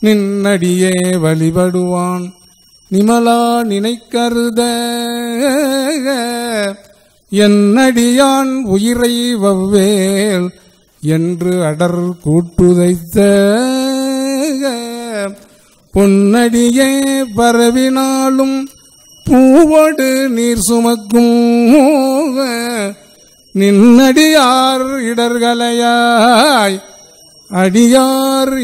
நின்னடியே வழிபடுவான் நிமலா நினைக்கருத என்னடியான் உயிரை வவ்வேல் என்று அடர் கூட்டுதைத்த பொன்னடியே பரவினாலும் பூவோடு நீர் சுமக்கும் நின்னடியார் இடர்களையாய் அடியார்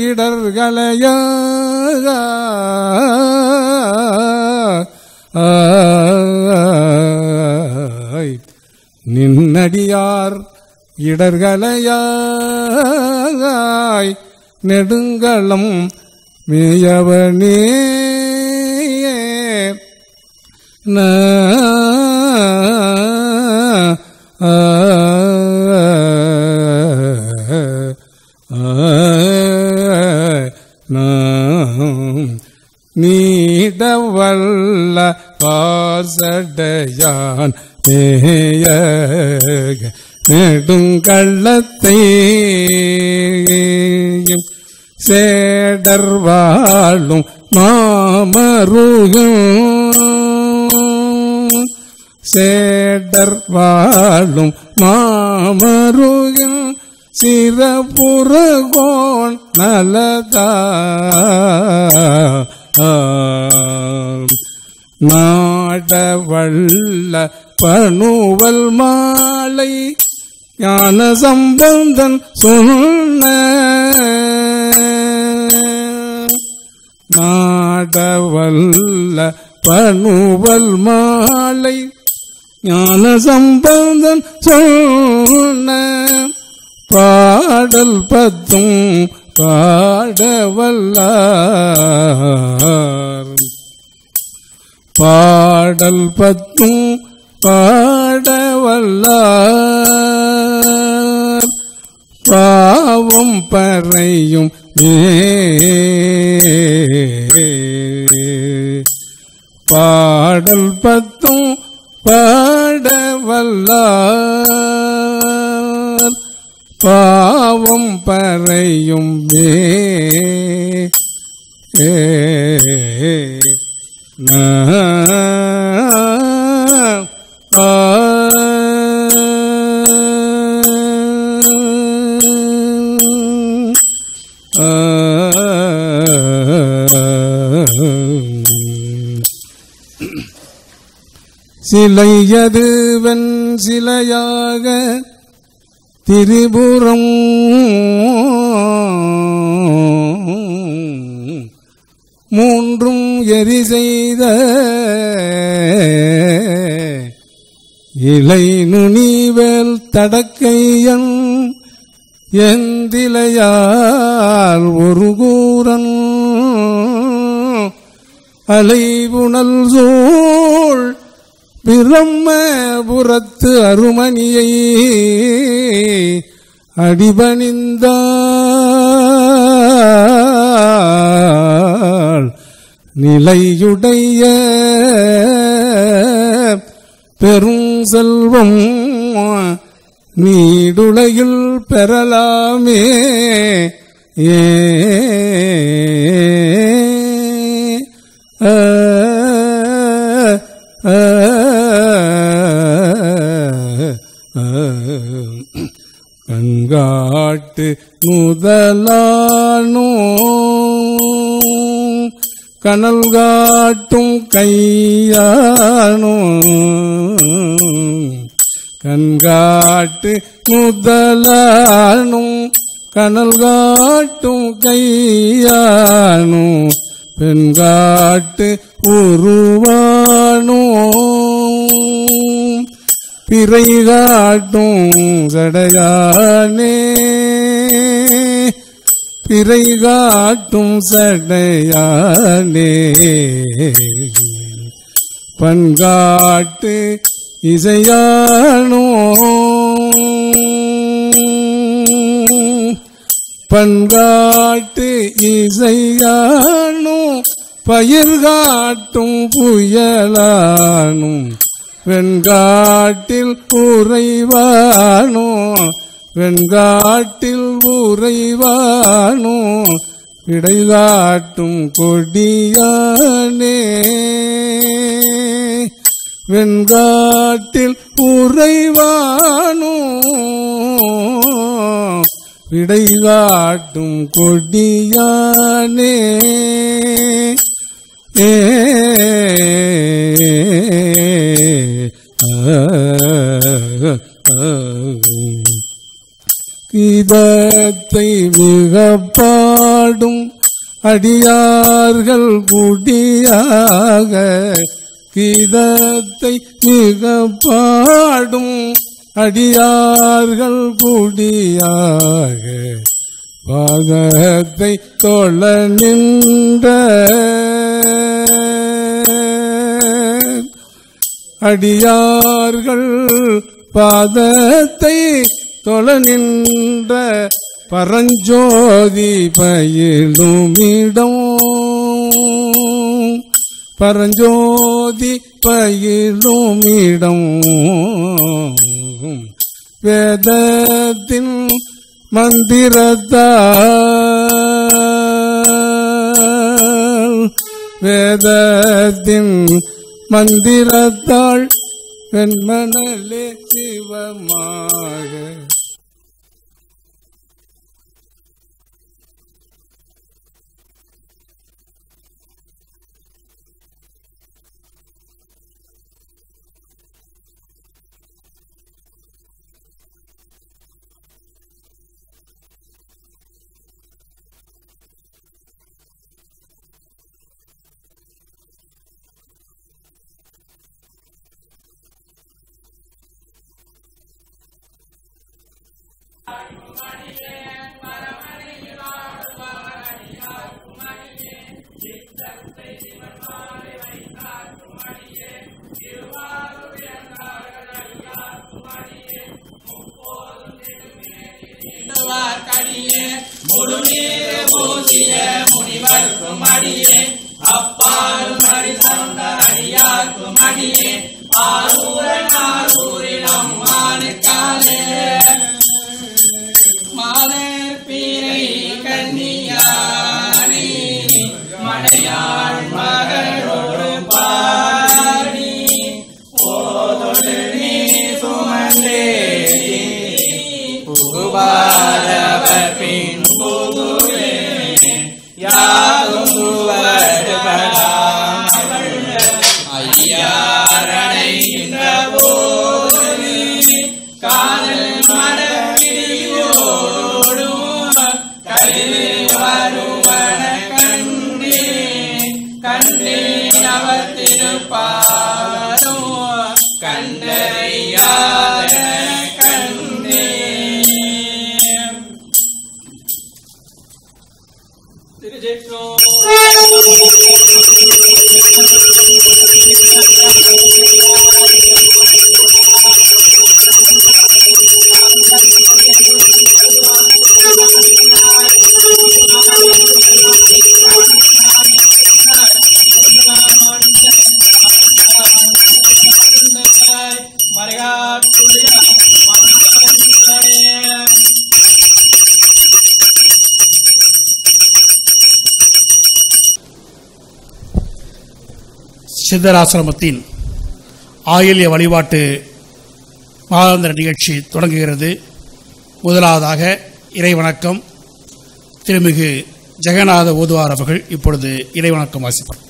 இடர்களையாய் நின்னடியார் இடர்களையாய் நெடுங்களம் மேயவனே ந ஆ நாம் நீடவல்ல வாசடையான் மேய நெடுங்கள்ளத்தை சேடர் வாழும் மாமருகும் சேடர் வாழும் மாமருகும் சிறப்புறகோன் நலதா நாடவள்ள பணுவல் மாலை ஞான சம்பந்தன் சொன்ன நாடவல்ல பணுவல் மாலை ஞான சம்பந்தன் சொன்ன பாடல் பத்தும் பாடவல்லார் பாடல் பத்தும் பாடவல்லார் பாவம் பறையும் மே பாடல் பத்தும் பாடவல்லார் பாவம் பறையும் மே ஏ நா ஆ சிலையது வெண் சிலையாக திரிபுரம் மூன்றும் எரி செய்த இலை நுனிவேல் தடக்கையன் எந்திலையால் ஒரு கூரன் அலைபுணல் சூழ் பிரம்மபுரத்து அருமணியை அடிபணிந்தாள் நிலையுடைய பெரும் செல்வம் நீடுலையில் பெறலாமே ஏ ஆ, ஆ, ஆ. கண்காட்டு முதலானோ கனல் காட்டும் கையானோ கண்காட்டு முதலானும் கனல் காட்டும் கையானோ பெண்காட்டு உருவானோ பிறை காட்டும் சடையானே பிறை காட்டும் சடையானே பண்காட்டு இசையானோ பண்காட்டு இசையானோ பயிர் காட்டும் புயலானும் வெண்காட்டில் உறைவானோ வெண்காட்டில் உறைவானோ விடைகாட்டும் கொடியானே வெண்காட்டில் உறைவானோ விடைகாட்டும் கொடியானே ஏ ஆ, ஆ. கீதத்தை மிக பாடும் அடியார்கள் குடியாக கீதத்தை மிக பாடும் அடியார்கள் குடியாக பாதத்தை தொழ நின்ற அடியார்கள் பாதத்தை தொழ நின்ற பரஞ்சோதி பயிலுமிடம் பரஞ்சோதி பயிலுமிடம் வேதத்தின் மந்திரத்தால் வேதத்தின் மந்திரத்தாள் வெண்மணலே சிவமாக கடியே முழுநீர் மூசிய முனிவர்க்கும் அடியே அப்பாலும் அடி தந்த அடியார்க்கும் அடியே ஆரூரன் ஆரூரில் அம்மானுக்காலே மாதர் பீரை கன்னியானே மடையாள் மகளோடு பாடி ஓதொடு நீ சுமந்தே புகுவாரவர் பின் புகுவே யாரும் சுவடுபடாமல் ஐயாரடைகின்ற போது காதல் மடப்பிடியோடும் கருது வருவன கண்டே கண்டேன் அவர் திருப்பாரும் கண்டறியாத கண்டே சித்தராசிரமத்தின் ஆயில்ய வழிபாட்டு மாதாந்திர நிகழ்ச்சி தொடங்குகிறது முதலாவதாக இறைவணக்கம் திருமிகு ஜெகநாத ஓதுவார் அவர்கள் இப்பொழுது இறைவணக்கம் வாசிப்பார்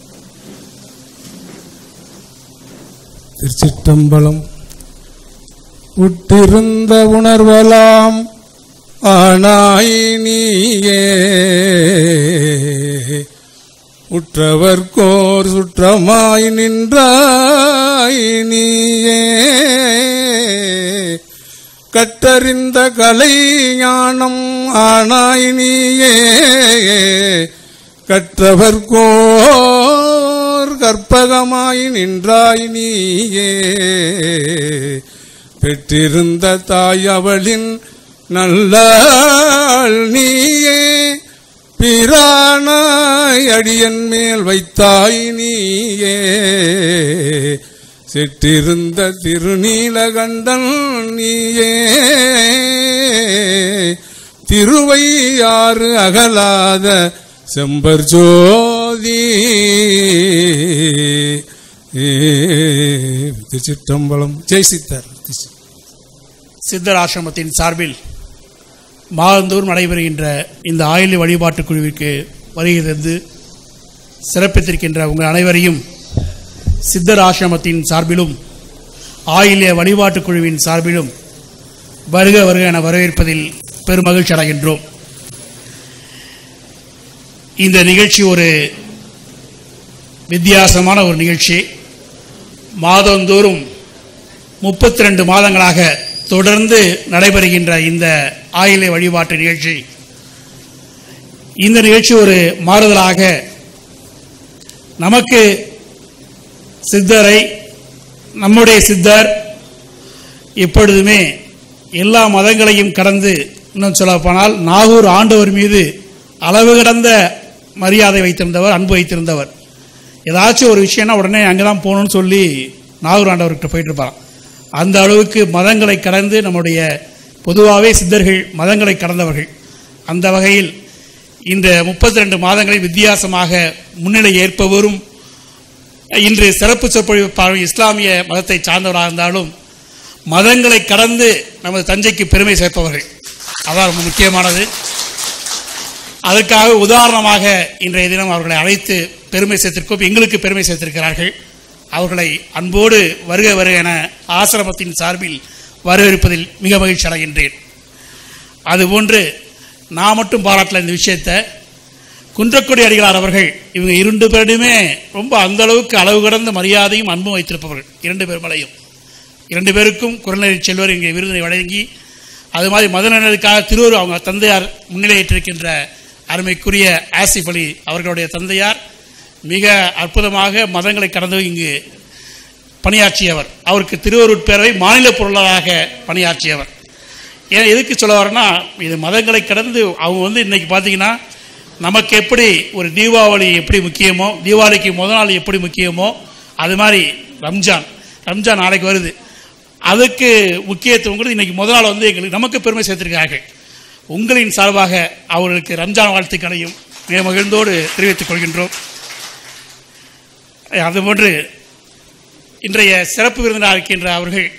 திருச்சிற்றம்பலம் உட்டிருந்த உணர்வலாம் ஆனாய் நீயே உற்றவர்கோர் சுற்றமாய் நின்றாய் நீயே கற்றறிந்த கலை ஞானம் ஆனாய் நீயே கற்றவர்கோர் கற்பகமாய் நின்றாய் நீயே பெற்றிருந்த தாய் அவளின் நல்லாள் நீயே பிரானாய் அடியன் மேல் வைத்தாய் நீயே சிற்றிருந்த திருநீலகண்டன் நீயே திருவையாறு அகலாத செம்பர் ஜோதி திருச்சிற்றம்பலம் ஜெய் சித்தர் சித்தர் ஆசிரமத்தின் சார்பில் மாதந்தோறும் நடைபெறுகின்ற இந்த ஆயுள் வழிபாட்டுக் குழுவிற்கு வருகை தந்து சிறப்பித்திருக்கின்ற உங்கள் அனைவரையும் சித்தர் ஆசிரமத்தின் சார்பிலும் ஆயில்ய வழிபாட்டுக் குழுவின் சார்பிலும் வருக வருக என வரவேற்பதில் பெருமகிழ்ச்சி அடைகின்றோம் இந்த நிகழ்ச்சி ஒரு வித்தியாசமான ஒரு நிகழ்ச்சி மாதந்தோறும் முப்பத்தி ரெண்டு மாதங்களாக தொடர்ந்து நடைபெறுகின்ற இந்த ஆயிலை வழிபாட்டு நிகழ்ச்சி இந்த நிகழ்ச்சி ஒரு மாறுதலாக நமக்கு சித்தரை நம்முடைய சித்தர் எப்பொழுதுமே எல்லா மதங்களையும் கடந்து இன்னும் சொல்லப்போனால் நாகூர் ஆண்டவர் மீது அளவு கடந்த மரியாதை வைத்திருந்தவர் அன்பு வைத்திருந்தவர் ஏதாச்சும் ஒரு விஷயம்னா உடனே அங்கே தான் போகணும்னு சொல்லி நாகூர் ஆண்டவர்கிட்ட போயிட்டு இருப்பாராம் அந்த அளவுக்கு மதங்களை கடந்து நம்முடைய பொதுவாகவே சித்தர்கள் மதங்களை கடந்தவர்கள் அந்த வகையில் இந்த முப்பத்தி ரெண்டு மாதங்களில் வித்தியாசமாக முன்னிலை ஏற்பவரும் இன்று சிறப்பு சொற்பொழிவு பார்வை இஸ்லாமிய மதத்தை சார்ந்தவராக இருந்தாலும் மதங்களை கடந்து நமது தஞ்சைக்கு பெருமை சேர்ப்பவர்கள் அதான் ரொம்ப முக்கியமானது அதற்காக உதாரணமாக இன்றைய தினம் அவர்களை அழைத்து பெருமை சேர்த்திருக்கோம் எங்களுக்கு பெருமை சேர்த்திருக்கிறார்கள் அவர்களை அன்போடு வருக வருக என ஆசிரமத்தின் சார்பில் வரவேற்பதில் மிக மகிழ்ச்சி அடைகின்றேன் அதுபோன்று நான் மட்டும் பாராட்டல இந்த விஷயத்தை குன்றக்குடி அடிகளார் அவர்கள் இவங்க இரண்டு பேருமே ரொம்ப அந்த அளவுக்கு அளவு கடந்த மரியாதையும் அன்பும் வைத்திருப்பவர்கள் இரண்டு பேர் மேலையும் இரண்டு பேருக்கும் குரநெறி செல்வர் இங்கே விருதினை வழங்கி அது மாதிரி மதநலனுக்காக திருவூர் அவங்க தந்தையார் முன்னிலையேற்றிருக்கின்ற அருமைக்குரிய ஆசிப் அலி அவர்களுடைய தந்தையார் மிக அற்புதமாக மதங்களை கடந்து இங்கு பணியாற்றியவர் அவருக்கு திருவருட் பேரவை மாநில பொருளாளராக பணியாற்றியவர் ஏன் எதுக்கு சொல்ல வரேன்னா இது மதங்களை கடந்து அவங்க வந்து இன்னைக்கு பார்த்தீங்கன்னா நமக்கு எப்படி ஒரு தீபாவளி எப்படி முக்கியமோ தீபாவளிக்கு முத நாள் எப்படி முக்கியமோ அது மாதிரி ரம்ஜான் ரம்ஜான் நாளைக்கு வருது அதுக்கு முக்கியத்துவம் கூட இன்னைக்கு முத நாள் வந்து எங்களுக்கு நமக்கு பெருமை சேர்த்திருக்கிறார்கள் உங்களின் சார்பாக அவர்களுக்கு ரம்ஜான் வாழ்த்துக்களையும் மிக மகிழ்ந்தோடு தெரிவித்துக் கொள்கின்றோம் அதுபோன்று இன்றைய சிறப்பு விருந்தினர் இருக்கின்ற அவர்கள்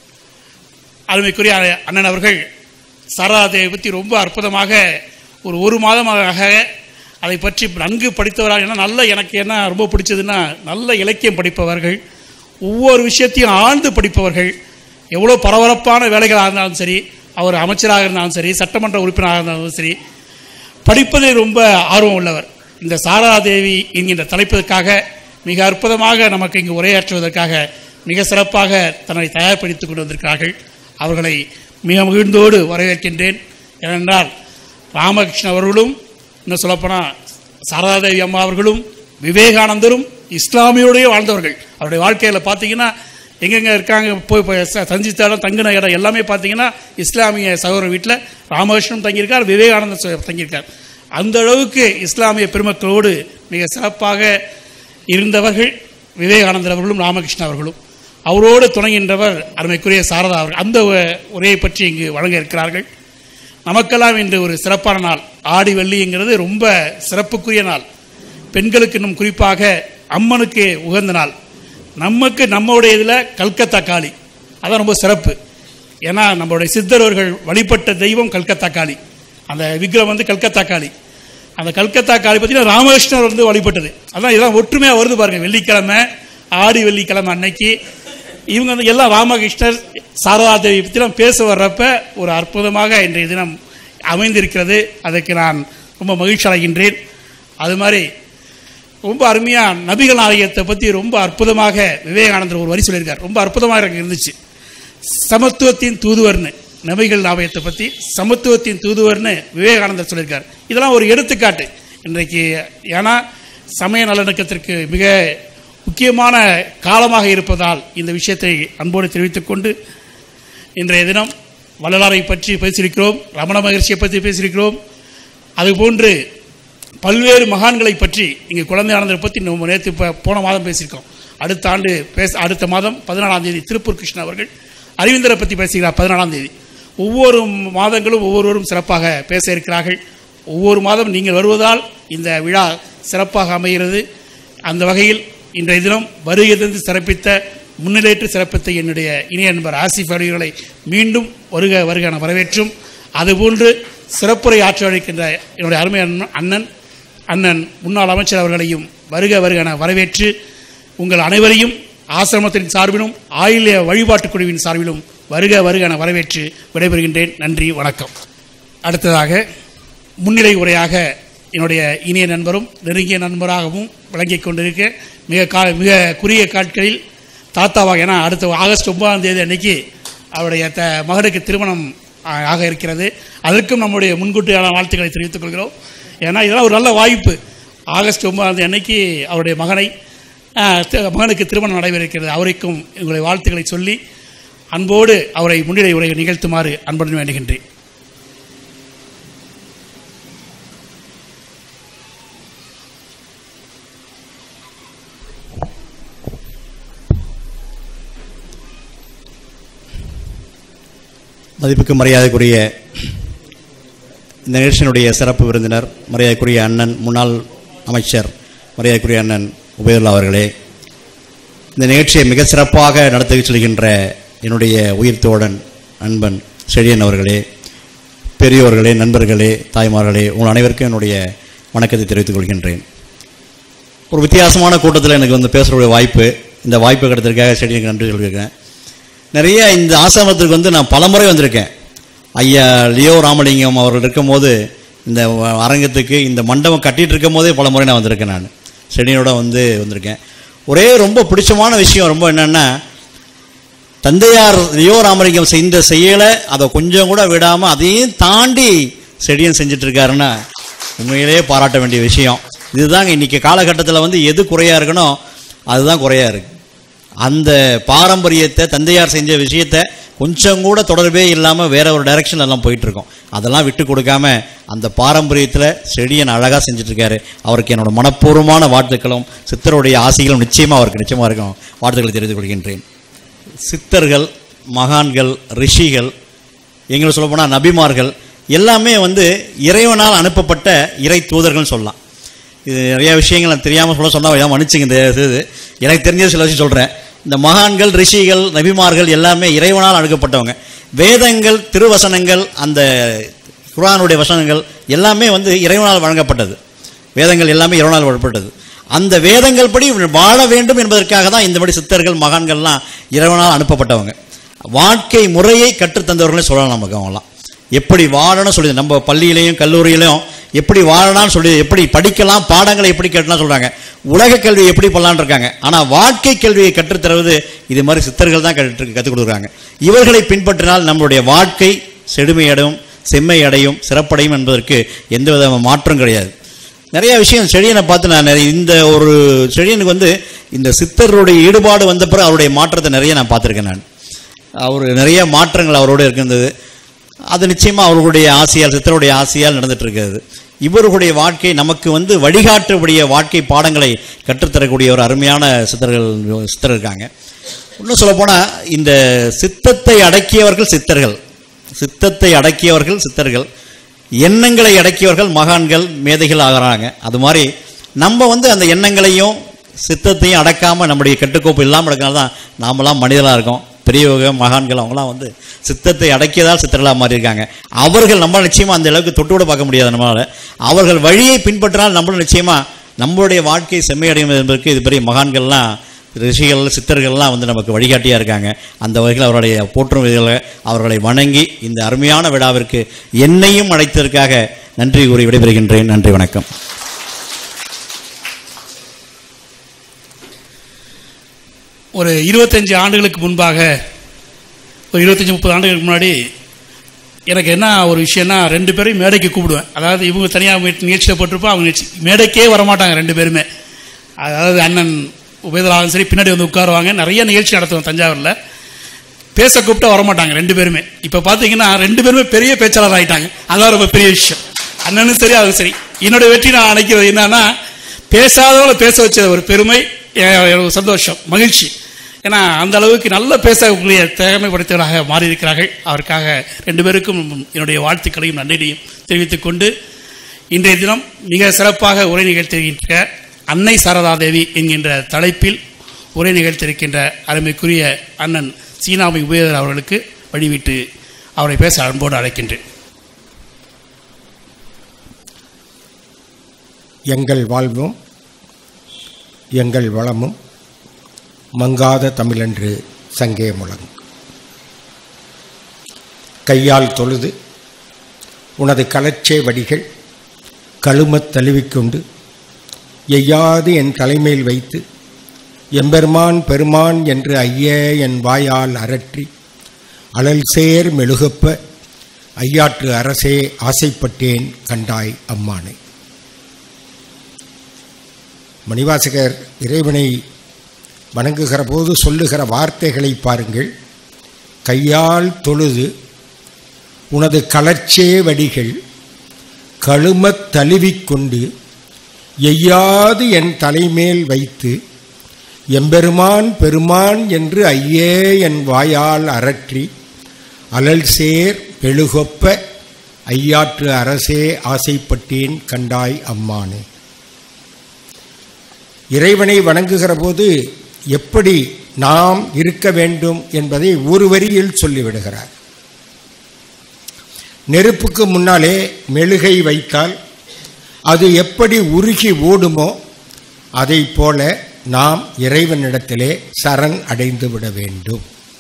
அருமைக்குரிய அண்ணன் அவர்கள் சாரதாதேவை பற்றி ரொம்ப அற்புதமாக ஒரு ஒரு மாதமாக அதை பற்றி நன்கு படித்தவராக ஏன்னா நல்ல எனக்கு என்ன ரொம்ப பிடிச்சதுன்னா நல்ல இலக்கியம் படிப்பவர்கள் ஒவ்வொரு விஷயத்தையும் ஆழ்ந்து படிப்பவர்கள் எவ்வளோ பரபரப்பான வேலைகளாக இருந்தாலும் சரி அவர் அமைச்சராக இருந்தாலும் சரி சட்டமன்ற உறுப்பினராக இருந்தாலும் சரி படிப்பதில் ரொம்ப ஆர்வம் உள்ளவர் இந்த சாரதாதேவி என்கின்ற தலைப்பதற்காக மிக அற்புதமாக நமக்கு இங்கு உரையாற்றுவதற்காக மிக சிறப்பாக தன்னை தயார்படுத்திக் கொண்டு வந்திருக்கிறார்கள் அவர்களை மிக மகிழ்ந்தோடு வரவேற்கின்றேன் ஏனென்றால் ராமகிருஷ்ணன் அவர்களும் இன்னும் சொல்லப்போனால் சாரதாதேவி அம்மா அவர்களும் விவேகானந்தரும் இஸ்லாமியோடய வாழ்ந்தவர்கள் அவருடைய வாழ்க்கையில் பார்த்தீங்கன்னா எங்கெங்கே இருக்காங்க போய் போய் ச- சந்தித்த இடம் தங்கின இடம் எல்லாமே பார்த்தீங்கன்னா இஸ்லாமிய சகோதரர் வீட்டில் ராமகிருஷ்ணன் தங்கியிருக்கார் விவேகானந்தர் ச- தங்கியிருக்கார் அந்த அளவுக்கு இஸ்லாமிய பெருமக்களோடு மிக சிறப்பாக இருந்தவர்கள் விவேகானந்தர் அவர்களும் ராமகிருஷ்ணன் அவர்களும் அவரோடு துணைகின்றவர் அருமைக்குரிய சாரதா அவர்கள் அந்த உ- உரையை பற்றி இங்கு வழங்க இருக்கிறார்கள் நமக்கெல்லாம் இன்று ஒரு சிறப்பான நாள் ஆடி வெள்ளிங்கிறது ரொம்ப சிறப்புக்குரிய நாள் பெண்களுக்கு இன்னும் குறிப்பாக அம்மனுக்கு உகந்த நாள் நமக்கு நம்முடைய இதில் கல்கத்தா காளி அதான் ரொம்ப சிறப்பு ஏன்னா நம்மளுடைய சித்தரவர்கள் வழிபட்ட தெய்வம் கல்கத்தா காளி அந்த விக்கிரம் வந்து கல்கத்தா காளி அந்த கல்கத்தா காளி பார்த்தீங்கன்னா ராமகிருஷ்ணர் வந்து வழிபட்டது அதான் இதெல்லாம் ஒற்றுமையாக வருது பாருங்க வெள்ளிக்கிழமை ஆடி வெள்ளிக்கிழமை அன்னைக்கு இவங்க வந்து எல்லாம் ராமகிருஷ்ணர் சாரதா தேவி பற்றிலாம் பேச வர்றப்ப ஒரு அற்புதமாக இன்றைய தினம் அமைந்திருக்கிறது அதற்கு நான் ரொம்ப மகிழ்ச்சி அடைகின்றேன் அது மாதிரி ரொம்ப அருமையாக நபிகள் நாயகத்தை பற்றி ரொம்ப அற்புதமாக விவேகானந்தர் ஒரு வரி சொல்லியிருக்கார் ரொம்ப அற்புதமாக எனக்கு இருந்துச்சு சமத்துவத்தின் தூதுவர்னு நபிகள் நாயகத்தை பற்றி சமத்துவத்தின் தூதுவர்னு விவேகானந்தர் சொல்லியிருக்கார் இதெல்லாம் ஒரு எடுத்துக்காட்டு இன்றைக்கு ஏன்னா சமய நல்லிணக்கத்திற்கு மிக முக்கியமான காலமாக இருப்பதால் இந்த விஷயத்தை அன்போடு தெரிவித்துக் கொண்டு இன்றைய தினம் வள்ளலாரை பற்றி பேசியிருக்கிறோம் ரமண மகர்ஷியை பற்றி பேசியிருக்கிறோம் அதுபோன்று பல்வேறு மகான்களை பற்றி இங்கே குழந்தை ஆனந்தரை பற்றி நம்ம நேற்று இப்போ போன மாதம் பேசியிருக்கோம் அடுத்த ஆண்டு பேச அடுத்த மாதம் பதினாலாம் தேதி திருப்பூர் கிருஷ்ணன் அவர்கள் அறிவிந்தரை பற்றி பேசுகிறார் பதினாலாம் தேதி ஒவ்வொரு மாதங்களும் ஒவ்வொருவரும் சிறப்பாக பேச இருக்கிறார்கள் ஒவ்வொரு மாதம் நீங்கள் வருவதால் இந்த விழா சிறப்பாக அமைகிறது அந்த வகையில் இன்றைய தினம் வருகை தந்து சிறப்பித்த முன்னிலையற்று சிறப்பித்த என்னுடைய இணைய நண்பர் ஆசிஃப் அலிகளை மீண்டும் வருக வருக என வரவேற்றும் அதுபோன்று சிறப்புரை ஆற்ற அளிக்கின்ற என்னுடைய அருமை அண்ணன் அண்ணன் அண்ணன் முன்னாள் அமைச்சர் அவர்களையும் வருக வருக என வரவேற்று உங்கள் அனைவரையும் ஆசிரமத்தின் சார்பிலும் ஆயில்ய வழிபாட்டுக் குழுவின் சார்பிலும் வருக வருக என வரவேற்று விடைபெறுகின்றேன் நன்றி வணக்கம் அடுத்ததாக முன்னிலை உரையாக என்னுடைய இனிய நண்பரும் நெருங்கிய நண்பராகவும் விளங்கிக் கொண்டிருக்க மிக கா மிக குறுகிய காட்களில் தாத்தாவாக ஏன்னா அடுத்த ஆகஸ்ட் ஒன்பதாம் தேதி அன்னைக்கு அவருடைய த மகனுக்கு திருமணம் ஆ- ஆக இருக்கிறது அதற்கும் நம்முடைய முன்கூட்டியான வாழ்த்துக்களை தெரிவித்துக் கொள்கிறோம் ஏன்னா இதெல்லாம் ஒரு நல்ல வாய்ப்பு ஆகஸ்ட் ஒன்பதாம் தேதி அன்னைக்கு அவருடைய மகனை ஆ, தி- மகனுக்கு திருமணம் நடைபெற இருக்கிறது அவருக்கும் உங்களுடைய வாழ்த்துக்களை சொல்லி அன்போடு அவரை முன்னிலை உரை நிகழ்த்துமாறு அன்புடன் வேண்டுகின்றேன் மதிப்புக்கு மரியாதைக்குரிய இந்த நிகழ்ச்சியினுடைய சிறப்பு விருந்தினர் மரியாதைக்குரிய அண்ணன் முன்னாள் அமைச்சர் மரியாதைக்குரிய அண்ணன் உபயர்லா அவர்களே இந்த நிகழ்ச்சியை மிக சிறப்பாக நடத்தி செல்கின்ற என்னுடைய உயிர் தோழன் நண்பன் செழியன் அவர்களே பெரியோர்களே நண்பர்களே தாய்மார்களே உங்கள் அனைவருக்கும் என்னுடைய வணக்கத்தை தெரிவித்துக் கொள்கின்றேன் ஒரு வித்தியாசமான கூட்டத்தில் எனக்கு வந்து பேசுகிற வாய்ப்பு இந்த வாய்ப்பு கிடைத்ததுக்காக செடியனுக்கு நன்றி சொல்லியிருக்கேன் நிறைய இந்த ஆசிரமத்துக்கு வந்து நான் பலமுறை வந்திருக்கேன் ஐயா லியோ ராமலிங்கம் அவர்கள் இருக்கும்போது இந்த வ- அரங்கத்துக்கு இந்த மண்டபம் கட்டிட்டு இருக்கும் போதே பல முறை நான் வந்திருக்கேன் நான் செடியோட வந்து வந்திருக்கேன் ஒரே ரொம்ப பிடிச்சமான விஷயம் ரொம்ப என்னன்னா தந்தையார் லியோ ராமலிங்கம் செய்த செயலை அதை கொஞ்சம் கூட விடாமல் அதையும் தாண்டி செடியன் செஞ்சுட்டு இருக்காருன்னா உண்மையிலேயே பாராட்ட வேண்டிய விஷயம் இதுதாங்க இன்னைக்கு காலகட்டத்தில் வந்து எது குறையா இருக்கணும் அதுதான் குறையா இருக்கு அந்த பாரம்பரியத்தை தந்தையார் செஞ்ச விஷயத்தை கொஞ்சம் கூட தொடர்பே இல்லாமல் வேற ஒரு டைரக்ஷன் எல்லாம் போயிட்டு இருக்கோம் அதெல்லாம் விட்டு கொடுக்காம அந்த பாரம்பரியத்தில் செடியன் அழகாக செஞ்சுட்டு இருக்காரு அவருக்கு என்னோட மனப்பூர்வமான வாழ்த்துக்களும் சித்தருடைய ஆசைகளும் நிச்சயமாக அவருக்கு நிச்சயமாக இருக்கும் வாழ்த்துக்களை தெரிவித்துக் கொள்கின்றேன் சித்தர்கள் மகான்கள் ரிஷிகள் எங்களை சொல்ல போனால் நபிமார்கள் எல்லாமே வந்து இறைவனால் அனுப்பப்பட்ட இறை தூதர்கள்னு சொல்லலாம் இது நிறைய விஷயங்கள் நான் தெரியாமல் சொல்ல சொன்னால் மன்னிச்சுங்க இந்த இது எனக்கு தெரிஞ்ச சில விஷயம் சொல்கிறேன் இந்த மகான்கள் ரிஷிகள் நபிமார்கள் எல்லாமே இறைவனால் அனுப்பப்பட்டவங்க வேதங்கள் திருவசனங்கள் அந்த குர்ஆனுடைய வசனங்கள் எல்லாமே வந்து இறைவனால் வழங்கப்பட்டது வேதங்கள் எல்லாமே இறைவனால் வழங்கப்பட்டது அந்த வேதங்கள் படி வாழ வேண்டும் என்பதற்காக தான் இந்த மாதிரி சித்தர்கள் மகான்கள்லாம் இறைவனால் அனுப்பப்பட்டவங்க வாழ்க்கை முறையை கற்றுத்தந்தவர்களே சொல்லலாம் நமக்கு அவங்களாம் எப்படி வாழணும் சொல்லி நம்ம பள்ளியிலையும் கல்லூரியிலையும் எப்படி வாழலாம்னு சொல்லி எப்படி படிக்கலாம் பாடங்களை எப்படி கேட்டலாம் சொல்றாங்க உலக கல்வி எப்படி பண்ணலாம்னு இருக்காங்க ஆனால் வாழ்க்கை கல்வியை கற்றுத்தருவது இது மாதிரி சித்தர்கள் தான் கற்று கற்றுக் கொடுக்குறாங்க இவர்களை பின்பற்றினால் நம்மளுடைய வாழ்க்கை செழுமையடையும் செம்மையடையும் சிறப்படையும் என்பதற்கு எந்த வித மாற்றம் கிடையாது நிறைய விஷயம் செழியனை பார்த்து நான் நிறைய இந்த ஒரு செழியனுக்கு வந்து இந்த சித்தருடைய ஈடுபாடு வந்த பிறகு அவருடைய மாற்றத்தை நிறைய நான் பார்த்துருக்கேன் நான் அவர் நிறைய மாற்றங்கள் அவரோட இருக்கின்றது அது நிச்சயமாக அவர்களுடைய ஆசையால் சித்தருடைய ஆசையால் நடந்துட்டு இருக்கிறது இவர்களுடைய வாழ்க்கை நமக்கு வந்து வழிகாட்டக்கூடிய வாழ்க்கை பாடங்களை கற்றுத்தரக்கூடிய ஒரு அருமையான சித்தர்கள் சித்தர் இருக்காங்க இன்னும் சொல்லப்போனால் இந்த சித்தத்தை அடக்கியவர்கள் சித்தர்கள் சித்தத்தை அடக்கியவர்கள் சித்தர்கள் எண்ணங்களை அடக்கியவர்கள் மகான்கள் மேதைகள் ஆகிறாங்க அது மாதிரி நம்ம வந்து அந்த எண்ணங்களையும் சித்தத்தையும் அடக்காமல் நம்முடைய கட்டுக்கோப்பு இல்லாமல் இருக்கனால தான் நாமெல்லாம் மனிதராக இருக்கோம் பெரியவங்க மகான்கள் அவங்களாம் வந்து சித்தத்தை அடக்கியதால் சித்தர்களாக மாறி இருக்காங்க அவர்கள் நம்ம நிச்சயமாக அந்த அளவுக்கு தொட்டு கூட பார்க்க முடியாது நம்மளால அவர்கள் வழியை பின்பற்றினால் நம்மளும் நிச்சயமாக நம்மளுடைய வாழ்க்கை செம்மையடையும் என்பதற்கு இது பெரிய மகான்கள்லாம் ரிஷிகள் சித்தர்கள்லாம் வந்து நமக்கு வழிகாட்டியாக இருக்காங்க அந்த வகையில் அவருடைய போற்றும் விதிகளை அவர்களை வணங்கி இந்த அருமையான விழாவிற்கு என்னையும் அழைத்ததற்காக நன்றி கூறி விடைபெறுகின்றேன் நன்றி வணக்கம் ஒரு இருபத்தஞ்சு ஆண்டுகளுக்கு முன்பாக ஒரு இருபத்தஞ்சி முப்பது ஆண்டுகளுக்கு முன்னாடி எனக்கு என்ன ஒரு விஷயம்னா ரெண்டு பேரையும் மேடைக்கு கூப்பிடுவேன் அதாவது இவங்க தனியாக நிகழ்ச்சியில் போட்டிருப்போம் அவங்க நிகழ்ச்சி மேடைக்கே வரமாட்டாங்க ரெண்டு பேருமே அதாவது அண்ணன் உபயதலாகவும் சரி பின்னாடி வந்து உட்காருவாங்க நிறைய நிகழ்ச்சி நடத்துவோம் தஞ்சாவூரில் பேச கூப்பிட்டா வரமாட்டாங்க ரெண்டு பேருமே இப்போ பார்த்தீங்கன்னா ரெண்டு பேருமே பெரிய பேச்சாளர் ஆகிட்டாங்க அதான் ரொம்ப பெரிய விஷயம் அண்ணனும் சரி அதுவும் சரி என்னோட வெற்றி நான் நினைக்கிறது என்னன்னா பேசாதவங்களை பேச வச்ச ஒரு பெருமை எ- எனக்கு சந்தோஷம் மகிழ்ச்சி ஏன்னா அந்த அளவுக்கு நல்ல பேசக்கூடிய திறமை படைத்தவர்களாக மாறியிருக்கிறார்கள் அவருக்காக ரெண்டு பேருக்கும் என்னுடைய வாழ்த்துக்களையும் நன்றியையும் தெரிவித்துக் கொண்டு இன்றைய தினம் மிக சிறப்பாக உரை நிகழ்த்திருக்கின்ற அன்னை சாரதாதேவி என்கின்ற தலைப்பில் உரை நிகழ்த்திருக்கின்ற அருமைக்குரிய அண்ணன் சீனாமை உபயோகர் அவர்களுக்கு வழிவிட்டு அவரை பேச அன்போடு அழைக்கின்றேன் எங்கள் வாழ்வும் எங்கள் வளமும் மங்காத தமிழன்று சங்கே முழங்கும் கையால் தொழுது உனது கலச்சே வடிகள் கழுமத் தழுவிக்கொண்டு எய்யாது என் தலைமையில் வைத்து எம்பெருமான் பெருமான் என்று ஐயே என் வாயால் அரற்றி அழல் சேர் மெழுகப்ப ஐயாற்று அரசே ஆசைப்பட்டேன் கண்டாய் அம்மானை மணிவாசகர் இறைவனை வணங்குகிற போது சொல்லுகிற வார்த்தைகளை பாருங்கள் கையால் தொழுது உனது களச்சே வடிகள் கழுமத் தழுவிக்கொண்டு எய்யாது என் தலைமேல் வைத்து எம்பெருமான் பெருமான் என்று ஐயே என் வாயால் அரற்றி அலல் சேர் பெழுகொப்ப ஐயாற்று அரசே ஆசைப்பட்டேன் கண்டாய் அம்மானே இறைவனை வணங்குகிற போது எப்படி நாம் இருக்க வேண்டும் என்பதை ஒரு வரியில் சொல்லிவிடுகிறார் நெருப்புக்கு முன்னாலே மெழுகை வைத்தால் அது எப்படி உருகி ஓடுமோ அதை போல நாம் இறைவனிடத்திலே சரண் அடைந்து விட வேண்டும்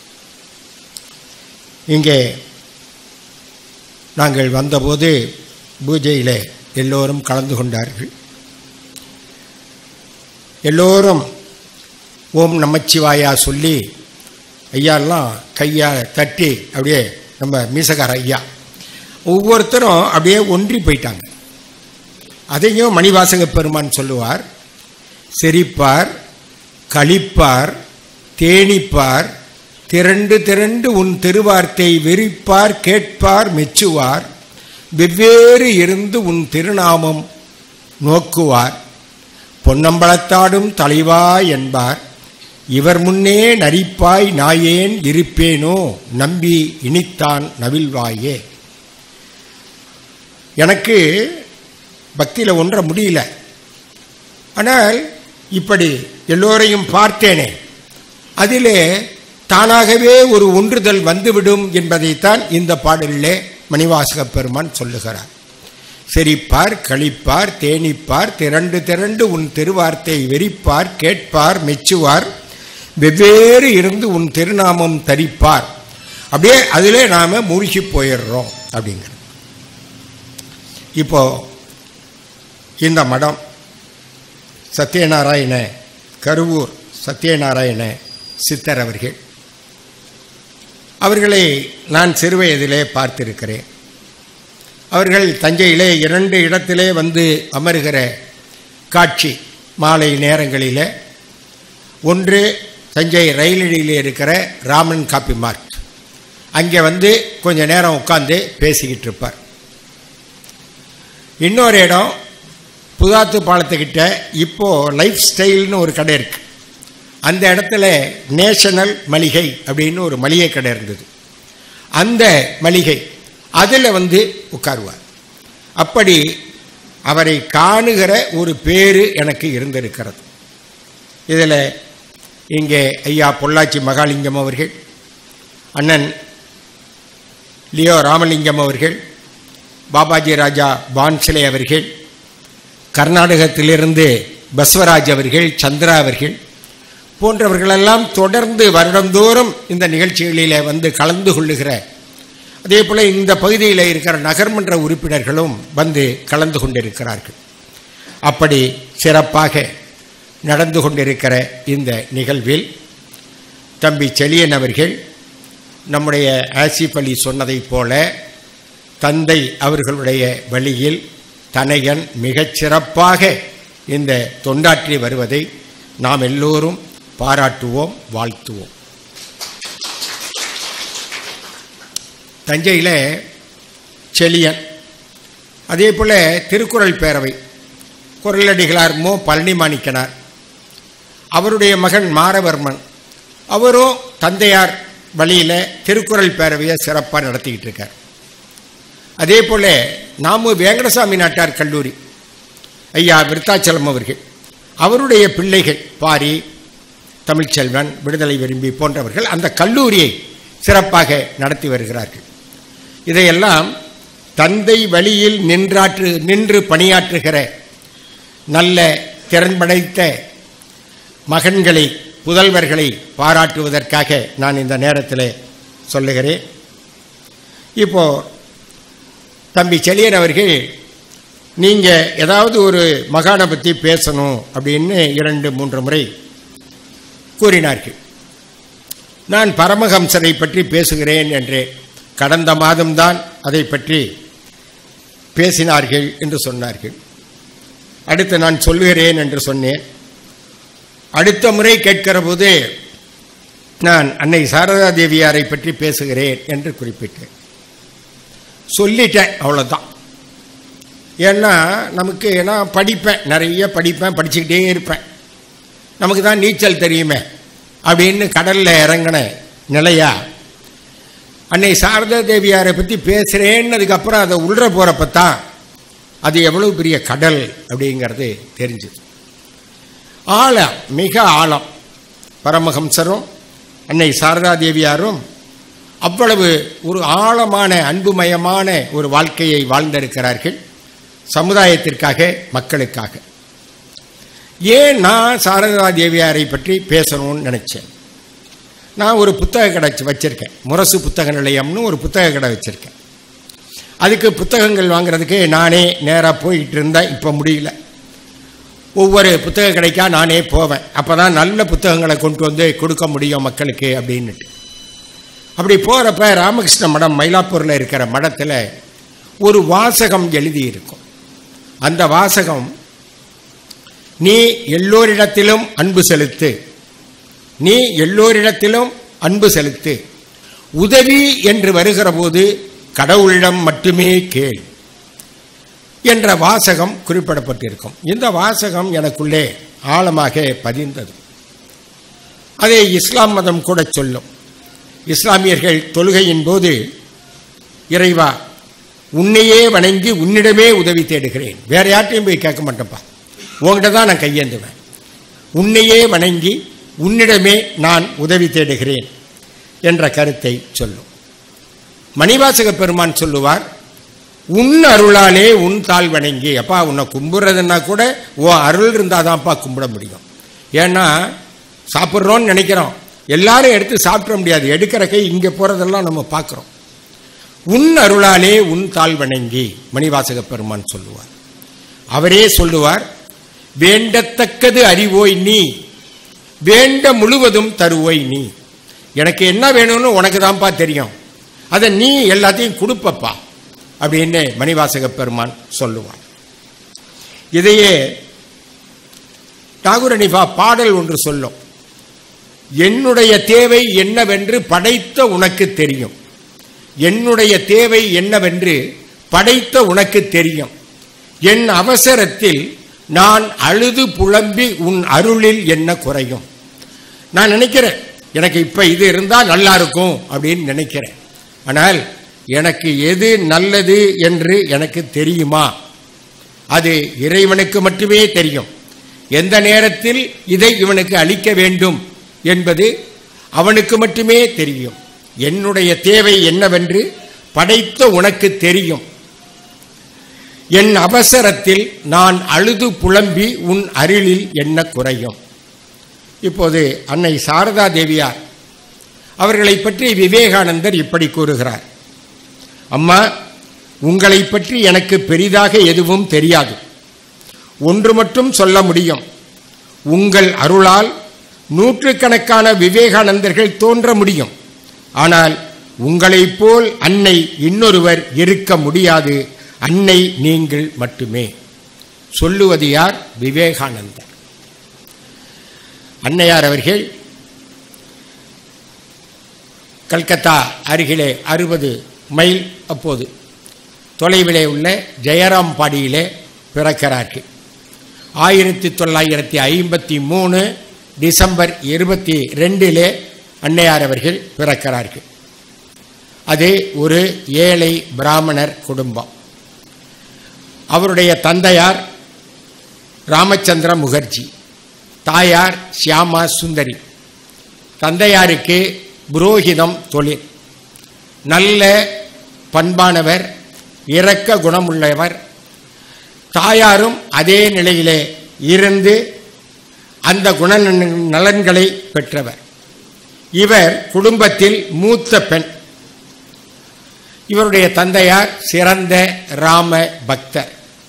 இங்கே நாங்கள் வந்தபோது பூஜையிலே எல்லோரும் கலந்து கொண்டார்கள் எல்லோரும் ஓம் நமச்சிவாயா சொல்லி ஐயாலாம் கையா தட்டி அப்படியே நம்ம மீசகார ஐயா ஒவ்வொருத்தரும் அப்படியே ஒன்றி போயிட்டாங்க அதையும் மணிவாசக பெருமான் சொல்லுவார் சிரிப்பார் களிப்பார் தேனிப்பார் திரண்டு திரண்டு உன் திருவார்த்தை வெறிப்பார் கேட்பார் மெச்சுவார் வெவ்வேறு இருந்து உன் திருநாமம் நோக்குவார் பொன்னம்பலத்தாடும் தலைவா என்பார் இவர் முன்னே நரிப்பாய் நாயேன் இருப்பேனோ நம்பி இனித்தான் நவில்வாயே எனக்கு பக்தியில் ஒன்ற முடியல ஆனால் இப்படி எல்லோரையும் பார்த்தேனே அதிலே தானாகவே ஒரு ஒன்றுதல் வந்துவிடும் என்பதைத்தான் இந்த பாடலிலே மணிவாசக பெருமான் சொல்லுகிறார் சிரிப்பார் களிப்பார் தேனிப்பார் திரண்டு திரண்டு உன் திருவார்த்தை வெறிப்பார் கேட்பார் மெச்சுவார் வெவ்வேறு இருந்து உன் திருநாமம் தரிப்பார் அப்படியே அதிலே நாம் மூழ்கி போயிடுறோம் அப்படிங்கிற இப்போ இந்த மடம் சத்யநாராயண கருவூர் சத்யநாராயண சித்தர் அவர்கள் அவர்களை நான் சிறுவயதிலே பார்த்திருக்கிறேன் அவர்கள் தஞ்சையிலே இரண்டு இடத்திலே வந்து அமருகிற காட்சி மாலை நேரங்களில் ஒன்று தஞ்சை ரயிலடியில் இருக்கிற ராமன் காப்பி மார்க் அங்கே வந்து கொஞ்ச நேரம் உட்காந்து பேசிக்கிட்டு இருப்பார் இன்னொரு இடம் புதாத்து பாலத்துக்கிட்ட இப்போது லைஃப் ஸ்டைல்னு ஒரு கடை இருக்கு அந்த இடத்துல நேஷனல் மளிகை அப்படின்னு ஒரு மளிகை கடை இருந்தது அந்த மளிகை அதில் வந்து உட்காருவார் அப்படி அவரை காணுகிற ஒரு பேரு எனக்கு இருந்திருக்கிறது இதில் இங்கே ஐயா பொள்ளாச்சி மகாலிங்கம் அவர்கள் அண்ணன் லியோ ராமலிங்கம் அவர்கள் பாபாஜி ராஜா பான்சிலே அவர்கள் கர்நாடகத்திலிருந்து பஸ்வராஜ் அவர்கள் சந்திரா அவர்கள் போன்றவர்களெல்லாம் தொடர்ந்து வருடந்தோறும் இந்த நிகழ்ச்சிகளில் வந்து கலந்து கொள்ளுகிற அதே போல் இந்த பகுதியில் இருக்கிற நகர்மன்ற உறுப்பினர்களும் வந்து கலந்து கொண்டிருக்கிறார்கள் அப்படி சிறப்பாக நடந்து கொண்டிருக்கிற இந்த நிகழ்வில் தம்பி செலியன் அவர்கள் நம்முடைய ஆசிப் அலி சொன்னதைப் போல தந்தை அவர்களுடைய வழியில் தனையன் மிகச் சிறப்பாக இந்த தொண்டாற்றி வருவதை நாம் எல்லோரும் பாராட்டுவோம் வாழ்த்துவோம் தஞ்சையில் செலியன் அதே போல் திருக்குறள் பேரவை குரலடிகளார் மோ பழனி மாணிக்கனார் அவருடைய மகன் மாரவர்மன் அவரும் தந்தையார் வழியில் திருக்குறள் பேரவையை சிறப்பாக நடத்திக்கிட்டு இருக்கார் அதே போல நாம வேங்கடசாமி நாட்டார் கல்லூரி ஐயா விருத்தாச்சலம் அவர்கள் அவருடைய பிள்ளைகள் பாரி தமிழ்ச்செல்வன் விடுதலை விரும்பி போன்றவர்கள் அந்த கல்லூரியை சிறப்பாக நடத்தி வருகிறார்கள் இதையெல்லாம் தந்தை வழியில் நின்றாற்று நின்று பணியாற்றுகிற நல்ல திறன் படைத்த மகன்களை புதல்வர்களை பாராட்டுவதற்காக நான் இந்த நேரத்தில் சொல்லுகிறேன் இப்போ தம்பி செலியன் அவர்கள் நீங்கள் ஏதாவது ஒரு மகானை பற்றி பேசணும் அப்படின்னு இரண்டு மூன்று முறை கூறினார்கள் நான் பரமஹம்சரை பற்றி பேசுகிறேன் என்று கடந்த மாதம்தான் அதை பற்றி பேசினார்கள் என்று சொன்னார்கள் அடுத்து நான் சொல்லுகிறேன் என்று சொன்னேன் அடுத்த முறை கேட்கிற போது நான் அன்னை சாரதா தேவியாரை பற்றி பேசுகிறேன் என்று குறிப்பிட்டேன் சொல்லிட்டேன் அவ்வளோதான் ஏன்னா நமக்கு நான் படிப்பேன் நிறைய படிப்பேன் படிச்சுக்கிட்டே இருப்பேன் நமக்கு தான் நீச்சல் தெரியுமே அப்படின்னு கடலில் இறங்கின நிலையா அன்னை சாரதா தேவியாரை பற்றி பேசுகிறேன்னதுக்கப்புறம் அதை உள்ள போகிறப்ப தான் அது எவ்வளவு பெரிய கடல் அப்படிங்கிறது தெரிஞ்சுது ஆழம் மிக ஆழம் பரமஹம்சரும் அன்னை சாரதா தேவியாரும் அவ்வளவு ஒரு ஆழமான அன்புமயமான ஒரு வாழ்க்கையை வாழ்ந்திருக்கிறார்கள் சமுதாயத்திற்காக மக்களுக்காக ஏன் நான் சாரதா தேவியாரை பற்றி பேசணும்னு நினச்சேன் நான் ஒரு புத்தக கடை வச்சிருக்கேன் முரசு புத்தக நிலையம்னு ஒரு புத்தக கடை வச்சிருக்கேன் அதுக்கு புத்தகங்கள் வாங்குறதுக்கு நானே நேராக போயிட்டு இருந்தேன் இப்போ முடியல ஒவ்வொரு புத்தக கடைக்கா நானே போவேன் அப்போ தான் நல்ல புத்தகங்களை கொண்டு வந்து கொடுக்க முடியும் மக்களுக்கு அப்படின்னுட்டு அப்படி போகிறப்ப ராமகிருஷ்ண மடம் மயிலாப்பூரில் இருக்கிற மடத்தில் ஒரு வாசகம் எழுதியிருக்கும் அந்த வாசகம் நீ எல்லோரிடத்திலும் அன்பு செலுத்து நீ எல்லோரிடத்திலும் அன்பு செலுத்து உதவி என்று வருகிற போது கடவுளிடம் மட்டுமே கேள் என்ற வாசகம் குறிப்பிடப்பட்டிருக்கும் இந்த வாசகம் எனக்குள்ளே ஆழமாக பதிந்தது அதை இஸ்லாம் மதம் கூட சொல்லும் இஸ்லாமியர்கள் தொழுகையின் போது இறைவா உன்னையே வணங்கி உன்னிடமே உதவி தேடுகிறேன் வேற யார்ட்டையும் போய் கேட்க மாட்டேன்ப்பா உங்ககிட்ட தான் நான் கையேந்துவேன் உன்னையே வணங்கி உன்னிடமே நான் உதவி தேடுகிறேன் என்ற கருத்தை சொல்லும் மணிவாசக பெருமான் சொல்லுவார் உன் அருளாலே உன் தாள் வணங்கி அப்பா உன்னை கும்பிட்றதுன்னா கூட ஓ அருள் இருந்தாதான்ப்பா கும்பிட முடியும் ஏன்னா சாப்பிட்றோன்னு நினைக்கிறோம் எல்லாரும் எடுத்து சாப்பிட முடியாது எடுக்கிற கை இங்கே போகிறதெல்லாம் நம்ம பார்க்குறோம் உன் அருளாலே உன் தாள் வணங்கி மணிவாசக பெருமான் சொல்லுவார் அவரே சொல்லுவார் வேண்டத்தக்கது அறிவோய் நீ வேண்ட முழுவதும் தருவோய் நீ எனக்கு என்ன வேணும்னு உனக்கு தான்ப்பா தெரியும் அதை நீ எல்லாத்தையும் கொடுப்பப்பா அப்படின்னு மணிவாசக பெருமான் சொல்லுவார் இதையே நாகுரணிபா பாடல் ஒன்று சொல்லும் என்னுடைய தேவை என்னவென்று படைத்த உனக்கு தெரியும் என்னுடைய தேவை என்னவென்று படைத்த உனக்கு தெரியும் என் அவசரத்தில் நான் அழுது புலம்பி உன் அருளில் என்ன குறையும் நான் நினைக்கிறேன் எனக்கு இப்போ இது இருந்தால் நல்லா இருக்கும் அப்படின்னு நினைக்கிறேன் ஆனால் எனக்கு எது நல்லது என்று எனக்கு தெரியுமா அது இறைவனுக்கு மட்டுமே தெரியும் எந்த நேரத்தில் இதை இவனுக்கு அளிக்க வேண்டும் என்பது அவனுக்கு மட்டுமே தெரியும் என்னுடைய தேவை என்னவென்று படைத்த உனக்கு தெரியும் என் அவசரத்தில் நான் அழுது புலம்பி உன் அருளில் என்ன குறையும் இப்போது அன்னை சாரதா தேவியார் அவர்களை பற்றி விவேகானந்தர் இப்படி கூறுகிறார் அம்மா உங்களை பற்றி எனக்கு பெரிதாக எதுவும் தெரியாது ஒன்று மட்டும் சொல்ல முடியும் உங்கள் அருளால் நூற்றுக்கணக்கான விவேகானந்தர்கள் தோன்ற முடியும் ஆனால் உங்களைப் போல் அன்னை இன்னொருவர் இருக்க முடியாது அன்னை நீங்கள் மட்டுமே சொல்லுவது யார் விவேகானந்தர் அன்னையார் அவர்கள் கல்கத்தா அருகிலே அறுபது மைல் அப்போது தொலைவிலே உள்ள ஜெயராம்பாடியிலே பிறக்கிறார்கள் ஆயிரத்தி தொள்ளாயிரத்தி ஐம்பத்தி மூணு டிசம்பர் இருபத்தி ரெண்டிலே அன்னையார் அவர்கள் பிறக்கிறார்கள் அது ஒரு ஏழை பிராமணர் குடும்பம் அவருடைய தந்தையார் ராமச்சந்திர முகர்ஜி தாயார் ஷியாமா சுந்தரி தந்தையாருக்கு புரோகிதம் தொழில் நல்ல பண்பானவர் இரக்க குணமுள்ளவர் தாயாரும் அதே நிலையிலே இருந்து அந்த குண நலன்களை பெற்றவர் இவர் குடும்பத்தில் மூத்த பெண் இவருடைய தந்தையார் சிறந்த ராம பக்தர்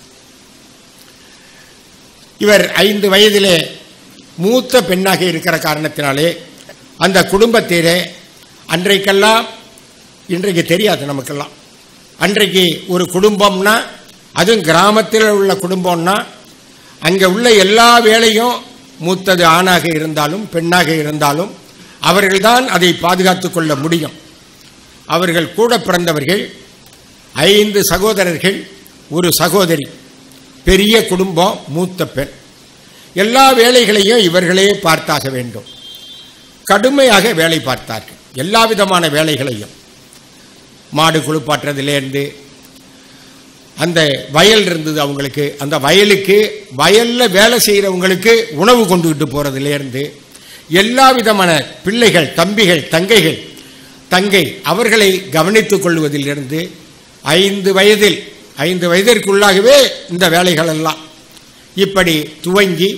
இவர் ஐந்து வயதிலே மூத்த பெண்ணாக இருக்கிற காரணத்தினாலே அந்த குடும்பத்திலே அன்றைக்கெல்லாம் இன்றைக்கு தெரியாது நமக்கெல்லாம் அன்றைக்கு ஒரு குடும்பம்னா அதுவும் கிராமத்தில் உள்ள குடும்பம்னா அங்கே உள்ள எல்லா வேலையும் மூத்தது ஆணாக இருந்தாலும் பெண்ணாக இருந்தாலும் அவர்கள்தான் அதை பாதுகாத்து கொள்ள முடியும் அவர்கள் கூட பிறந்தவர்கள் ஐந்து சகோதரர்கள் ஒரு சகோதரி பெரிய குடும்பம் மூத்த பெண் எல்லா வேலைகளையும் இவர்களே பார்த்தாக வேண்டும் கடுமையாக வேலை பார்த்தார்கள் எல்லா விதமான வேலைகளையும் மாடு குளிப்பாட்டுறதுலேருந்து அந்த வயல் இருந்தது அவங்களுக்கு அந்த வயலுக்கு வயலில் வேலை செய்கிறவங்களுக்கு உணவு கொண்டுகிட்டு போகிறதுலேருந்து எல்லா விதமான பிள்ளைகள் தம்பிகள் தங்கைகள் தங்கை அவர்களை கவனித்துக் கொள்வதிலிருந்து ஐந்து வயதில் ஐந்து வயதிற்குள்ளாகவே இந்த வேலைகள் எல்லாம் இப்படி துவங்கி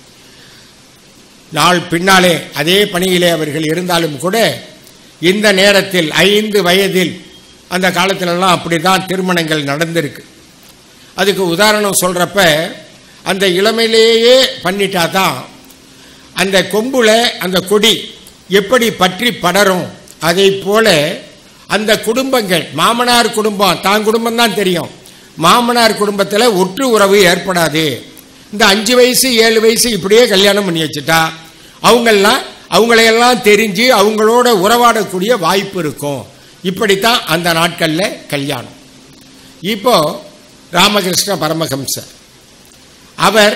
நாள் பின்னாலே அதே பணியிலே அவர்கள் இருந்தாலும் கூட இந்த நேரத்தில் ஐந்து வயதில் அந்த காலத்திலெல்லாம் அப்படி தான் திருமணங்கள் நடந்திருக்கு அதுக்கு உதாரணம் சொல்கிறப்ப அந்த இளமையிலேயே பண்ணிட்டா தான் அந்த கொம்புல அந்த கொடி எப்படி பற்றி படரும் அதை போல அந்த குடும்பங்கள் மாமனார் குடும்பம் தான் குடும்பம் தான் தெரியும் மாமனார் குடும்பத்தில் ஒற்று உறவு ஏற்படாது இந்த அஞ்சு வயசு ஏழு வயசு இப்படியே கல்யாணம் பண்ணி வச்சுட்டா அவங்கெல்லாம் அவங்களையெல்லாம் தெரிஞ்சு அவங்களோட உறவாடக்கூடிய வாய்ப்பு இருக்கும் இப்படித்தான் அந்த நாட்களில் கல்யாணம் இப்போ ராமகிருஷ்ண பரமஹம்சர் அவர்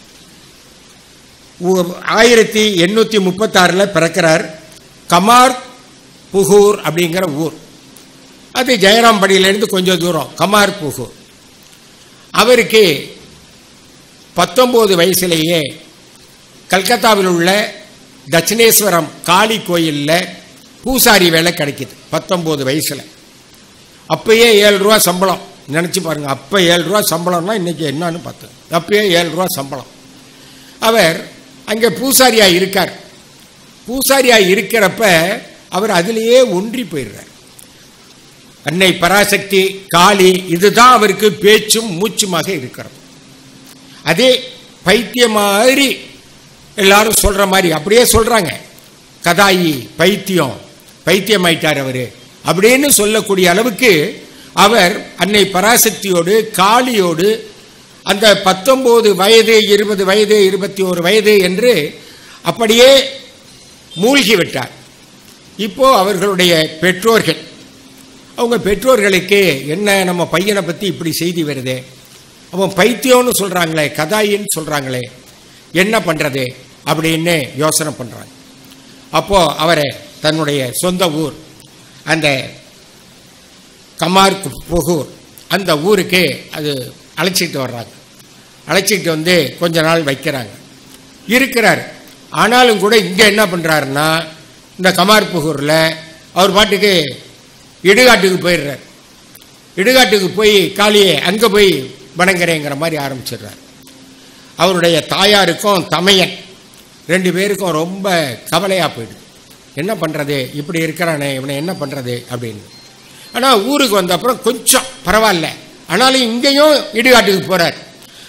ஆயிரத்தி எண்ணூற்றி முப்பத்தாறில் பிறக்கிறார் கமார் புகூர் அப்படிங்கிற ஊர் அது ஜெயராம்படியிலேருந்து கொஞ்சம் தூரம் கமார் புகூர் அவருக்கு பத்தொம்போது வயசுலேயே கல்கத்தாவில் உள்ள தட்சிணேஸ்வரம் காளி கோயிலில் பூசாரி வேலை கிடைக்குது பத்தொம்போது வயசில் அப்பயே ஏழு ரூபா சம்பளம் நினச்சி பாருங்கள் அப்போ ஏழு ரூபா சம்பளம்னா இன்றைக்கி என்னன்னு பார்த்தேன் அப்பயே ஏழு ரூபா சம்பளம் அவர் அங்கே பூசாரியாக இருக்கார் பூசாரியாக இருக்கிறப்ப அவர் அதிலேயே ஒன்றி போயிடுறார் அன்னை பராசக்தி காளி இதுதான் அவருக்கு பேச்சும் மூச்சுமாக இருக்கிறது அதே பைத்தியம் மாதிரி எல்லாரும் சொல்ற மாதிரி அப்படியே சொல்றாங்க கதாயி பைத்தியம் பைத்தியம் ஆயிட்டார் அவரு அப்படின்னு சொல்லக்கூடிய அளவுக்கு அவர் அன்னை பராசக்தியோடு காளியோடு அந்த பத்தொன்பது வயது இருபது வயது இருபத்தி ஒரு வயது என்று அப்படியே மூழ்கி விட்டார் இப்போ அவர்களுடைய பெற்றோர்கள் அவங்க பெற்றோர்களுக்கு என்ன நம்ம பையனை பற்றி இப்படி செய்தி வருதே அவன் பைத்தியம்னு சொல்கிறாங்களே கதாயின்னு சொல்கிறாங்களே என்ன பண்ணுறது அப்படின்னு யோசனை பண்ணுறாங்க அப்போது அவரை தன்னுடைய சொந்த ஊர் அந்த கமார் புகூர் அந்த ஊருக்கு அது அழைச்சிட்டு வர்றாங்க அழைச்சிட்டு வந்து கொஞ்ச நாள் வைக்கிறாங்க இருக்கிறார் ஆனாலும் கூட இங்கே என்ன பண்ணுறாருன்னா இந்த கமார் புகூரில் அவர் பாட்டுக்கு இடுகாட்டுக்கு போயிடுறார் இடுகாட்டுக்கு போய் காளியே அங்கே போய் வணங்குறேங்கிற மாதிரி ஆரம்பிச்சிடுறார் அவருடைய தாயாருக்கும் தமையன் ரெண்டு பேருக்கும் ரொம்ப கவலையாக போயிடுது என்ன பண்ணுறது இப்படி இருக்கிறானே இவனை என்ன பண்ணுறது அப்படின்னு ஆனால் ஊருக்கு வந்த அப்புறம் கொஞ்சம் பரவாயில்ல ஆனாலும் இங்கேயும் இடுகாட்டுக்கு போகிறார்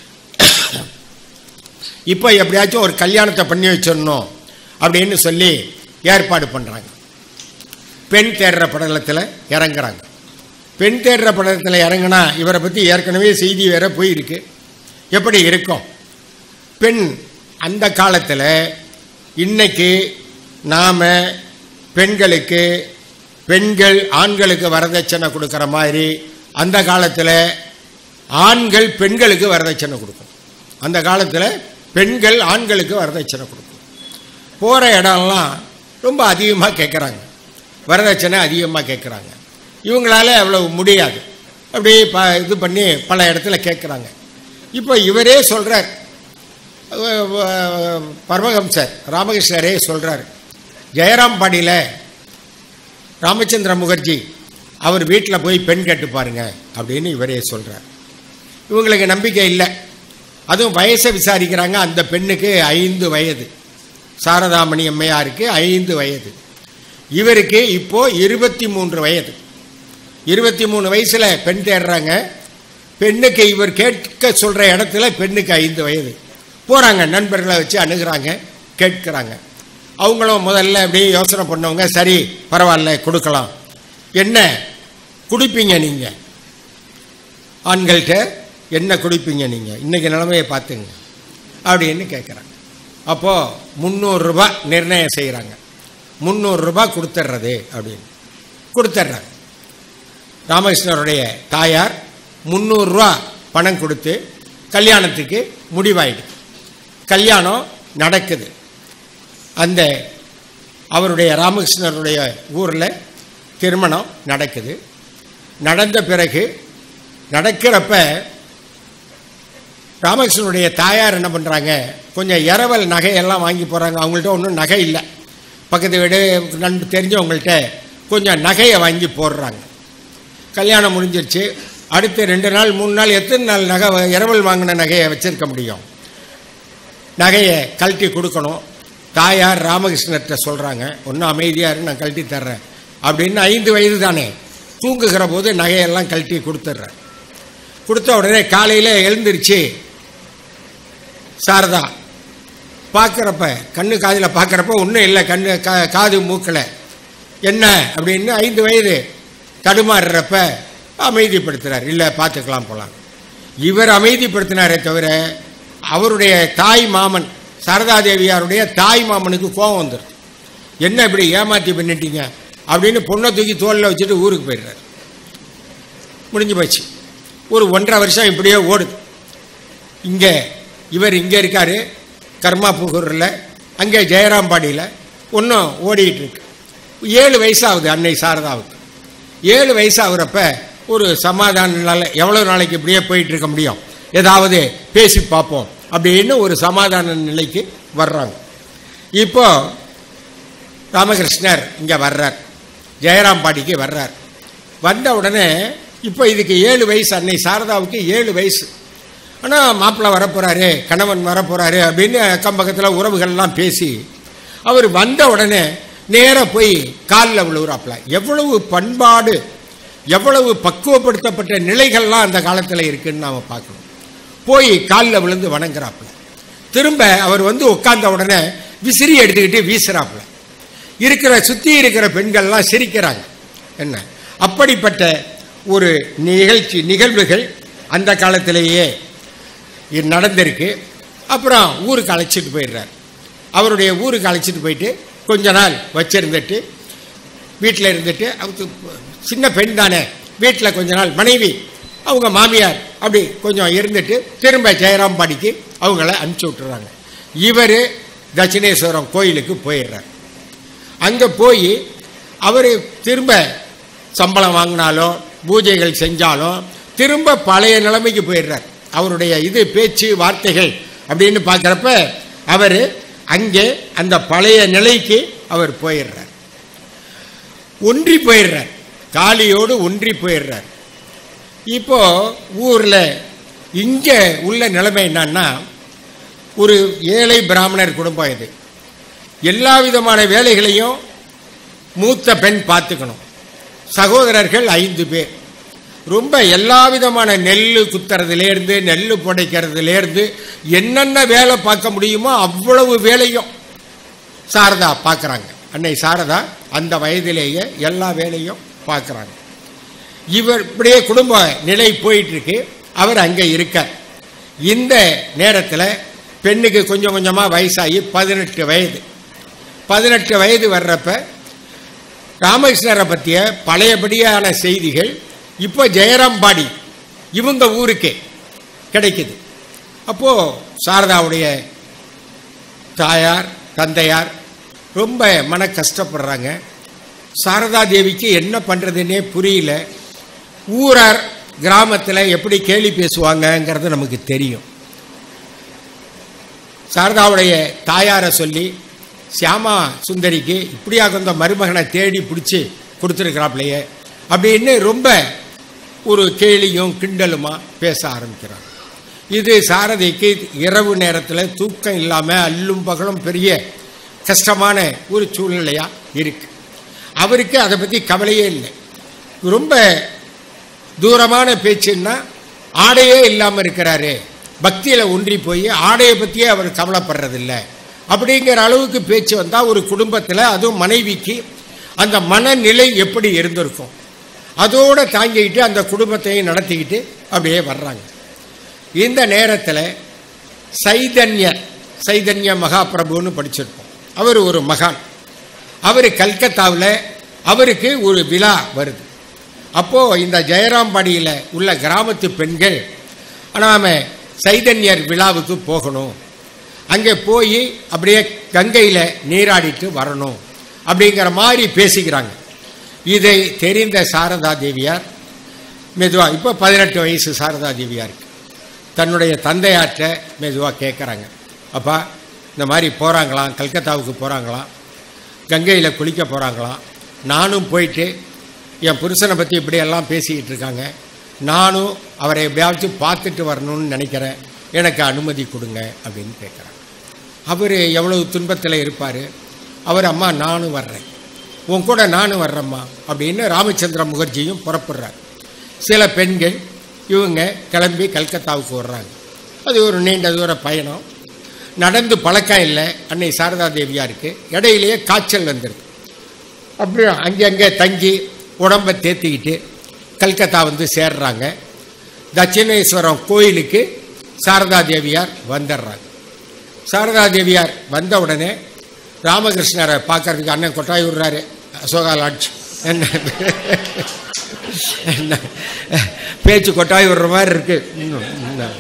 இப்போ எப்படியாச்சும் ஒரு கல்யாணத்தை பண்ணி வச்சிடணும் அப்படின்னு சொல்லி ஏற்பாடு பண்ணுறாங்க பெண் தேடுற படலத்தில் இறங்குறாங்க பெண் தேடுற படலத்தில் இறங்குனா இவரை பற்றி ஏற்கனவே செய்தி வேற போயிருக்கு எப்படி இருக்கும் பெண் அந்த காலத்தில் இன்னைக்கு நாம் பெண்களுக்கு பெண்கள் ஆண்களுக்கு வரதட்சணை கொடுக்குற மாதிரி அந்த காலத்தில் ஆண்கள் பெண்களுக்கு வரதட்சணை கொடுக்கும் அந்த காலத்தில் பெண்கள் ஆண்களுக்கு வரதட்சணை கொடுக்கும் போகிற இடம்லாம் ரொம்ப அதிகமாக கேட்குறாங்க வரதட்சணை அதிகமாக கேட்குறாங்க இவங்களால அவ்வளவு முடியாது அப்படியே ப இது பண்ணி பல இடத்துல கேட்குறாங்க இப்போ இவரே சொல்கிறார் பரமஹம்சர் ராமகிருஷ்ணரே சொல்கிறார் ஜெயராம்பாடியில் ராமச்சந்திர முகர்ஜி அவர் வீட்டில் போய் பெண் கேட்டு பாருங்க அப்படின்னு இவரே சொல்கிறார் இவங்களுக்கு நம்பிக்கை இல்லை அதுவும் வயசை விசாரிக்கிறாங்க அந்த பெண்ணுக்கு ஐந்து வயது சாரதாமணி அம்மையாருக்கு ஐந்து வயது இவருக்கு இப்போ இருபத்தி மூன்று வயது இருபத்தி மூணு வயசுல பெண் தேடுறாங்க பெண்ணுக்கு இவர் கேட்க சொல்ற இடத்துல பெண்ணுக்கு ஐந்து வயது போறாங்க நண்பர்களை வச்சு அணுகுறாங்க கேட்கிறாங்க அவங்களும் முதல்ல அப்படியே யோசனை பண்ணவங்க சரி பரவாயில்ல கொடுக்கலாம் என்ன குடிப்பீங்க நீங்க ஆண்கள்கிட்ட என்ன குடிப்பீங்க நீங்க இன்னைக்கு நிலைமையை பார்த்துங்க அப்படின்னு கேட்குறாங்க அப்போ முந்நூறுரூபா நிர்ணயம் செய்கிறாங்க முந்நூறுரூபா கொடுத்துட்றது அப்படின்னு கொடுத்துட்றாங்க ராமகிருஷ்ணருடைய தாயார் முந்நூறுரூவா பணம் கொடுத்து கல்யாணத்துக்கு முடிவாயிடுது கல்யாணம் நடக்குது அந்த அவருடைய ராமகிருஷ்ணருடைய ஊரில் திருமணம் நடக்குது நடந்த பிறகு நடக்கிறப்ப ராமகிருஷ்ணனுடைய தாயார் என்ன பண்ணுறாங்க கொஞ்சம் இரவல் நகையெல்லாம் வாங்கி போகிறாங்க அவங்கள்ட்ட ஒன்றும் நகை இல்லை பக்கத்து வீடு நண்பு தெரிஞ்சவங்கள்ட்ட கொஞ்சம் நகையை வாங்கி போடுறாங்க கல்யாணம் முடிஞ்சிருச்சு அடுத்து ரெண்டு நாள் மூணு நாள் எத்தனை நாள் நகை இரவல் வாங்கின நகையை வச்சிருக்க முடியும் நகையை கழட்டி கொடுக்கணும் தாயார் ராமகிருஷ்ணர்கிட்ட சொல்கிறாங்க ஒன்றும் அமைதியாக இரு நான் கழட்டி தர்றேன் அப்படின்னு ஐந்து வயது தானே தூங்குகிற போது நகையெல்லாம் கழட்டி கொடுத்துட்றேன் கொடுத்த உடனே காலையில் எழுந்திருச்சு சாரதா பார்க்குறப்ப கண்ணு காதில் பார்க்குறப்ப ஒன்றும் இல்லை கண்ணு கா காது மூக்கில் என்ன அப்படின்னு ஐந்து வயது தடுமாறுறப்ப அமைதிப்படுத்துகிறார் இல்லை பார்த்துக்கலாம் போகலாம் இவர் அமைதிப்படுத்தினாரே தவிர அவருடைய தாய் மாமன் சாரதாதேவியாருடைய தாய் மாமனுக்கு கோபம் வந்துடும் என்ன இப்படி ஏமாற்றி பண்ணிட்டீங்க அப்படின்னு பொண்ணை தூக்கி தோளில் வச்சுட்டு ஊருக்கு போயிடுறாரு முடிஞ்சு போச்சு ஒரு ஒன்றரை வருஷம் இப்படியே ஓடுது இங்கே இவர் இங்கே இருக்காரு கர்மாபுகூரில் அங்கே ஜெயராம்பாடியில் ஒன்றும் ஓடிட்டு இருக்கு ஏழு வயசாகுது அன்னை சாரதாவுக்கு ஏழு வயசாகிறப்ப ஒரு சமாதான நாள் எவ்வளோ நாளைக்கு இப்படியே போயிட்டு இருக்க முடியும் ஏதாவது பேசி பார்ப்போம் அப்படின்னு ஒரு சமாதான நிலைக்கு வர்றாங்க இப்போ ராமகிருஷ்ணர் இங்கே வர்றார் ஜெயராம்பாடிக்கு வர்றார் வந்த உடனே இப்போ இதுக்கு ஏழு வயசு அன்னை சாரதாவுக்கு ஏழு வயசு ஆனால் மாப்பிள்ளை வரப்போகிறாரு கணவன் வரப்போகிறாரு அப்படின்னு அக்கம் பக்கத்தில் உறவுகள்லாம் பேசி அவர் வந்த உடனே நேராக போய் காலில் விழுவுறாப்புல எவ்வளவு பண்பாடு எவ்வளவு பக்குவப்படுத்தப்பட்ட நிலைகள்லாம் அந்த காலத்தில் இருக்குன்னு நாம் பார்க்கணும் போய் காலில் விழுந்து வணங்குறாப்புல திரும்ப அவர் வந்து உட்கார்ந்த உடனே விசிறி எடுத்துக்கிட்டு வீசுறாப்புல இருக்கிற சுற்றி இருக்கிற பெண்கள்லாம் சிரிக்கிறாங்க என்ன அப்படிப்பட்ட ஒரு நிகழ்ச்சி நிகழ்வுகள் அந்த காலத்திலேயே இது நடந்திருக்கு அப்புறம் ஊருக்கு அழைச்சிட்டு போயிடுறார் அவருடைய ஊருக்கு அழைச்சிட்டு போயிட்டு கொஞ்ச நாள் வச்சிருந்துட்டு வீட்டில் இருந்துட்டு அவருக்கு சின்ன பெண் தானே வீட்டில் கொஞ்ச நாள் மனைவி அவங்க மாமியார் அப்படி கொஞ்சம் இருந்துட்டு திரும்ப ஜெயராம்பாடிக்கு அவங்கள அனுப்பிச்சி விட்டுறாங்க இவர் தட்சிணேஸ்வரம் கோயிலுக்கு போயிடுறார் அங்கே போய் அவர் திரும்ப சம்பளம் வாங்கினாலும் பூஜைகள் செஞ்சாலும் திரும்ப பழைய நிலைமைக்கு போயிடுறார் அவருடைய இது பேச்சு வார்த்தைகள் அப்படின்னு பார்க்குறப்ப அவர் அங்கே அந்த பழைய நிலைக்கு அவர் போயிடுறார் ஒன்றி போயிடுறார் காளியோடு ஒன்றி போயிடுறார் இப்போ ஊரில் இங்கே உள்ள நிலைமை என்னன்னா ஒரு ஏழை பிராமணர் குடும்பம் இது எல்லா விதமான வேலைகளையும் மூத்த பெண் பார்த்துக்கணும் சகோதரர்கள் ஐந்து பேர் ரொம்ப எல்லா விதமான நெல் குத்துறதுலேருந்து நெல் புடைக்கிறதுலேருந்து என்னென்ன வேலை பார்க்க முடியுமோ அவ்வளவு வேலையும் சாரதா பார்க்குறாங்க அன்னை சாரதா அந்த வயதிலேயே எல்லா வேலையும் பார்க்குறாங்க இவர் இப்படியே குடும்ப நிலை போயிட்டு இருக்கு அவர் அங்கே இருக்கார் இந்த நேரத்தில் பெண்ணுக்கு கொஞ்சம் கொஞ்சமாக வயசாகி பதினெட்டு வயது பதினெட்டு வயது வர்றப்ப ராமகிருஷ்ணரை பற்றிய பழையபடியான செய்திகள் இப்போ ஜெயராம்பாடி இவங்க ஊருக்கே கிடைக்குது அப்போது சாரதாவுடைய தாயார் தந்தையார் ரொம்ப மன கஷ்டப்படுறாங்க சாரதா தேவிக்கு என்ன பண்ணுறதுன்னே புரியல ஊரார் கிராமத்தில் எப்படி கேலி பேசுவாங்கங்கிறது நமக்கு தெரியும் சாரதாவுடைய தாயாரை சொல்லி சியாமா சுந்தரிக்கு இப்படியா கொஞ்ச மருமகனை தேடி பிடிச்சி கொடுத்துருக்கிறாப்லையே அப்படின்னு ரொம்ப ஒரு கேலியும் கிண்டலுமா பேச ஆரம்பிக்கிறாங்க இது சாரதிக்கு இரவு நேரத்தில் தூக்கம் இல்லாமல் அல்லும் பகலும் பெரிய கஷ்டமான ஒரு சூழ்நிலையாக இருக்கு அவருக்கு அதை பற்றி கவலையே இல்லை ரொம்ப தூரமான பேச்சுன்னா ஆடையே இல்லாமல் இருக்கிறாரு பக்தியில் ஒன்றி போய் ஆடையை பற்றியே அவர் கவலைப்படுறதில்ல அப்படிங்கிற அளவுக்கு பேச்சு வந்தால் ஒரு குடும்பத்தில் அதுவும் மனைவிக்கு அந்த மனநிலை எப்படி இருந்திருக்கும் அதோடு தாங்கிக்கிட்டு அந்த குடும்பத்தையும் நடத்திக்கிட்டு அப்படியே வர்றாங்க இந்த நேரத்தில் சைதன்யர் சைதன்ய மகாபிரபுன்னு படிச்சிருப்போம் அவர் ஒரு மகான் அவர் கல்கத்தாவில் அவருக்கு ஒரு விழா வருது அப்போது இந்த ஜெயராம்பாடியில் உள்ள கிராமத்து பெண்கள் நாம் சைதன்யர் விழாவுக்கு போகணும் அங்கே போய் அப்படியே கங்கையில் நீராடிட்டு வரணும் அப்படிங்கிற மாதிரி பேசிக்கிறாங்க இதை தெரிந்த சாரதா தேவியார் மெதுவாக இப்போ பதினெட்டு வயசு சாரதா தேவியாருக்கு தன்னுடைய தந்தையாற்ற மெதுவாக கேட்குறாங்க அப்பா இந்த மாதிரி போகிறாங்களாம் கல்கத்தாவுக்கு போகிறாங்களாம் கங்கையில் குளிக்க போகிறாங்களாம் நானும் போயிட்டு என் புருஷனை பற்றி இப்படியெல்லாம் பேசிக்கிட்டு இருக்காங்க நானும் அவரை எப்படியாச்சும் பார்த்துட்டு வரணும்னு நினைக்கிறேன் எனக்கு அனுமதி கொடுங்க அப்படின்னு கேட்குறாங்க அவர் எவ்வளவு துன்பத்தில் இருப்பார் அவர் அம்மா நானும் வர்றேன் உன் கூட நானும் வர்றேம்மா அப்படின்னு ராமச்சந்திர முகர்ஜியும் புறப்படுறார் சில பெண்கள் இவங்க கிளம்பி கல்கத்தாவுக்கு வர்றாங்க அது ஒரு நீண்ட தூர பயணம் நடந்து பழக்கம் இல்லை அன்னை சாரதா தேவியாருக்கு இடையிலேயே காய்ச்சல் வந்துடுது அப்படியே அங்கங்கே தங்கி உடம்பை தேத்திக்கிட்டு கல்கத்தா வந்து சேர்றாங்க தட்சிணேஸ்வரம் கோயிலுக்கு சாரதா தேவியார் வந்துடுறாங்க சாரதா தேவியார் வந்த உடனே ராமகிருஷ்ணரை பார்க்கறதுக்கு அண்ணன் கொட்டாய் விடுறாரு அசோகா லாட்ஜ் என்ன என்ன பேச்சு கொட்டாய் விடுற மாதிரி இருக்கு இன்னும், இன்னும்.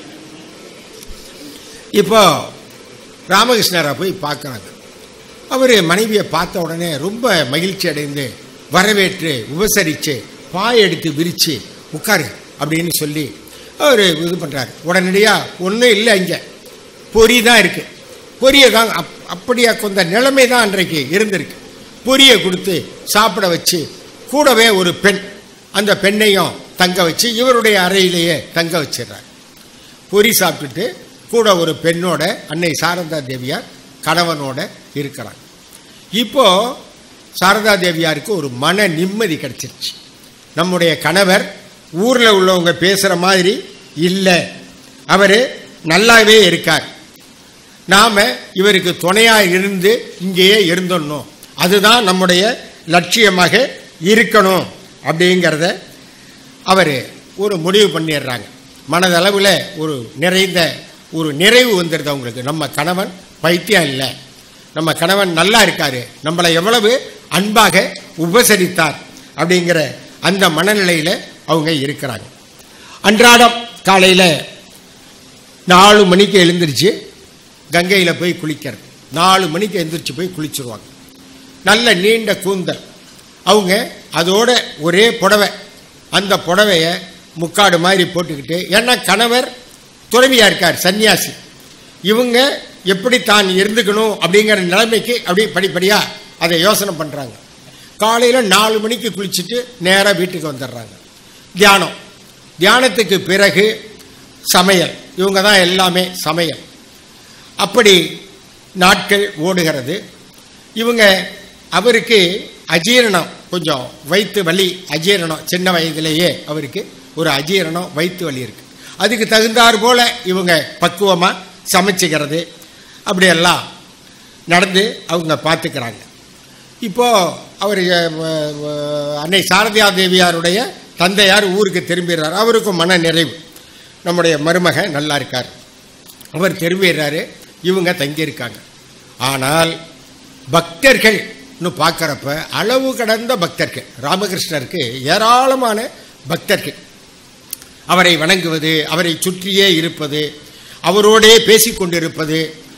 இப்போ ராமகிருஷ்ணரை போய் பார்க்குறாங்க அவர் மனைவியை பார்த்த உடனே ரொம்ப மகிழ்ச்சி அடைந்து வரவேற்று உபசரித்து பாய் எடுத்து விரித்து உட்காரு அப்படின்னு சொல்லி அவர் இது பண்ணுறாரு உடனடியாக ஒன்றும் இல்லை இங்கே பொரி தான் இருக்குது பொரியை தான் அப் அப்படியா கொஞ்ச நிலைமை தான் அன்றைக்கு இருந்திருக்கு பொரியை கொடுத்து சாப்பிட வச்சு கூடவே ஒரு பெண் அந்த பெண்ணையும் தங்க வச்சு இவருடைய அறையிலேயே தங்க வச்சிடுறார் பொரி சாப்பிட்டுட்டு கூட ஒரு பெண்ணோட அன்னை சாரதா தேவியார் கணவனோட இருக்கிறாங்க இப்போ சாரதா தேவியாருக்கு ஒரு மன நிம்மதி கிடைச்சிருச்சு நம்முடைய கணவர் ஊரில் உள்ளவங்க பேசுகிற மாதிரி இல்லை அவர் நல்லாவே இருக்கார் நாம் இவருக்கு துணையாக இருந்து இங்கேயே இருந்துடணும் அதுதான் நம்முடைய லட்சியமாக இருக்கணும் அப்படிங்கிறத அவர் ஒரு முடிவு பண்ணிடுறாங்க மனதளவில் ஒரு நிறைந்த ஒரு நிறைவு வந்துடுது அவங்களுக்கு நம்ம கணவன் பைத்தியம் இல்லை நம்ம கணவன் நல்லா இருக்காரு நம்மளை எவ்வளவு அன்பாக உபசரித்தார் அப்படிங்கிற அந்த மனநிலையில் அவங்க இருக்கிறாங்க அன்றாடம் காலையில் நாலு மணிக்கு எழுந்திருச்சு கங்கையில் போய் குளிக்கிறது நாலு மணிக்கு எழுந்திரிச்சு போய் குளிச்சிருவாங்க நல்ல நீண்ட கூந்தல் அவங்க அதோட ஒரே புடவை அந்த புடவைய முக்காடு மாதிரி போட்டுக்கிட்டு ஏன்னா கணவர் துறவியாக இருக்கார் சன்னியாசி இவங்க எப்படி தான் இருந்துக்கணும் அப்படிங்கிற நிலைமைக்கு அப்படி படிப்படியாக அதை யோசனை பண்ணுறாங்க காலையில் நாலு மணிக்கு குளிச்சுட்டு நேராக வீட்டுக்கு வந்துடுறாங்க தியானம் தியானத்துக்கு பிறகு சமையல் இவங்க தான் எல்லாமே சமையல் அப்படி நாட்கள் ஓடுகிறது இவங்க அவருக்கு அஜீரணம் கொஞ்சம் வயிற்று வலி அஜீரணம் சின்ன வயதிலேயே அவருக்கு ஒரு அஜீரணம் வயிற்று வலி இருக்கு அதுக்கு தகுந்தாற் போல இவங்க பக்குவமாக சமைச்சிக்கிறது அப்படியெல்லாம் நடந்து அவங்க பார்த்துக்கிறாங்க இப்போது அவர் அன்னை சாரதியா தேவியாருடைய தந்தையார் ஊருக்கு திரும்பிடுறார் அவருக்கும் மன நிறைவு நம்முடைய மருமக நல்லா இருக்கார் அவர் திரும்பிடுறாரு இவங்க தங்கியிருக்காங்க ஆனால் பக்தர்கள்னு பார்க்குறப்ப அளவு கடந்த பக்தர்கள் ராமகிருஷ்ணருக்கு ஏராளமான பக்தர்கள் அவரை வணங்குவது அவரை சுற்றியே இருப்பது அவரோடே பேசிக்கொண்டிருப்பது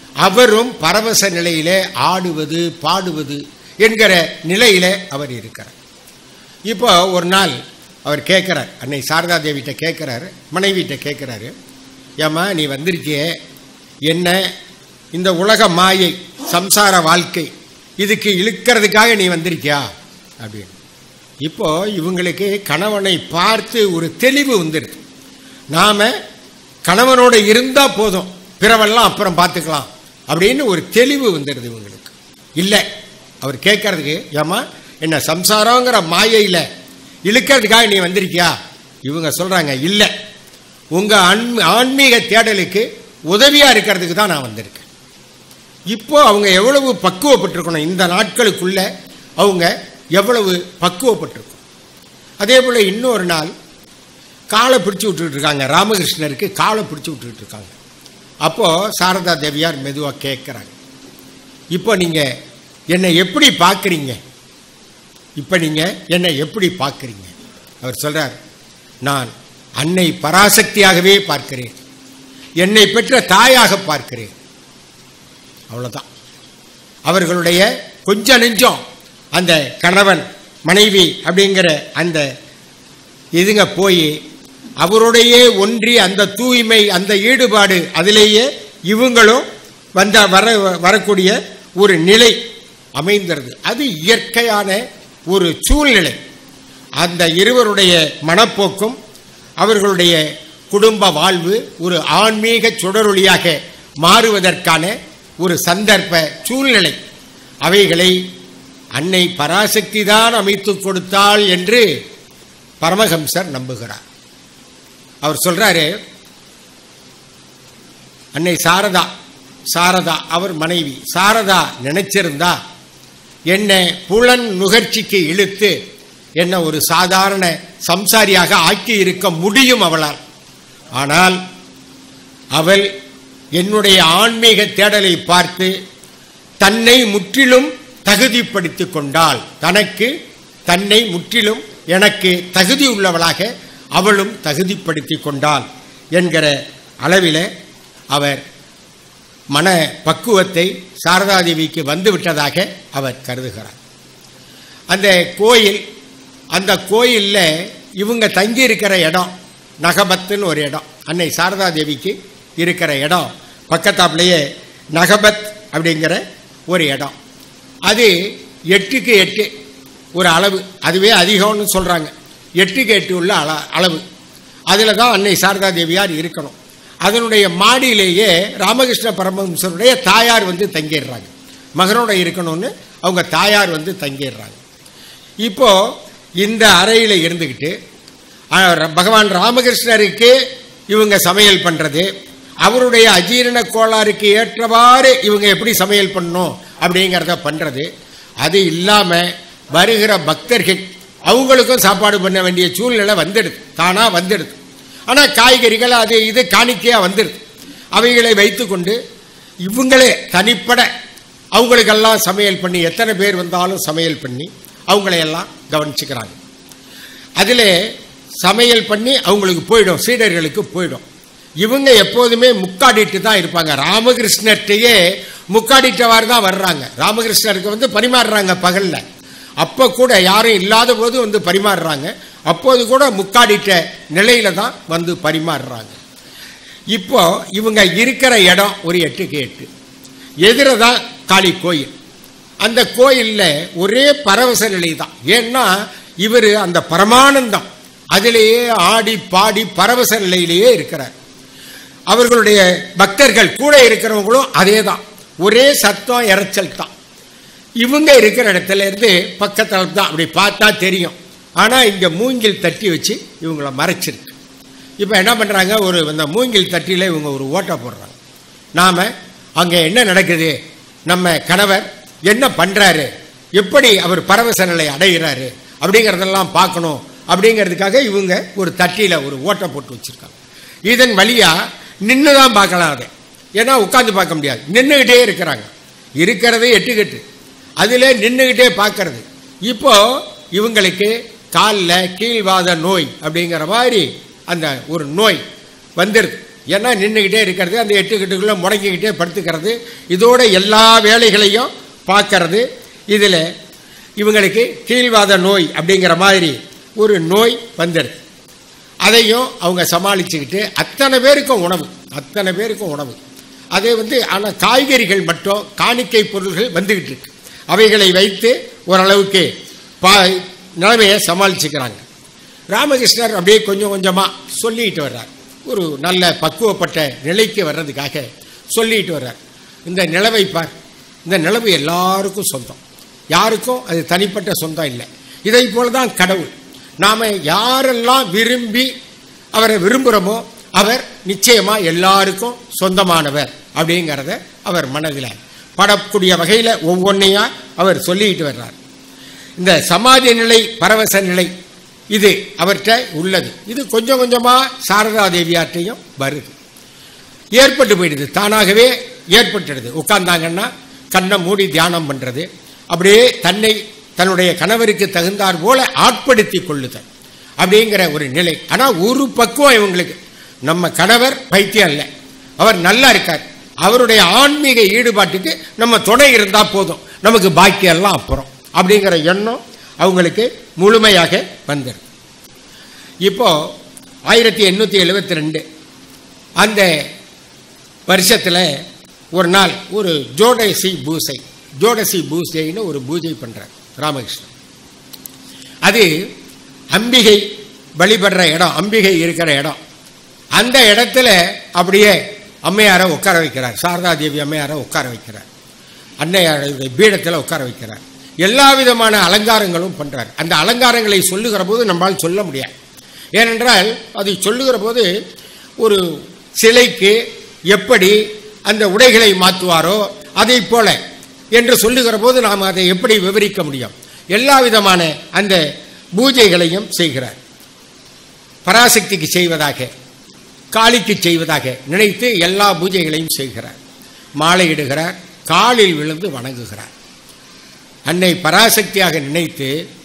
அவரும் பரவச நிலையிலே ஆடுவது பாடுவது என்கிற நிலையிலே அவர் இருக்கிறார் இப்போ ஒரு நாள் அவர் கேட்குறார் அன்னை சாரதா தேவிட்ட கேட்குறாரு மனைவிட்ட கேட்குறாரு ஏம்மா நீ வந்திருக்கியே என்ன இந்த உலக மாயை சம்சார வாழ்க்கை இதுக்கு இழுக்கிறதுக்காக நீ வந்திருக்கியா அப்படின்னு இப்போ இவங்களுக்கு கணவனை பார்த்து ஒரு தெளிவு வந்துடுது நாம கணவனோட இருந்தா போதும் பிறவெல்லாம் அப்புறம் பார்த்துக்கலாம் அப்படின்னு ஒரு தெளிவு வந்துடுது இவங்களுக்கு இல்லை அவர் கேட்கறதுக்கு ஏமா என்ன சம்சாரங்கிற மாயையில இழுக்கிறதுக்காக நீ வந்திருக்கியா இவங்க சொல்றாங்க இல்லை உங்க ஆன்மீ ஆன்மீக தேடலுக்கு உதவியா இருக்கிறதுக்கு தான் நான் வந்திருக்கேன் இப்போ அவங்க எவ்வளவு பக்குவப்பட்டிருக்கணும் இந்த நாட்களுக்குள்ள அவங்க எவ்வளவு பக்குவப்பட்டிருக்கும் அதே போல இன்னொரு நாள் காலை பிடிச்சி விட்டுட்டு இருக்காங்க ராமகிருஷ்ணருக்கு காலை பிடிச்சி விட்டுட்டு இருக்காங்க அப்போ சாரதா தேவியார் மெதுவாக கேட்குறாங்க இப்போ நீங்க என்னை எப்படி பார்க்குறீங்க இப்போ நீங்க என்னை எப்படி பார்க்குறீங்க அவர் சொல்றார் நான் அன்னை பராசக்தியாகவே பார்க்கிறேன் என்னை பெற்ற தாயாக பார்க்கிறேன் அவ்வளவுதான் அவர்களுடைய கொஞ்ச நெஞ்சம் அந்த கணவன் மனைவி அப்படிங்கிற அந்த இதுங்க போய் அவருடையே ஒன்றி அந்த தூய்மை அந்த ஈடுபாடு அதிலேயே இவங்களும் வந்த வர வரக்கூடிய ஒரு நிலை அமைந்திருது அது இயற்கையான ஒரு சூழ்நிலை அந்த இருவருடைய மனப்போக்கும் அவர்களுடைய குடும்ப வாழ்வு ஒரு ஆன்மீக சுடரொளியாக மாறுவதற்கான ஒரு சந்தர்ப்ப சூழ்நிலை அவைகளை அன்னை பராசக்தி தான் அமைத்து கொடுத்தாள் என்று பரமஹம்சர் நம்புகிறார் அவர் சொல்றாரு அன்னை சாரதா சாரதா அவர் மனைவி சாரதா நினைச்சிருந்தா என்ன புலன் நுகர்ச்சிக்கு இழுத்து என்ன ஒரு சாதாரண சம்சாரியாக ஆக்கி இருக்க முடியும் அவளால் ஆனால் அவள் என்னுடைய ஆன்மீக தேடலை பார்த்து தன்னை முற்றிலும் தகுதிப்படுத்தி கொண்டாள் தனக்கு தன்னை முற்றிலும் எனக்கு தகுதி உள்ளவளாக அவளும் தகுதிப்படுத்தி கொண்டாள் என்கிற அளவில் அவர் மன பக்குவத்தை சாரதாதேவிக்கு வந்து விட்டதாக அவர் கருதுகிறார் அந்த கோயில் அந்த கோயிலில் இவங்க தங்கி இருக்கிற இடம் நகபத்துன்னு ஒரு இடம் அன்னை சாரதா தேவிக்கு இருக்கிற இடம் பக்கத்தாப்புலேயே நகபத் அப்படிங்கிற ஒரு இடம் அது எட்டுக்கு எட்டு ஒரு அளவு அதுவே அதிகம்னு சொல்கிறாங்க எட்டுக்கு எட்டு உள்ள அள அளவு அதில் தான் அன்னை சாரதா தேவியார் இருக்கணும் அதனுடைய மாடியிலேயே ராமகிருஷ்ண பரமஹம்சருடைய தாயார் வந்து தங்கிடுறாங்க மகனோட இருக்கணும்னு அவங்க தாயார் வந்து தங்கிடுறாங்க இப்போ இந்த அறையில் இருந்துக்கிட்டு அஹ், பகவான் ராமகிருஷ்ணருக்கு இவங்க சமையல் பண்ணுறது அவருடைய அஜீரண கோளாறுக்கு ஏற்றவாறு இவங்க எப்படி சமையல் பண்ணணும் அப்படிங்கிறத பண்ணுறது அது இல்லாமல் வருகிற பக்தர்கள் அவங்களுக்கும் சாப்பாடு பண்ண வேண்டிய சூழ்நிலை வந்துடுது தானாக வந்துடுது ஆனால் காய்கறிகள் அது இது காணிக்கையாக வந்துடுது அவைகளை வைத்துக்கொண்டு இவங்களே தனிப்பட அவங்களுக்கெல்லாம் சமையல் பண்ணி எத்தனை பேர் வந்தாலும் சமையல் பண்ணி அவங்களையெல்லாம் கவனிச்சுக்கிறாங்க அதில் சமையல் பண்ணி அவங்களுக்கு போயிடும் சீடர்களுக்கு போயிடும் இவங்க எப்போதுமே முக்காடிட்டு தான் இருப்பாங்க ராமகிருஷ்ணர்கிட்டயே முக்காடிட்டவாறு தான் வர்றாங்க ராமகிருஷ்ணருக்கு வந்து பரிமாறுறாங்க பகல்ல அப்போ கூட யாரும் இல்லாத போது வந்து பரிமாறுறாங்க அப்போது கூட முக்காடிட்ட நிலையில தான் வந்து பரிமாறுறாங்க இப்போ இவங்க இருக்கிற இடம் ஒரு எட்டுக்கு எட்டு எதிர தான் காளி கோயில் அந்த கோயில்ல ஒரே பரவச நிலை தான் ஏன்னா இவர் அந்த பரமானந்தம் அதிலேயே ஆடி பாடி பரவச நிலையிலேயே இருக்கிறார் அவர்களுடைய பக்தர்கள் கூட இருக்கிறவங்களும் அதே தான் ஒரே சத்தம் இறைச்சல் தான் இவங்க இருக்கிற இடத்துல இருந்து பக்கத்தில் தான் அப்படி பார்த்தா தெரியும் ஆனால் இங்கே மூங்கில் தட்டி வச்சு இவங்கள மறைச்சிருக்கு இப்போ என்ன பண்ணுறாங்க ஒரு அந்த மூங்கில் தட்டியில் இவங்க ஒரு ஓட்டை போடுறாங்க நாம் அங்கே என்ன நடக்குது நம்ம கணவர் என்ன பண்ணுறாரு எப்படி அவர் பரவச நிலை அடைகிறாரு அப்படிங்கிறதெல்லாம் பார்க்கணும் அப்படிங்கிறதுக்காக இவங்க ஒரு தட்டியில் ஒரு ஓட்டை போட்டு வச்சுருக்காங்க இதன் வழியாக நின்று தான் பார்க்கலாம் அதை ஏன்னா உட்காந்து பார்க்க முடியாது நின்றுக்கிட்டே இருக்கிறாங்க இருக்கிறதே எட்டுக்கட்டு அதில் நின்றுக்கிட்டே பார்க்கறது இப்போ இவங்களுக்கு காலில் கீழ்வாத நோய் அப்படிங்கிற மாதிரி அந்த ஒரு நோய் வந்துடுது ஏன்னா நின்றுக்கிட்டே இருக்கிறது அந்த எட்டு கட்டுக்குள்ளே முடங்கிக்கிட்டே படுத்துக்கிறது இதோட எல்லா வேலைகளையும் பார்க்கறது இதில் இவங்களுக்கு கீழ்வாத நோய் அப்படிங்கிற மாதிரி ஒரு நோய் வந்துடுது அதையும் அவங்க சமாளிச்சுக்கிட்டு அத்தனை பேருக்கும் உணவு அத்தனை பேருக்கும் உணவு அதே வந்து ஆனால் காய்கறிகள் மட்டும் காணிக்கை பொருள்கள் வந்துக்கிட்டு இருக்கு அவைகளை வைத்து ஓரளவுக்கு பா நிலைமையை சமாளிச்சுக்கிறாங்க ராமகிருஷ்ணர் அப்படியே கொஞ்சம் கொஞ்சமாக சொல்லிட்டு வர்றார் ஒரு நல்ல பக்குவப்பட்ட நிலைக்கு வர்றதுக்காக சொல்லிட்டு வர்றார் இந்த நிலவை பார் இந்த நிலவு எல்லாருக்கும் சொந்தம் யாருக்கும் அது தனிப்பட்ட சொந்தம் இல்லை இதை போல தான் கடவுள் நாம் யாரெல்லாம் விரும்பி அவரை விரும்புகிறோமோ அவர் நிச்சயமா எல்லாருக்கும் சொந்தமானவர் அப்படிங்கிறத அவர் மனதில் படக்கூடிய வகையில் ஒவ்வொன்றையா அவர் சொல்லிட்டு வர்றார் இந்த சமாதி நிலை பரவச நிலை இது அவர்கிட்ட உள்ளது இது கொஞ்சம் கொஞ்சமாக சாரதா தேவியார்ட்டையும் வருது ஏற்பட்டு போயிடுது தானாகவே ஏற்பட்டுடுது உட்கார்ந்தாங்கன்னா கண்ணை மூடி தியானம் பண்ணுறது அப்படியே தன்னை தன்னுடைய கணவருக்கு தகுந்தார் போல ஆட்படுத்தி கொள்ளுதல் அப்படிங்கிற ஒரு நிலை ஆனால் ஒரு பக்குவம் இவங்களுக்கு நம்ம கணவர் பைத்தியம் இல்லை அவர் நல்லா இருக்கார் அவருடைய ஆன்மீக ஈடுபாட்டுக்கு நம்ம துணை இருந்தால் போதும் நமக்கு பாக்கியெல்லாம் அப்புறம் அப்படிங்கிற எண்ணம் அவங்களுக்கு முழுமையாக வந்துடும் இப்போ ஆயிரத்தி எண்ணூற்றி எழுபத்தி ரெண்டு அந்த வருஷத்தில் ஒரு நாள் ஒரு ஜோடசி பூசை ஜோடசி பூசைன்னு ஒரு பூஜை பண்ணுறார் ராமகிருஷ்ணன் அது அம்பிகை வழிபடுற இடம் அம்பிகை இருக்கிற இடம் அந்த இடத்துல அப்படியே அம்மையாரை உட்கார வைக்கிறார் சாரதா தேவி அம்மையாரை உட்கார வைக்கிறார் அன்னையாருடைய பீடத்தில் உட்கார வைக்கிறார் எல்லா விதமான அலங்காரங்களும் பண்ணுறார் அந்த அலங்காரங்களை சொல்லுகிற போது நம்மால் சொல்ல முடியாது ஏனென்றால் அதை சொல்லுகிற போது ஒரு சிலைக்கு எப்படி அந்த உடைகளை மாற்றுவாரோ அதை போல என்று சொல்லுகிற போது நாம் அதை எப்படி விவரிக்க முடியும் எல்லா விதமான அந்த பூஜைகளையும் செய்கிறார் பராசக்திக்கு செய்வதாக காளிக்கு செய்வதாக நினைத்து எல்லா பூஜைகளையும் செய்கிறார் மாலையிடுகிறார் காலில் விழுந்து வணங்குகிறார் அன்னை பராசக்தியாக நினைத்து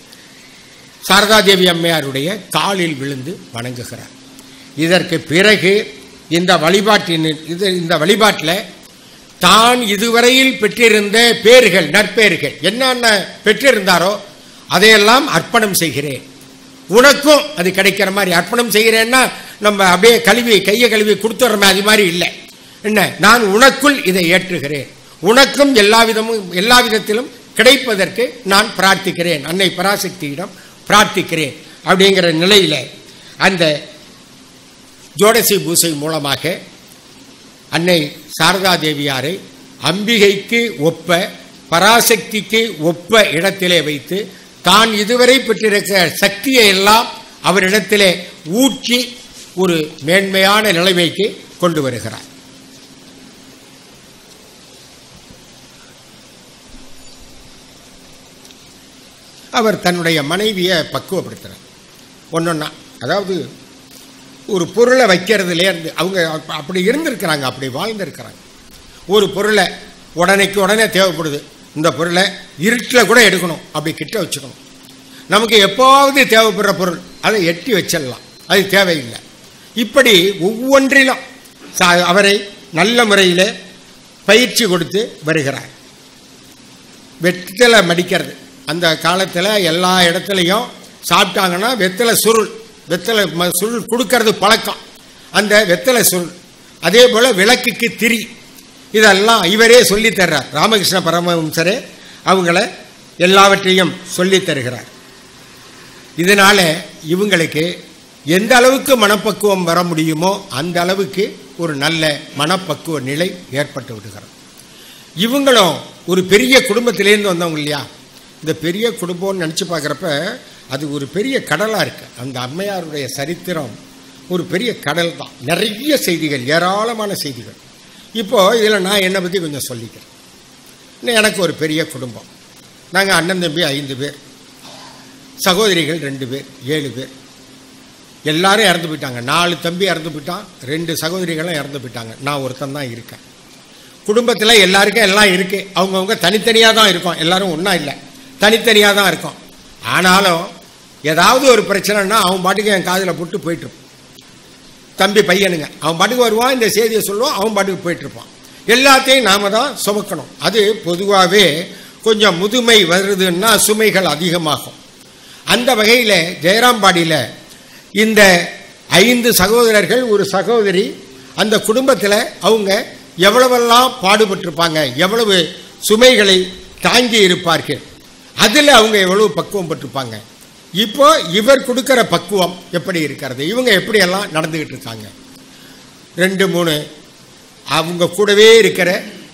சாரதாதேவி அம்மையாருடைய காலில் விழுந்து வணங்குகிறார் இதற்கு பிறகு இந்த வழிபாட்டின் இது இந்த வழிபாட்டில் தான் இதுவரையில் பெற்றிருந்த பேர்கள் நற்பேர்கள் என்னென்ன பெற்றிருந்தாரோ அதையெல்லாம் அர்ப்பணம் செய்கிறேன் உனக்கும் அது கிடைக்கிற மாதிரி அர்ப்பணம் செய்கிறேன்னா நம்ம அப்படியே கழுவி கையை கழுவி கொடுத்துட்றோமே அது மாதிரி இல்லை என்ன நான் உனக்குள் இதை ஏற்றுகிறேன் உனக்கும் எல்லா விதமும் எல்லா விதத்திலும் கிடைப்பதற்கு நான் பிரார்த்திக்கிறேன் அன்னை பராசக்தியிடம் பிரார்த்திக்கிறேன் அப்படிங்கிற நிலையில் அந்த ஜோடசி பூசை மூலமாக அன்னை சாரதா தேவியாரை அம்பிகைக்கு ஒப்ப பராசக்திக்கு ஒப்ப இடத்திலே வைத்து தான் இதுவரை பெற்றிருக்கிற சக்தியை எல்லாம் அவரிடத்திலே ஊற்றி ஒரு மேன்மையான நிலைமைக்கு கொண்டு வருகிறார் அவர் தன்னுடைய மனைவியை பக்குவப்படுத்துகிறார் ஒன்றொன்னா அதாவது ஒரு பொருளை வைக்கிறதுலேருந்து அவங்க அப்ப- அப்படி இருந்திருக்கிறாங்க அப்படி வாழ்ந்திருக்கிறாங்க ஒரு பொருளை உடனேக்கு உடனே தேவைப்படுது இந்த பொருளை இருட்டில் கூட எடுக்கணும் அப்படி கிட்ட வச்சுக்கணும் நமக்கு எப்போவது தேவைப்படுற பொருள் அதை எட்டி வச்சிடலாம் அது தேவையில்லை இப்படி ஒவ்வொன்றிலும் சா- அவரை நல்ல முறையில் பயிற்சி கொடுத்து வருகிறார் வெற்றிலை மடிக்கிறது அந்த காலத்தில் எல்லா இடத்துலையும் சாப்பிட்டாங்கன்னா வெத்தலை சுருள் வெத்தலை ம- சுருள் கொடுக்கறது பழக்கம் அந்த வெத்தலை சுருள் அதே போல் விளக்குக்கு திரி இதெல்லாம் இவரே சொல்லித் தர்றார் ராமகிருஷ்ண பரமஹம்சரே அவங்கள எல்லாவற்றையும் சொல்லித் தருகிறார் இதனால இவங்களுக்கு எந்த அளவுக்கு மனப்பக்குவம் வர முடியுமோ அந்த அளவுக்கு ஒரு நல்ல மனப்பக்குவ நிலை ஏற்பட்டு விடுகிறது இவங்களும் ஒரு பெரிய குடும்பத்திலேருந்து வந்தவங்க இல்லையா இந்த பெரிய குடும்பம்னு நினச்சி பார்க்குறப்ப அது ஒரு பெரிய கடலாக இருக்குது அந்த அம்மையாருடைய சரித்திரம் ஒரு பெரிய கடல் தான் நிறைய செய்திகள் ஏராளமான செய்திகள் இப்போது இதில் நான் என்னை பற்றி கொஞ்சம் சொல்லிக்கிறேன் இன்னும் எனக்கு ஒரு பெரிய குடும்பம் நாங்கள் அண்ணன் தம்பி ஐந்து பேர் சகோதரிகள் ரெண்டு பேர் ஏழு பேர் எல்லாரும் இறந்து போயிட்டாங்க நாலு தம்பி இறந்து போயிட்டான் ரெண்டு சகோதரிகளும் இறந்து போயிட்டாங்க நான் ஒருத்தன் தான் இருக்கேன் குடும்பத்தில் எல்லாருக்கும் எல்லாம் இருக்கு அவங்கவுங்க தனித்தனியாக தான் இருக்கோம் எல்லாரும் ஒன்றா இல்லை தனித்தனியாக தான் இருக்கோம் ஆனாலும் ஏதாவது ஒரு பிரச்சனைனா அவன் பாட்டுக்கு என் காதில் போட்டு போயிட்டு தம்பி பையனுங்க அவன் பாட்டுக்கு வருவான் இந்த செய்தியை சொல்லுவான் அவன் பாட்டுக்கு போயிட்டு இருப்பான் எல்லாத்தையும் நாம தான் சுமக்கணும் அது பொதுவாகவே கொஞ்சம் முதுமை வருதுன்னா சுமைகள் அதிகமாகும் அந்த வகையில் ஜெயராம்பாடியில் இந்த ஐந்து சகோதரர்கள் ஒரு சகோதரி அந்த குடும்பத்தில் அவங்க எவ்வளவெல்லாம் பாடுபட்டிருப்பாங்க எவ்வளவு சுமைகளை தாங்கி இருப்பார்கள் அதில் அவங்க எவ்வளவு பக்குவம் பட்டிருப்பாங்க இப்போ இவர் கொடுக்கிற பக்குவம் எப்படி இருக்கிறது இவங்க எப்படியெல்லாம் நடந்துக்கிட்டு இருக்காங்க ரெண்டு மூணு அவங்க கூடவே இருக்கிற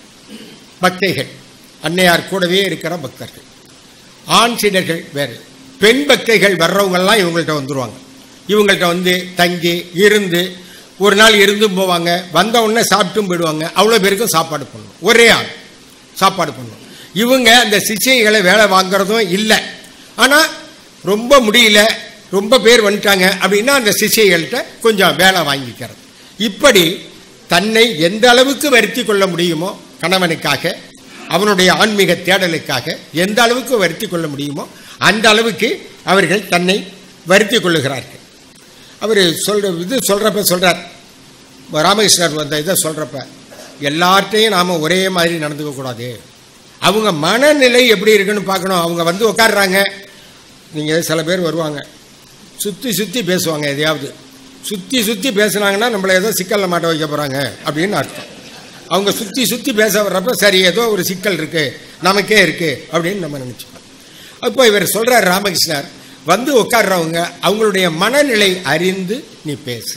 பக்தைகள் அன்னையார் கூடவே இருக்கிற பக்தர்கள் ஆண் சீடர்கள் வேறு பெண் பக்தைகள் வர்றவங்கெல்லாம் இவங்கள்ட்ட வந்துருவாங்க இவங்கள்ட்ட வந்து தங்கி இருந்து ஒரு நாள் இருந்தும் போவாங்க வந்த உடனே சாப்பிட்டும் போயிடுவாங்க அவ்வளோ பேருக்கும் சாப்பாடு பண்ணணும் ஒரே ஆள் சாப்பாடு பண்ணணும் இவங்க அந்த சிச்சைகளை வேலை வாங்குறதும் இல்லை ஆனால் ரொம்ப முடியல ரொம்ப பேர் வந்துட்டாங்க அப்படின்னா அந்த சிச்சைகள்கிட்ட கொஞ்சம் வேலை வாங்கிக்கிறது இப்படி தன்னை எந்த அளவுக்கு வருத்தி கொள்ள முடியுமோ கணவனுக்காக அவனுடைய ஆன்மீக தேடலுக்காக எந்த அளவுக்கு வருத்தி கொள்ள முடியுமோ அந்த அளவுக்கு அவர்கள் தன்னை வருத்தி கொள்ளுகிறார்கள் அவர் சொல்ற இது சொல்றப்ப சொல்றார் ராமகிருஷ்ணர் வந்த இதை சொல்றப்ப எல்லார்ட்டையும் நாம ஒரே மாதிரி நடந்துக்க கூடாது அவங்க மனநிலை எப்படி இருக்குன்னு பார்க்கணும் அவங்க வந்து உட்காடுறாங்க நீங்கள் சில பேர் வருவாங்க சுற்றி சுற்றி பேசுவாங்க எதையாவது சுற்றி சுற்றி பேசுனாங்கன்னா நம்மளை ஏதோ சிக்கலில் மாட்ட வைக்க போகிறாங்க அப்படின்னு அர்த்தம் அவங்க சுற்றி சுற்றி பேச வர்றப்ப சரி ஏதோ ஒரு சிக்கல் இருக்குது நமக்கே இருக்குது அப்படின்னு நம்ம நினச்சிப்போம் அப்போ இவர் சொல்கிறார் ராமகிருஷ்ணர் வந்து உட்கார்றவங்க அவங்களுடைய மனநிலை அறிந்து நீ பேசு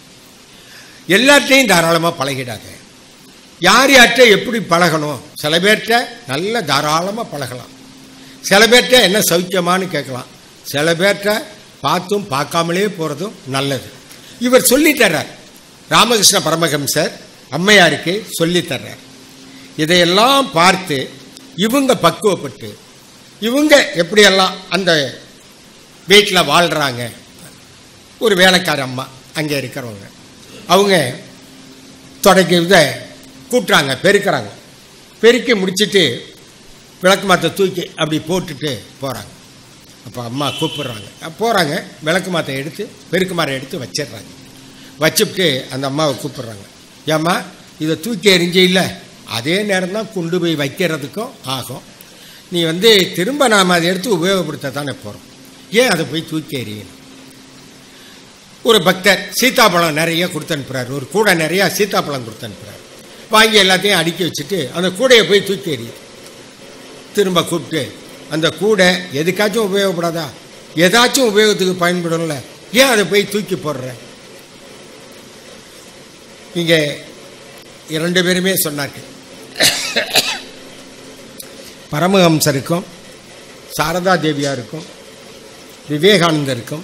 எல்லாத்தையும் தாராளமாக பழகிடாத யார் யார்கிட்ட எப்படி பழகணும் சில பேர்கிட்ட நல்ல தாராளமாக பழகலாம் சில பேர்கிட்ட என்ன சௌக்கியமானு கேட்கலாம் சில பேர்கிட்ட பார்த்தும் பார்க்காமலே போகிறதும் நல்லது இவர் சொல்லித் தர்றார் ராமகிருஷ்ண பரமஹம்சர் அம்மையாருக்கு சொல்லித் தர்றார் இதையெல்லாம் பார்த்து இவங்க பக்குவப்பட்டு இவங்க எப்படியெல்லாம் அந்த வீட்டில் வாழ்கிறாங்க ஒரு வேலைக்கார அம்மா அங்கே இருக்கிறவங்க அவங்க தொடக்கி இதை கூட்டுறாங்க பெருக்கிறாங்க பெருக்கி முடிச்சிட்டு விளக்கு மாற்ற தூக்கி அப்படி போட்டுட்டு போகிறாங்க அப்போ அம்மா கூப்பிடுறாங்க போகிறாங்க விளக்கு மாற்ற எடுத்து பெருக்கு மரம் எடுத்து வச்சிடுறாங்க வச்சுவிட்டு அந்த அம்மாவை கூப்பிடுறாங்க ஏம்மா இதை தூக்கி எறிஞ்ச இல்லை அதே நேரம் தான் கொண்டு போய் வைக்கிறதுக்கும் ஆகும் நீ வந்து திரும்ப நாம் அதை எடுத்து உபயோகப்படுத்த தானே போகிறோம் ஏன் அதை போய் தூக்கி எறியணும் ஒரு பக்தர் சீத்தாப்பழம் நிறைய கொடுத்து அனுப்புறாரு ஒரு கூடை நிறைய சீத்தாப்பழம் கொடுத்து அனுப்புறாரு வாங்கி எல்லாத்தையும் அடுக்கி வச்சுட்டு அந்த கூடையை போய் தூக்கி எறியும் திரும்ப கூப்பிட்டு அந்த கூடை எதுக்காச்சும் உபயோகப்படாதா ஏதாச்சும் உபயோகத்துக்கு பயன்படும்ல ஏன் அதை போய் தூக்கி போடுற இங்கே இரண்டு பேருமே சொன்னார்கள் பரமஹம்சருக்கும் சாரதா தேவியாருக்கும் விவேகானந்தருக்கும்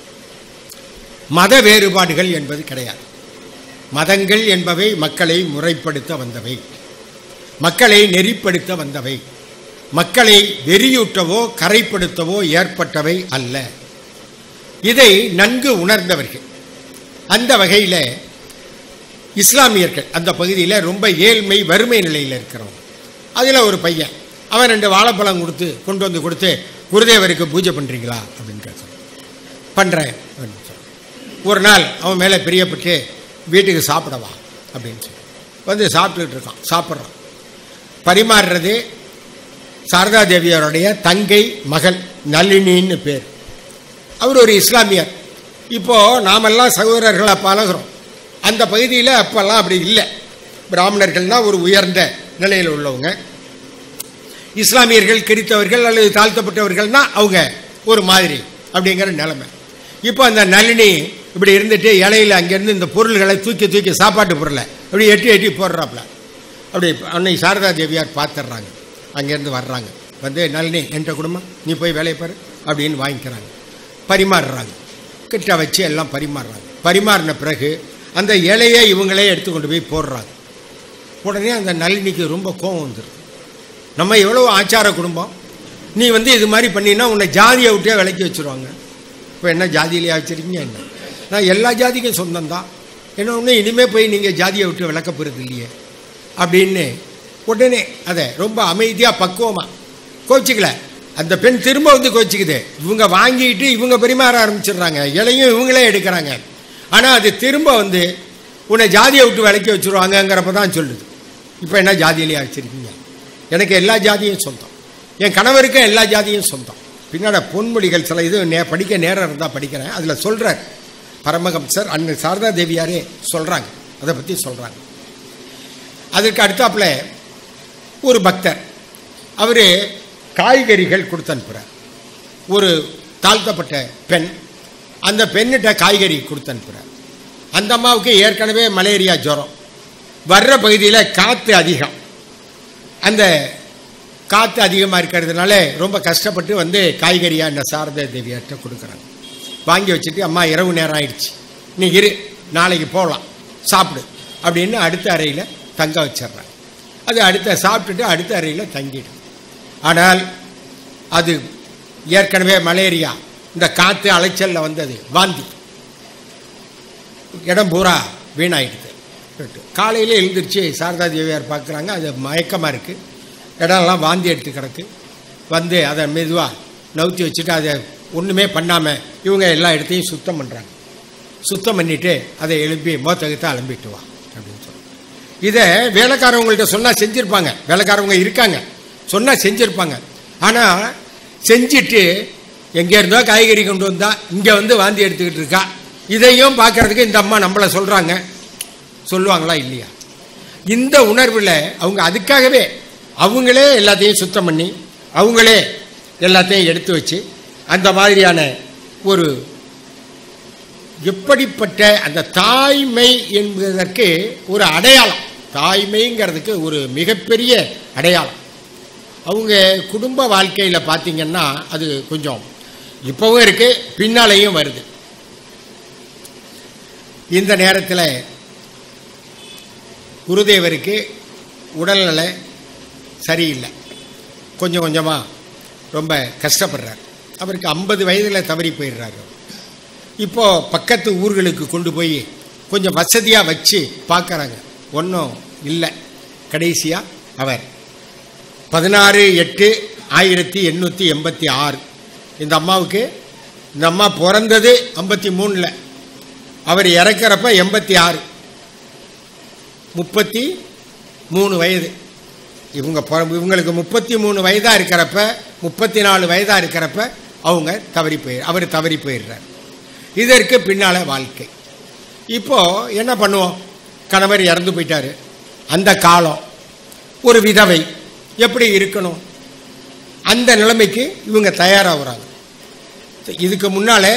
மத வேறுபாடுகள் என்பது கிடையாது மதங்கள் என்பவை மக்களை முறைப்படுத்த வந்தவை மக்களை நெறிப்படுத்த வந்தவை மக்களை வெறியூட்டவோ கரைப்படுத்தவோ ஏற்பட்டவை அல்ல இதை நன்கு உணர்ந்தவர்கள் அந்த வகையில் இஸ்லாமியர்கள் அந்த பகுதியில் ரொம்ப ஏழ்மை வறுமை நிலையில் இருக்கிறவங்க அதில் ஒரு பையன் அவன் ரெண்டு வாழைப்பழம் கொடுத்து கொண்டு வந்து கொடுத்து குருதேவருக்கு பூஜை பண்ணுறீங்களா அப்படின்னு கேட்குறான் பண்ணுறேன் அப்படின்னு சொல்றான். ஒரு நாள் அவன் மேலே பிரியப்பட்டு வீட்டுக்கு சாப்பிடவா அப்படின்னு சொல்லி வந்து சாப்பிட்டுக்கிட்டு இருக்கான் சாப்பிட்றான் பரிமாறுறது சாரதா தேவியருடைய தங்கை மகள் நளினின்னு பேர் அவர் ஒரு இஸ்லாமியர் இப்போ நாமெல்லாம் சகோதரர்களாக பழகுறோம் அந்த பகுதியில் அப்பெல்லாம் அப்படி இல்லை பிராமணர்கள்னா ஒரு உயர்ந்த நிலையில் உள்ளவங்க இஸ்லாமியர்கள் கிறித்தவர்கள் அல்லது தாழ்த்தப்பட்டவர்கள்னா அவங்க ஒரு மாதிரி அப்படிங்கிற நிலைமை இப்போ அந்த நளினி இப்படி இருந்துட்டு இலையில அங்கேருந்து இந்த பொருள்களை தூக்கி தூக்கி சாப்பாட்டு பொருளை அப்படி எட்டி எட்டி போடுறாப்புல அப்படி அன்னை சாரதா தேவியார் பார்த்துடுறாங்க அங்கேருந்து வர்றாங்க வந்து நளினி என்ற குடும்பம் நீ போய் வேலையை பாரு அப்படின்னு வாங்கிக்கிறாங்க பரிமாறுறாங்க கிட்ட வச்சு எல்லாம் பரிமாறுறாங்க பரிமாறின பிறகு அந்த இலையை இவங்களே எடுத்து கொண்டு போய் போடுறாங்க உடனே அந்த நளினிக்கு ரொம்ப கோபம் வந்துடும் நம்ம எவ்வளோ ஆச்சார குடும்பம் நீ வந்து இது மாதிரி பண்ணினா உன்னை ஜாதியை விட்டே விலைக்கு வச்சுருவாங்க இப்போ என்ன ஜாதியிலேயே வச்சுருக்கீங்க என்ன நான் எல்லா ஜாதிக்கும் சொந்தம் தான் என்ன ஒன்று இனிமேல் போய் நீங்கள் ஜாதியை விட்டு விளக்க போகிறது இல்லையே அப்படின்னு உடனே அதை ரொம்ப அமைதியாக பக்குவமாக கோச்சிக்கல அந்த பெண் திரும்ப வந்து கோச்சிக்குது இவங்க வாங்கிட்டு இவங்க பரிமாற ஆரம்பிச்சிடுறாங்க இலையும் இவங்களே எடுக்கிறாங்க ஆனால் அது திரும்ப வந்து உன்னை ஜாதியை விட்டு விலக்கி வச்சுருவாங்கங்கிறப்ப தான் சொல்லுது இப்போ என்ன ஜாதியிலேயே வச்சிருக்கீங்க எனக்கு எல்லா ஜாதியும் சொந்தம் என் கணவருக்கும் எல்லா ஜாதியும் சொந்தம் பின்னாடி பொன்மொழிகள் சில இது நே படிக்க நேரம் இருந்தால் படிக்கிறேன் அதில் சொல்கிறார் பரமஹம்சர் அண்ணன் சாரதா தேவியாரே சொல்கிறாங்க அதை பற்றி சொல்கிறாங்க அதுக்கு அடுத்தாப்புல ஒரு பக்தர் அவர் காய்கறிகள் கொடுத்து அனுப்புகிறார் ஒரு தாழ்த்தப்பட்ட பெண் அந்த பெண்ணிட்ட காய்கறி கொடுத்து அனுப்புகிறார் அந்த அம்மாவுக்கு ஏற்கனவே மலேரியா ஜுரம் வர்ற பகுதியில் காற்று அதிகம் அந்த காற்று அதிகமாக இருக்கிறதுனால ரொம்ப கஷ்டப்பட்டு வந்து காய்கறியாக இந்த சாரதா தேவியார்கிட்ட கொடுக்குறாங்க வாங்கி வச்சுட்டு அம்மா இரவு நேரம் ஆயிடுச்சு நீ இரு நாளைக்கு போகலாம் சாப்பிடு அப்படின்னு அடுத்த அறையில் தங்க வச்சிடுறாங்க அது அடுத்த சாப்பிட்டுட்டு அடுத்த அறையில் தங்கிடும் ஆனால் அது ஏற்கனவே மலேரியா இந்த காற்று அலைச்சலில் வந்தது வாந்தி இடம் பூரா வீணாயிடுது காலையில் எழுந்திரிச்சு சாரதா தேவியார் பார்க்குறாங்க அது மயக்கமாக இருக்குது இடம்லாம் வாந்தி எடுத்து கிடக்கு வந்து அதை மெதுவாக நவுத்தி வச்சுட்டு அதை ஒன்றுமே பண்ணாமல் இவங்க எல்லா இடத்தையும் சுத்தம் பண்ணுறாங்க சுத்தம் பண்ணிவிட்டு அதை எழுப்பி மோத்தகத்தை அலம்பிட்டு வா அப்படின்னு சொல்லி இதை வேலைக்காரவங்கள்ட்ட சொன்னால் செஞ்சுருப்பாங்க வேலைக்காரவங்க இருக்காங்க சொன்னால் செஞ்சுருப்பாங்க ஆனால் செஞ்சுட்டு எங்கே இருந்தோ காய்கறி கொண்டு வந்தா இங்கே வந்து வாந்தி எடுத்துக்கிட்டு இருக்கா இதையும் பார்க்கறதுக்கு இந்த அம்மா நம்மளை சொல்கிறாங்க சொல்லுவாங்களா இல்லையா இந்த உணர்வில் அவங்க அதுக்காகவே அவங்களே எல்லாத்தையும் சுத்தம் பண்ணி அவங்களே எல்லாத்தையும் எடுத்து வச்சு அந்த மாதிரியான ஒரு எப்படிப்பட்ட அந்த தாய்மை என்பதற்கு ஒரு அடையாளம் தாய்மைங்கிறதுக்கு ஒரு மிகப்பெரிய அடையாளம் அவங்க குடும்ப வாழ்க்கையில் பார்த்தீங்கன்னா அது கொஞ்சம் இப்போவும் இருக்கு பின்னாலேயும் வருது இந்த நேரத்தில் குருதேவருக்கு உடல்நிலை சரியில்லை கொஞ்சம் கொஞ்சமாக ரொம்ப கஷ்டப்படுறார் அவருக்கு ஐம்பது வயதில் தவறி போயிடுறாரு இப்போ பக்கத்து ஊர்களுக்கு கொண்டு போய் கொஞ்சம் வசதியாக வச்சு பார்க்குறாங்க ஒன்றும் இல்லை கடைசியாக அவர் பதினாறு எட்டு ஆயிரத்தி எண்ணூற்றி எண்பத்தி ஆறு இந்த அம்மாவுக்கு இந்த அம்மா பிறந்தது ஐம்பத்தி மூணில் அவர் இறக்கிறப்ப எண்பத்தி ஆறு முப்பத்தி மூணு வயது இவங்க பிற- இவங்களுக்கு முப்பத்தி மூணு வயதாக இருக்கிறப்ப முப்பத்தி நாலு வயதாக இருக்கிறப்ப அவங்க தவறி போயிரு அவர் தவறி போயிடுறார் இதற்கு பின்னால் வாழ்க்கை இப்போ என்ன பண்ணுவோம் கணவர் இறந்து போயிட்டாரு அந்த காலம் ஒரு விதவை எப்படி இருக்கணும் அந்த நிலைமைக்கு இவங்க தயாராகிறாங்க இதுக்கு முன்னாலே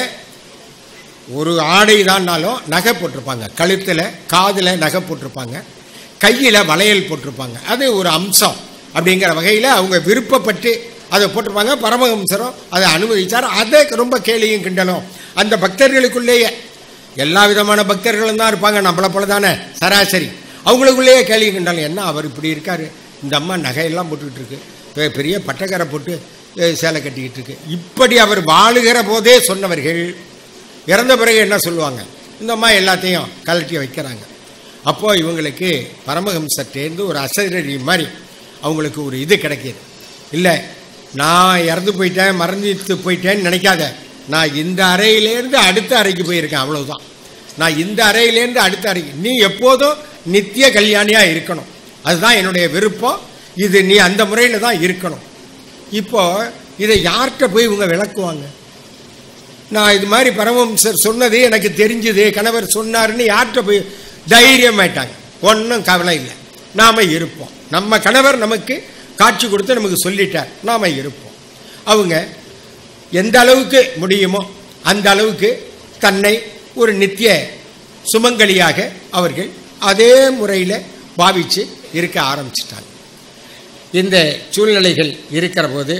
ஒரு ஆடை தான்னாலும் நகை போட்டிருப்பாங்க கழுத்தில் காதில் நகை போட்டிருப்பாங்க கையில் வளையல் போட்டிருப்பாங்க அது ஒரு அம்சம் அப்படிங்கிற வகையில் அவங்க விருப்பப்பட்டு அதை போட்டிருப்பாங்க பரமஹம்சரும் அதை அனுமதிச்சார் அதை ரொம்ப கேலியும் கிண்டலும் அந்த பக்தர்களுக்குள்ளேயே எல்லா விதமான பக்தர்களும் தான் இருப்பாங்க நம்மளை போல தானே சராசரி அவங்களுக்குள்ளேயே கேலியும் கிண்டலும் என்ன அவர் இப்படி இருக்காரு இந்த அம்மா நகையெல்லாம் போட்டுக்கிட்டு இருக்கு பெ- பெரிய பட்டக்கரை போட்டு அஹ், சேலை கட்டிக்கிட்டு இருக்கு இப்படி அவர் வாழுகிற போதே சொன்னவர்கள் இறந்த பிறகு என்ன சொல்லுவாங்க இந்த அம்மா எல்லாத்தையும் கலட்டி வைக்கிறாங்க அப்போ இவங்களுக்கு பரமஹம்சர்ட்டேருந்து ஒரு அசரடி மாதிரி அவங்களுக்கு ஒரு இது கிடைக்கிது இல்லை நான் இறந்து போயிட்டேன் மறந்துட்டு போயிட்டேன்னு நினைக்காத நான் இந்த அறையிலேருந்து அடுத்த அறைக்கு போயிருக்கேன் அவ்வளவுதான் நான் இந்த அறையிலேருந்து அடுத்த அறைக்கு நீ எப்போதும் நித்திய கல்யாணியாக இருக்கணும் அதுதான் என்னுடைய விருப்பம் இது நீ அந்த முறையில் தான் இருக்கணும் இப்போ இதை யார்கிட்ட போய் இவங்க விளக்குவாங்க நான் இது மாதிரி பரமஹம்சர் சொன்னது எனக்கு தெரிஞ்சுது கணவர் சொன்னாருன்னு யார்கிட்ட போய் தைரியமாயிட்டாங்க ஒன்றும் கவலை இல்லை நாம இருப்போம் நம்ம கணவர் நமக்கு காட்சி கொடுத்து நமக்கு சொல்லிட்டார் நாம இருப்போம் அவங்க எந்த அளவுக்கு முடியுமோ அந்த அளவுக்கு தன்னை ஒரு நித்திய சுமங்கலியாக அவர்கள் அதே முறையில் பாவிச்சு இருக்க ஆரம்பிச்சிட்டாங்க இந்த சூழ்நிலைகள் இருக்கிற போது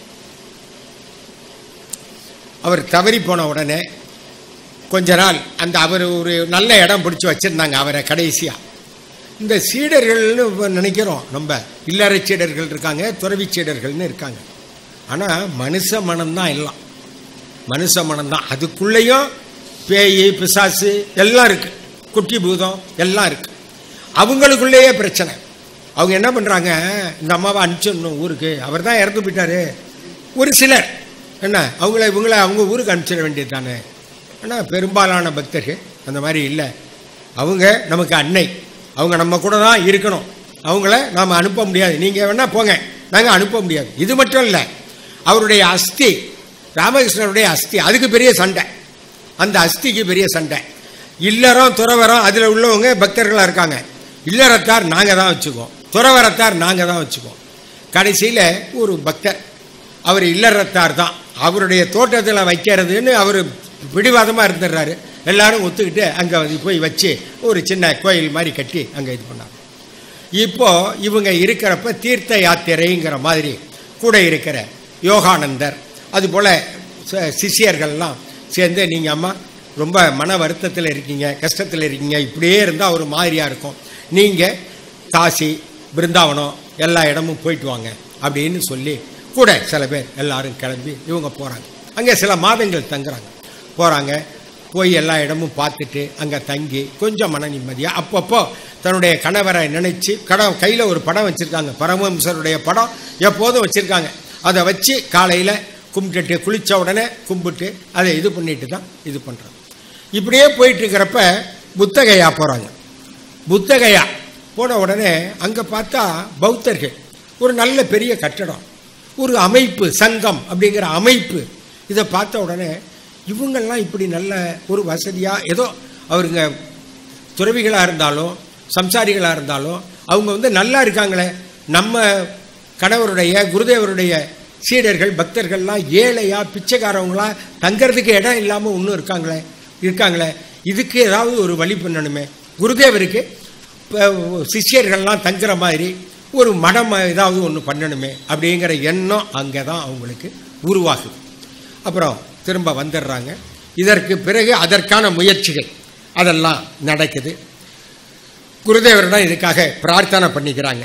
அவர் தவறி போன உடனே கொஞ்ச நாள் அந்த அவர் ஒரு நல்ல இடம் பிடிச்சி வச்சிருந்தாங்க அவரை கடைசியா இந்த சீடர்கள்னு இப்ப நினைக்கிறோம் நம்ம இல்லற சீடர்கள் இருக்காங்க துறவி சீடர்கள்னு இருக்காங்க ஆனால் மனுஷ மனம்தான் எல்லாம் மனுஷ மனம்தான் அதுக்குள்ளேயும் பேய் பிசாசு எல்லாம் இருக்கு குட்டி பூதம் எல்லாம் இருக்கு அவங்களுக்குள்ளேயே பிரச்சனை அவங்க என்ன பண்ணுறாங்க இந்த அம்மாவை அனுப்பிச்சிடணும் ஊருக்கு அவர் தான் இறந்து போயிட்டாரு ஒரு சிலர் என்ன அவங்கள இவங்கள அவங்க ஊருக்கு அனுப்பிச்சிட வேண்டியது தானே ஆனால் பெரும்பாலான பக்தர்கள் அந்த மாதிரி இல்லை அவங்க நமக்கு அன்னை அவங்க நம்ம கூட தான் இருக்கணும் அவங்கள நாம் அனுப்ப முடியாது நீங்கள் வேணால் போங்க நாங்கள் அனுப்ப முடியாது இது மட்டும் இல்லை அவருடைய அஸ்தி ராமகிருஷ்ணருடைய அஸ்தி அதுக்கு பெரிய சண்டை அந்த அஸ்திக்கு பெரிய சண்டை இல்லறம் துறவரம் அதில் உள்ளவங்க பக்தர்களாக இருக்காங்க இல்லறத்தார் நாங்கள் தான் வச்சுக்குவோம் துறவரத்தார் நாங்கள் தான் வச்சுக்குவோம் கடைசியில் ஒரு பக்தர் அவர் இல்லறத்தார் தான் அவருடைய தோட்டத்தில் வைக்கிறதுன்னு அவர் பிடிவாதமாக இருந்துடுறாரு எல்லாரும் ஒத்துக்கிட்டு அங்கே போய் வச்சு ஒரு சின்ன கோயில் மாதிரி கட்டி அங்கே இது பண்ணாங்க இப்போ இவங்க இருக்கிறப்ப தீர்த்த யாத்திரைங்கிற மாதிரி கூட இருக்கிற யோகானந்தர் அதுபோல் ச- சிஷ்யர்கள்லாம் சேர்ந்து நீங்கள் அம்மா ரொம்ப மன வருத்தத்தில் இருக்கீங்க கஷ்டத்தில் இருக்கீங்க இப்படியே இருந்தால் ஒரு மாதிரியாக இருக்கும் நீங்கள் காசி பிருந்தாவனம் எல்லா இடமும் போயிட்டு வாங்க அப்படின்னு சொல்லி கூட சில பேர் எல்லாரும் கிளம்பி இவங்க போகிறாங்க அங்கே சில மாதங்கள் தங்குறாங்க போகிறாங்க போய் எல்லா இடமும் பார்த்துட்டு அங்கே தங்கி கொஞ்சம் மன நிம்மதியாக அப்பப்போ தன்னுடைய கணவரை நினைச்சு கடம் கையில் ஒரு படம் வச்சுருக்காங்க பரமஹம்சருடைய படம் எப்போதும் வச்சுருக்காங்க அதை வச்சு காலையில் கும்பிட்டுட்டு குளித்த உடனே கும்பிட்டு அதை இது பண்ணிட்டு தான் இது பண்ணுறாங்க இப்படியே போயிட்டு இருக்கிறப்ப புத்தகையா போகிறாங்க புத்தகையா போன உடனே அங்கே பார்த்தா பௌத்தர்கள் ஒரு நல்ல பெரிய கட்டடம் ஒரு அமைப்பு சங்கம் அப்படிங்கிற அமைப்பு இதை பார்த்த உடனே இவங்கெல்லாம் இப்படி நல்ல ஒரு வசதியாக ஏதோ அவருங்க துறவிகளாக இருந்தாலும் சம்சாரிகளாக இருந்தாலும் அவங்க வந்து நல்லா இருக்காங்களே நம்ம கணவருடைய குருதேவருடைய சீடர்கள் பக்தர்கள்லாம் ஏழையா பிச்சைக்காரவங்களா தங்கறதுக்கு இடம் இல்லாமல் இன்னும் இருக்காங்களே இருக்காங்களே இதுக்கு ஏதாவது ஒரு வழி பண்ணணுமே குருதேவருக்கு இப்போ சிஷ்யர்கள்லாம் தங்குற மாதிரி ஒரு மடம் ஏதாவது ஒன்று பண்ணணுமே அப்படிங்கிற எண்ணம் அங்கே தான் அவங்களுக்கு உருவாகுது அப்புறம் திரும்ப வந்துடுறாங்க இதற்கு பிறகு அதற்கான முயற்சிகள் அதெல்லாம் நடக்குது குருதேவரிடம் இதுக்காக பிரார்த்தனை பண்ணிக்கிறாங்க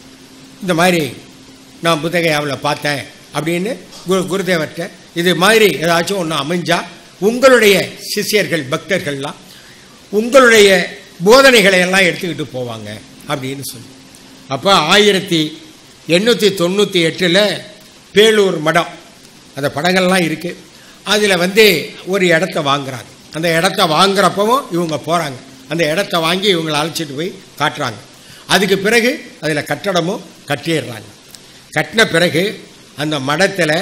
இந்த மாதிரி நான் புத்தகையாவில் பார்த்தேன் அப்படின்னு குரு குருதேவர்கிட்ட இது மாதிரி ஏதாச்சும் ஒன்று அமைஞ்சா உங்களுடைய சிஷ்யர்கள் பக்தர்கள்லாம் உங்களுடைய போதனைகளை எல்லாம் எடுத்துக்கிட்டு போவாங்க அப்படின்னு சொல்லி அப்போ ஆயிரத்தி எண்ணூற்றி தொண்ணூற்றி எட்டில் பேலூர் மடம் அந்த படங்கள்லாம் இருக்குது அதில் வந்து ஒரு இடத்த வாங்குறாங்க அந்த இடத்த வாங்குறப்பவும் இவங்க போகிறாங்க அந்த இடத்த வாங்கி இவங்களை அழைச்சிட்டு போய் காட்டுறாங்க அதுக்கு பிறகு அதில் கட்டடமும் கட்டிடுறாங்க கட்டின பிறகு அந்த மடத்தில்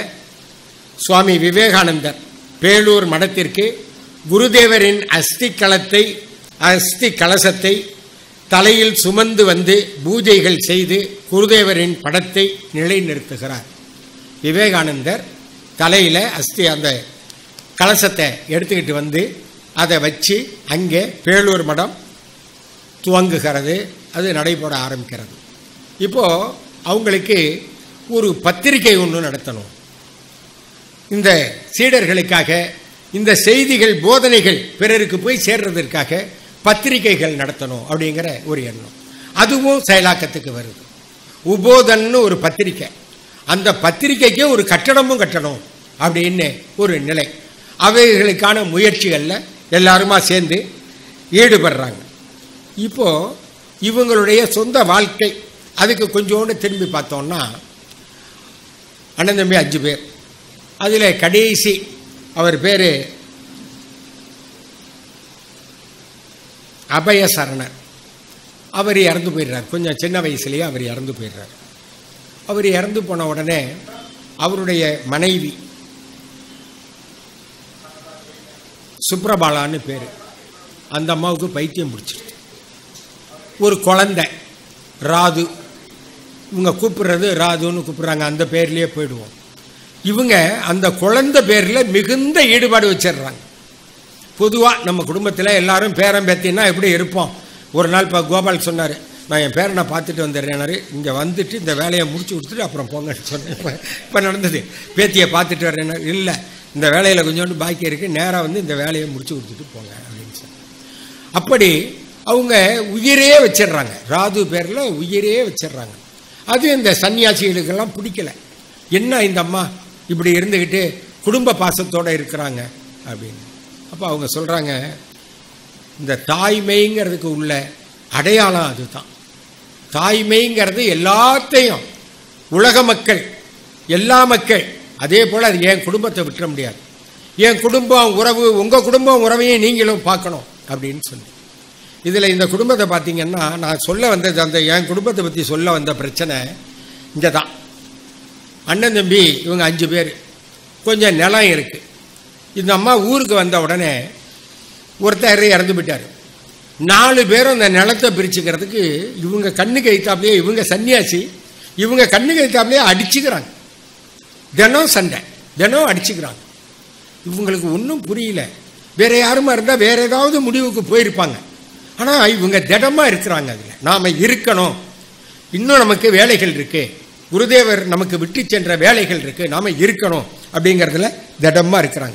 சுவாமி விவேகானந்தர் பேலூர் மடத்திற்கு குருதேவரின் அஸ்தி களத்தை அஸ்தி கலசத்தை தலையில் சுமந்து வந்து பூஜைகள் செய்து குருதேவரின் படத்தை நிலைநிறுத்துகிறார் விவேகானந்தர் தலையில் அஸ்தி அந்த கலசத்தை எடுத்துக்கிட்டு வந்து அதை வச்சு அங்கே பேலூர் மடம் துவங்குகிறது அது நடைபெற ஆரம்பிக்கிறது இப்போது அவங்களுக்கு ஒரு பத்திரிகை ஒன்று நடத்தணும் இந்த சீடர்களுக்காக இந்த செய்திகள் போதனைகள் பிறருக்கு போய் சேர்றதற்காக பத்திரிகைகள் நடத்தணும் அப்படிங்கிற ஒரு எண்ணம் அதுவும் செயலாக்கத்துக்கு வருது உபோதன்னு ஒரு பத்திரிக்கை அந்த பத்திரிக்கைக்கு ஒரு கட்டடமும் கட்டணும் அப்படின்னு ஒரு நிலை அவைகளுக்கான முயற்சிகளில் எல்லாருமா சேர்ந்து ஈடுபடுறாங்க இப்போ இவங்களுடைய சொந்த வாழ்க்கை அதுக்கு கொஞ்சோண்டு திரும்பி பார்த்தோம்னா அண்ணன் தம்பி அஞ்சு பேர் அதில் கடைசி அவர் பேர் அபய சரணர் அவர் இறந்து போயிடுறார் கொஞ்சம் சின்ன வயசுலேயே அவர் இறந்து போயிடுறார் அவர் இறந்து போன உடனே அவருடைய மனைவி சுப்ரபாலான்னு பேர் அந்த அம்மாவுக்கு பைத்தியம் பிடிச்சிருச்சு ஒரு குழந்தை ராது இவங்க கூப்பிடுறது ராதுன்னு கூப்பிடுறாங்க அந்த பேர்லேயே போயிடுவோம் இவங்க அந்த குழந்தை பேரில் மிகுந்த ஈடுபாடு வச்சிடுறாங்க பொதுவாக நம்ம குடும்பத்தில் எல்லாரும் பேரன் பேத்தின்னா எப்படி இருப்போம் ஒரு நாள் இப்போ கோபால் சொன்னார் நான் என் பேரனை பார்த்துட்டு வந்துடுறேனாரு இங்கே வந்துட்டு இந்த வேலையை முடிச்சு கொடுத்துட்டு அப்புறம் போங்கன்னு சொன்னேன் இப்போ இப்போ நடந்தது பேத்தியை பார்த்துட்டு வர்றேன்னா இல்லை இந்த வேலையில் கொஞ்சோண்டு பாக்கி இருக்குது நேராக வந்து இந்த வேலையை முடிச்சு கொடுத்துட்டு போங்க அப்படின்னு சொன்னேன் அப்படி அவங்க உயிரே வச்சிடுறாங்க ராது பேரில் உயிரே வச்சிடுறாங்க அது இந்த சன்னியாசிகளுக்கெல்லாம் பிடிக்கல என்ன இந்த அம்மா இப்படி இருந்துக்கிட்டு குடும்ப பாசத்தோடு இருக்கிறாங்க அப்படின்னு அப்போ அவங்க சொல்கிறாங்க இந்த தாய்மைங்கிறதுக்கு உள்ள அடையாளம் அதுதான் தாய்மைங்கிறது எல்லாத்தையும் உலக மக்கள் எல்லா மக்கள் அதே போல் அது என் குடும்பத்தை விட்டுற முடியாது என் குடும்பம் உறவு உங்கள் குடும்பம் உறவையும் நீங்களும் பார்க்கணும் அப்படின்னு சொல்லி இதில் இந்த குடும்பத்தை பார்த்தீங்கன்னா நான் சொல்ல வந்தது அந்த என் குடும்பத்தை பற்றி சொல்ல வந்த பிரச்சனை இங்கே தான் அண்ணன் தம்பி இவங்க அஞ்சு பேர் கொஞ்சம் நிலம் இருக்குது இந்த அம்மா ஊருக்கு வந்த உடனே ஒருத்தர் இறந்து போயிட்டார் நாலு பேரும் அந்த நிலத்தை பிரிச்சுக்கிறதுக்கு இவங்க கண்ணுக்கு எழுத்தாப்லேயே இவங்க சன்னியாசி இவங்க கண்ணுக்கு எழுத்தாப்லேயே அடிச்சுக்கிறாங்க தினம் சண்டை தினம் அடிச்சுக்கிறாங்க இவங்களுக்கு ஒன்றும் புரியல வேற யாருமா இருந்தால் வேற ஏதாவது முடிவுக்கு போயிருப்பாங்க ஆனால் இவங்க திடமாக இருக்கிறாங்க அதில் நாம் இருக்கணும் இன்னும் நமக்கு வேலைகள் இருக்கு குருதேவர் நமக்கு விட்டு சென்ற வேலைகள் இருக்கு நாம இருக்கணும் அப்படிங்கிறதுல திடமாக இருக்கிறாங்க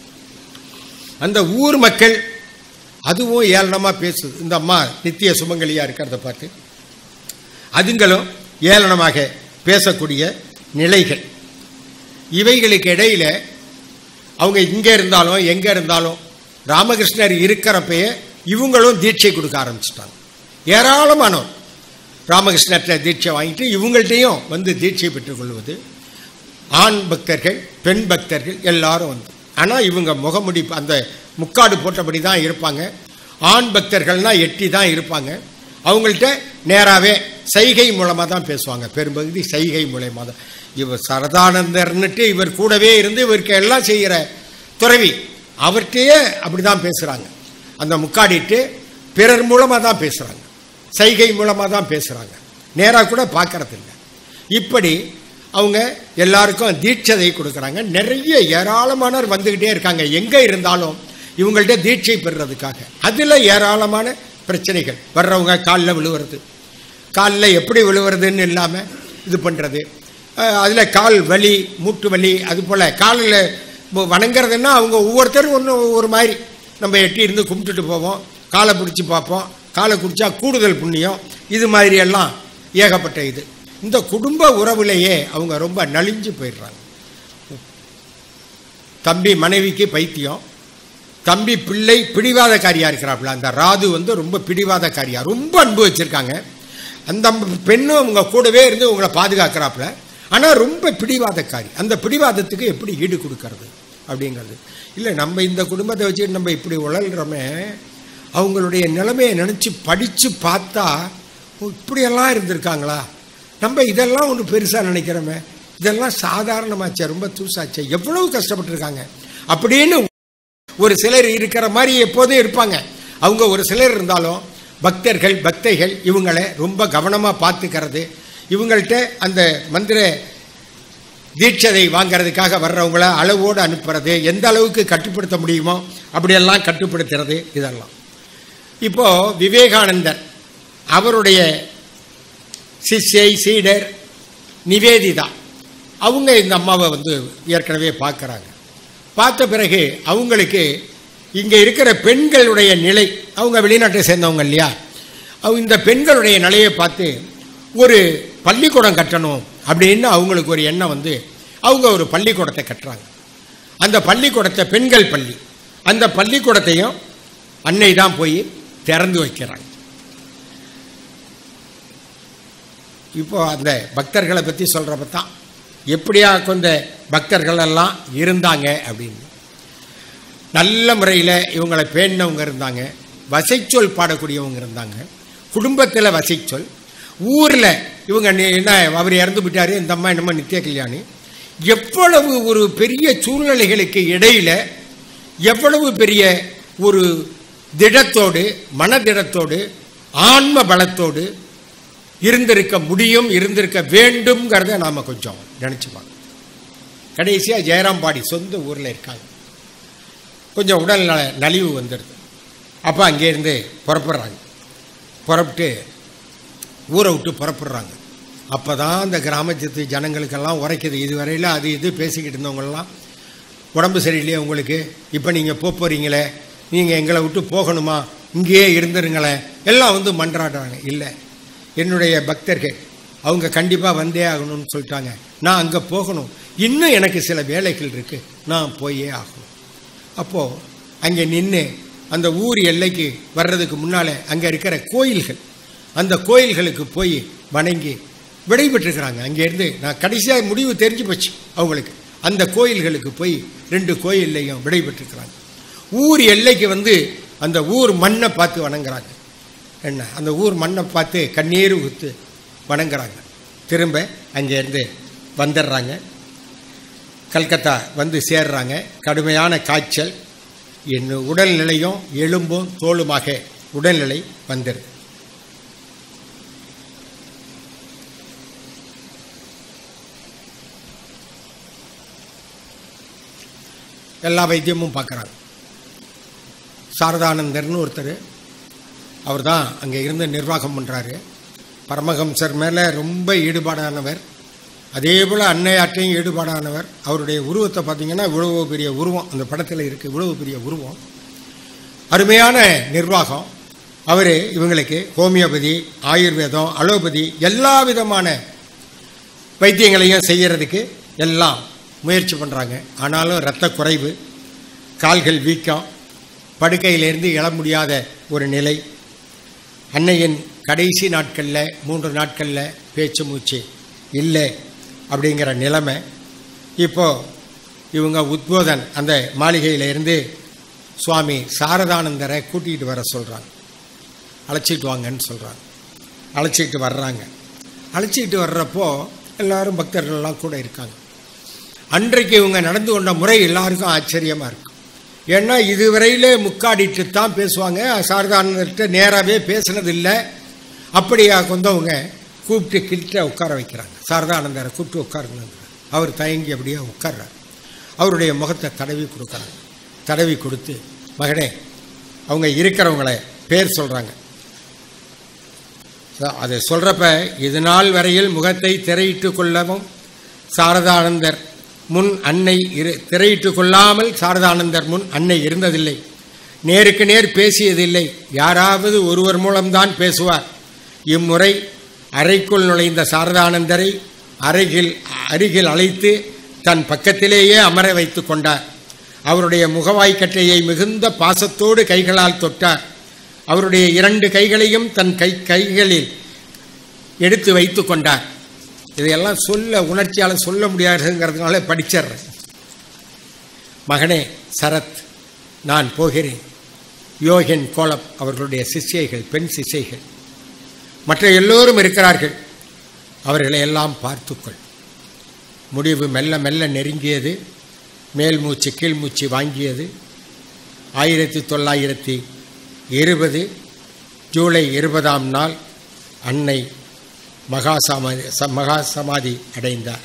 அந்த ஊர் மக்கள் அதுவும் ஏளனமாக பேசுது இந்த அம்மா நித்திய சுமங்கலியாக இருக்கிறத பார்த்து அதுங்களும் ஏளனமாக பேசக்கூடிய நிலைகள் இவைகளுக்கு இடையில அவங்க இங்கே இருந்தாலும் எங்கே இருந்தாலும் ராமகிருஷ்ணர் இருக்கிறப்பயே இவங்களும் தீட்சை கொடுக்க ஆரம்பிச்சிட்டாங்க ஏராளமானோர் ராமகிருஷ்ணர்கிட்ட தீட்சை வாங்கிட்டு இவங்கள்ட்டையும் வந்து தீட்சை பெற்றுக்கொள்வது ஆண் பக்தர்கள் பெண் பக்தர்கள் எல்லாரும் வந்து ஆனால் இவங்க முகமுடி அந்த முக்காடு போட்டபடி தான் இருப்பாங்க ஆண் பக்தர்கள்னா எட்டி தான் இருப்பாங்க அவங்கள்ட்ட நேராகவே சைகை மூலமாக தான் பேசுவாங்க பெரும்பகுதி சைகை மூலயமா தான் இவர் சரதானந்தர்னுட்டு இவர் கூடவே இருந்து இவருக்கு எல்லாம் செய்கிற துறவி அவர்கிட்டயே அப்படி தான் பேசுகிறாங்க அந்த முக்காடிட்டு பிறர் மூலமாக தான் பேசுகிறாங்க சைகை மூலமாக தான் பேசுகிறாங்க நேராக கூட பார்க்கறதில்ல இப்படி அவங்க எல்லாருக்கும் தீட்சதை கொடுக்குறாங்க நிறைய ஏராளமானவர் வந்துக்கிட்டே இருக்காங்க எங்கே இருந்தாலும் இவங்கள்ட்ட தீட்சை பெறுறதுக்காக அதில் ஏராளமான பிரச்சனைகள் வர்றவங்க காலில் விழுவுறது காலில் எப்படி விழுவுறதுன்னு இல்லாமல் இது பண்ணுறது அதில் கால் வலி மூட்டு வலி அது போல் காலில் வணங்குறதுன்னா அவங்க ஒவ்வொருத்தரும் ஒன்று ஒரு மாதிரி நம்ம எட்டி இருந்து கும்பிட்டுட்டு போவோம் காலை பிடிச்சி பார்ப்போம் காலை குடிச்சா கூடுதல் புண்ணியம் இது மாதிரி எல்லாம் ஏகப்பட்ட இது இந்த குடும்ப உறவுலேயே அவங்க ரொம்ப நலிஞ்சு போயிடுறாங்க தம்பி மனைவிக்கு பைத்தியம் தம்பி பிள்ளை பிடிவாதக்காரியா இருக்கிறாப்புல அந்த ராது வந்து ரொம்ப பிடிவாதக்காரியா ரொம்ப அன்பு வச்சிருக்காங்க அந்த பெண்ணும் அவங்க கூடவே இருந்து உங்களை பாதுகாக்கிறாப்புல ஆனால் ரொம்ப பிடிவாதக்காரி அந்த பிடிவாதத்துக்கு எப்படி ஈடு கொடுக்கறது அப்படிங்கிறது இல்லை நம்ம இந்த குடும்பத்தை வச்சுட்டு நம்ம இப்படி உழல்றோமே அவங்களுடைய நிலைமையை நினச்சி படித்து பார்த்தா ஓ, இப்படியெல்லாம் இருந்திருக்காங்களா நம்ம இதெல்லாம் ஒன்று பெருசாக நினைக்கிறோமே இதெல்லாம் சாதாரணமாச்சே ரொம்ப தூசாச்சே எவ்வளவு கஷ்டப்பட்டிருக்காங்க அப்படின்னு ஒரு சிலர் இருக்கிற மாதிரி எப்போதும் இருப்பாங்க அவங்க ஒரு சிலர் இருந்தாலும் பக்தர்கள் பக்தைகள் இவங்களை ரொம்ப கவனமாக பார்த்துக்கிறது இவங்கள்ட்ட அந்த மந்திர தீட்சதை வாங்கிறதுக்காக வர்றவங்கள அளவோடு அனுப்புறது எந்த அளவுக்கு கட்டுப்படுத்த முடியுமோ அப்படியெல்லாம் கட்டுப்படுத்துறது இதெல்லாம் இப்போ விவேகானந்தர் அவருடைய சிஷ்யை சீடர் நிவேதிதா அவங்க இந்த அம்மாவை வந்து ஏற்கனவே பார்க்குறாங்க பார்த்த பிறகு அவங்களுக்கு இங்கே இருக்கிற பெண்களுடைய நிலை அவங்க வெளிநாட்டை சேர்ந்தவங்க இல்லையா அவங்க இந்த பெண்களுடைய நிலையை பார்த்து ஒரு பள்ளிக்கூடம் கட்டணும் அப்படின்னு அவங்களுக்கு ஒரு எண்ணம் வந்து அவங்க ஒரு பள்ளிக்கூடத்தை கட்டுறாங்க அந்த பள்ளிக்கூடத்தை பெண்கள் பள்ளி அந்த பள்ளிக்கூடத்தையும் அன்னை தான் போய் திறந்து வைக்கிறாங்க இப்போ அந்த பக்தர்களை பற்றி சொல்கிறப்ப தான் எப்படியா கொஞ்ச பக்தர்கள் எல்லாம் இருந்தாங்க அப்படின்னு நல்ல முறையில் இவங்களை பேணினவங்க இருந்தாங்க வசைச்சொல் பாடக்கூடியவங்க இருந்தாங்க குடும்பத்தில் வசைச்சொல் ஊரில் இவங்க நி- என்ன அவர் இறந்து விட்டாரு இந்த அம்மா என்னமோ நித்திய கல்யாணி எவ்வளவு ஒரு பெரிய சூழ்நிலைகளுக்கு இடையில எவ்வளவு பெரிய ஒரு திடத்தோடு மனதிடத்தோடு ஆன்ம பலத்தோடு இருந்திருக்க முடியும் இருந்திருக்க வேண்டும்ங்கிறத நாம் கொஞ்சம் நினச்சிப்பாங்க கடைசியாக ஜெயராம்பாடி சொந்த ஊரில் இருக்காங்க கொஞ்சம் உடல் நல நலிவு வந்துடுது அப்போ அங்கேருந்து புறப்படுறாங்க புறப்பட்டு ஊரை விட்டு புறப்படுறாங்க அப்போ தான் அந்த கிராமத்து ஜனங்களுக்கெல்லாம் உரைக்குது இதுவரையில் அது இது பேசிக்கிட்டு இருந்தவங்கெல்லாம் உடம்பு சரியில்லையே உங்களுக்கு இப்போ நீங்கள் போக போகிறீங்களே நீங்கள் எங்களை விட்டு போகணுமா இங்கேயே இருந்துருங்களேன் எல்லாம் வந்து மன்றாடுறாங்க இல்லை என்னுடைய பக்தர்கள் அவங்க கண்டிப்பாக வந்தே ஆகணும்னு சொல்லிட்டாங்க நான் அங்கே போகணும் இன்னும் எனக்கு சில வேலைகள் இருக்குது நான் போயே ஆகணும் அப்போது அங்கே நின்று அந்த ஊர் எல்லைக்கு வர்றதுக்கு முன்னால் அங்கே இருக்கிற கோயில்கள் அந்த கோயில்களுக்கு போய் வணங்கி விடைபெற்றுக்கிறாங்க அங்கேருந்து நான் கடைசியாக முடிவு தெரிஞ்சு போச்சு அவங்களுக்கு அந்த கோயில்களுக்கு போய் ரெண்டு கோயில்லையும் விடைபெற்றுக்கிறாங்க ஊர் எல்லைக்கு வந்து அந்த ஊர் மண்ணை பார்த்து வணங்குறாங்க என்ன அந்த ஊர் மண்ணை பார்த்து கண்ணீர் ஊத்து வணங்குறாங்க திரும்ப அங்கேருந்து வந்துடுறாங்க கல்கத்தா வந்து சேர்றாங்க கடுமையான காய்ச்சல் என் உடல்நிலையும் எலும்பும் தோலுமாக உடல்நிலை வந்துடுது எல்லா வைத்தியமும் பார்க்குறாங்க சாரதானந்தர்னு ஒருத்தர் அவர் தான் அங்கே இருந்து நிர்வாகம் பண்ணுறாரு பரமஹம்சர் மேலே ரொம்ப ஈடுபாடானவர் அதே போல் அன்னையாற்றையும் ஈடுபாடானவர் அவருடைய உருவத்தை பார்த்தீங்கன்னா இவ்வளவு பெரிய உருவம் அந்த படத்தில் இருக்குது இவ்வளவு பெரிய உருவம் அருமையான நிர்வாகம் அவர் இவங்களுக்கு ஹோமியோபதி ஆயுர்வேதம் அலோபதி எல்லா விதமான வைத்தியங்களையும் செய்யறதுக்கு எல்லாம் முயற்சி பண்ணுறாங்க ஆனாலும் இரத்த குறைவு கால்கள் வீக்கம் படுக்கையிலிருந்து எழ முடியாத ஒரு நிலை அன்னையின் கடைசி நாட்களில் மூன்று நாட்களில் பேச்சு மூச்சு இல்லை அப்படிங்கிற நிலைமை இப்போ இவங்க உத்போதன் அந்த மாளிகையிலிருந்து சுவாமி சாரதானந்தரை கூட்டிகிட்டு வர சொல்கிறாங்க அழைச்சிட்டு வாங்கன்னு சொல்கிறாங்க அழைச்சிட்டு வர்றாங்க அழைச்சிட்டு வர்றப்போ எல்லாரும் பக்தர்கள்லாம் கூட இருக்காங்க அன்றைக்கு இவங்க நடந்து கொண்ட முறை எல்லாருக்கும் ஆச்சரியமாக இருக்கும் ஏன்னா இதுவரையிலே முக்காடிட்டு தான் பேசுவாங்க சாரதானந்தர்கிட்ட நேராகவே பேசுனதில்லை அப்படியா கொண்டவங்க கூப்பிட்டு கிட்ட உட்கார வைக்கிறாங்க சாரதானந்தரை கூப்பிட்டு உட்காருங்க அவர் தயங்கி அப்படியே உட்கார்றார் அவருடைய முகத்தை தடவி கொடுக்குறாங்க தடவி கொடுத்து மகனே அவங்க இருக்கிறவங்கள பேர் சொல்கிறாங்க அதை சொல்கிறப்ப இது நாள் வரையில் முகத்தை திரையிட்டு கொள்ளவும் சாரதானந்தர் முன் அன்னை இரு திரையிட்டு கொள்ளாமல் சாரதானந்தர் முன் அன்னை இருந்ததில்லை நேருக்கு நேர் பேசியதில்லை யாராவது ஒருவர் மூலம்தான் பேசுவார் இம்முறை அறைக்குள் நுழைந்த சாரதானந்தரை அருகில் அருகில் அழைத்து தன் பக்கத்திலேயே அமர வைத்து கொண்டார் அவருடைய முகவாய்க்கட்டையை மிகுந்த பாசத்தோடு கைகளால் தொட்டார் அவருடைய இரண்டு கைகளையும் தன் கை கைகளில் எடுத்து வைத்து கொண்டார் இதையெல்லாம் சொல்ல உணர்ச்சியால் சொல்ல முடியாதுங்கிறதுனால படிச்சிடுறேன் மகனே சரத் நான் போகிறேன் யோகன் கோலப் அவர்களுடைய சிஷ்யைகள் பெண் சிஷ்யைகள் மற்ற எல்லோரும் இருக்கிறார்கள் அவர்களை எல்லாம் பார்த்துக்கொள் முடிவு மெல்ல மெல்ல நெருங்கியது மேல் மூச்சு கீழ் மூச்சு வாங்கியது ஆயிரத்தி தொள்ளாயிரத்தி இருபது ஜூலை இருபதாம் நாள் அன்னை மகா சமாதி ச- மகா சமாதி அடைந்தார்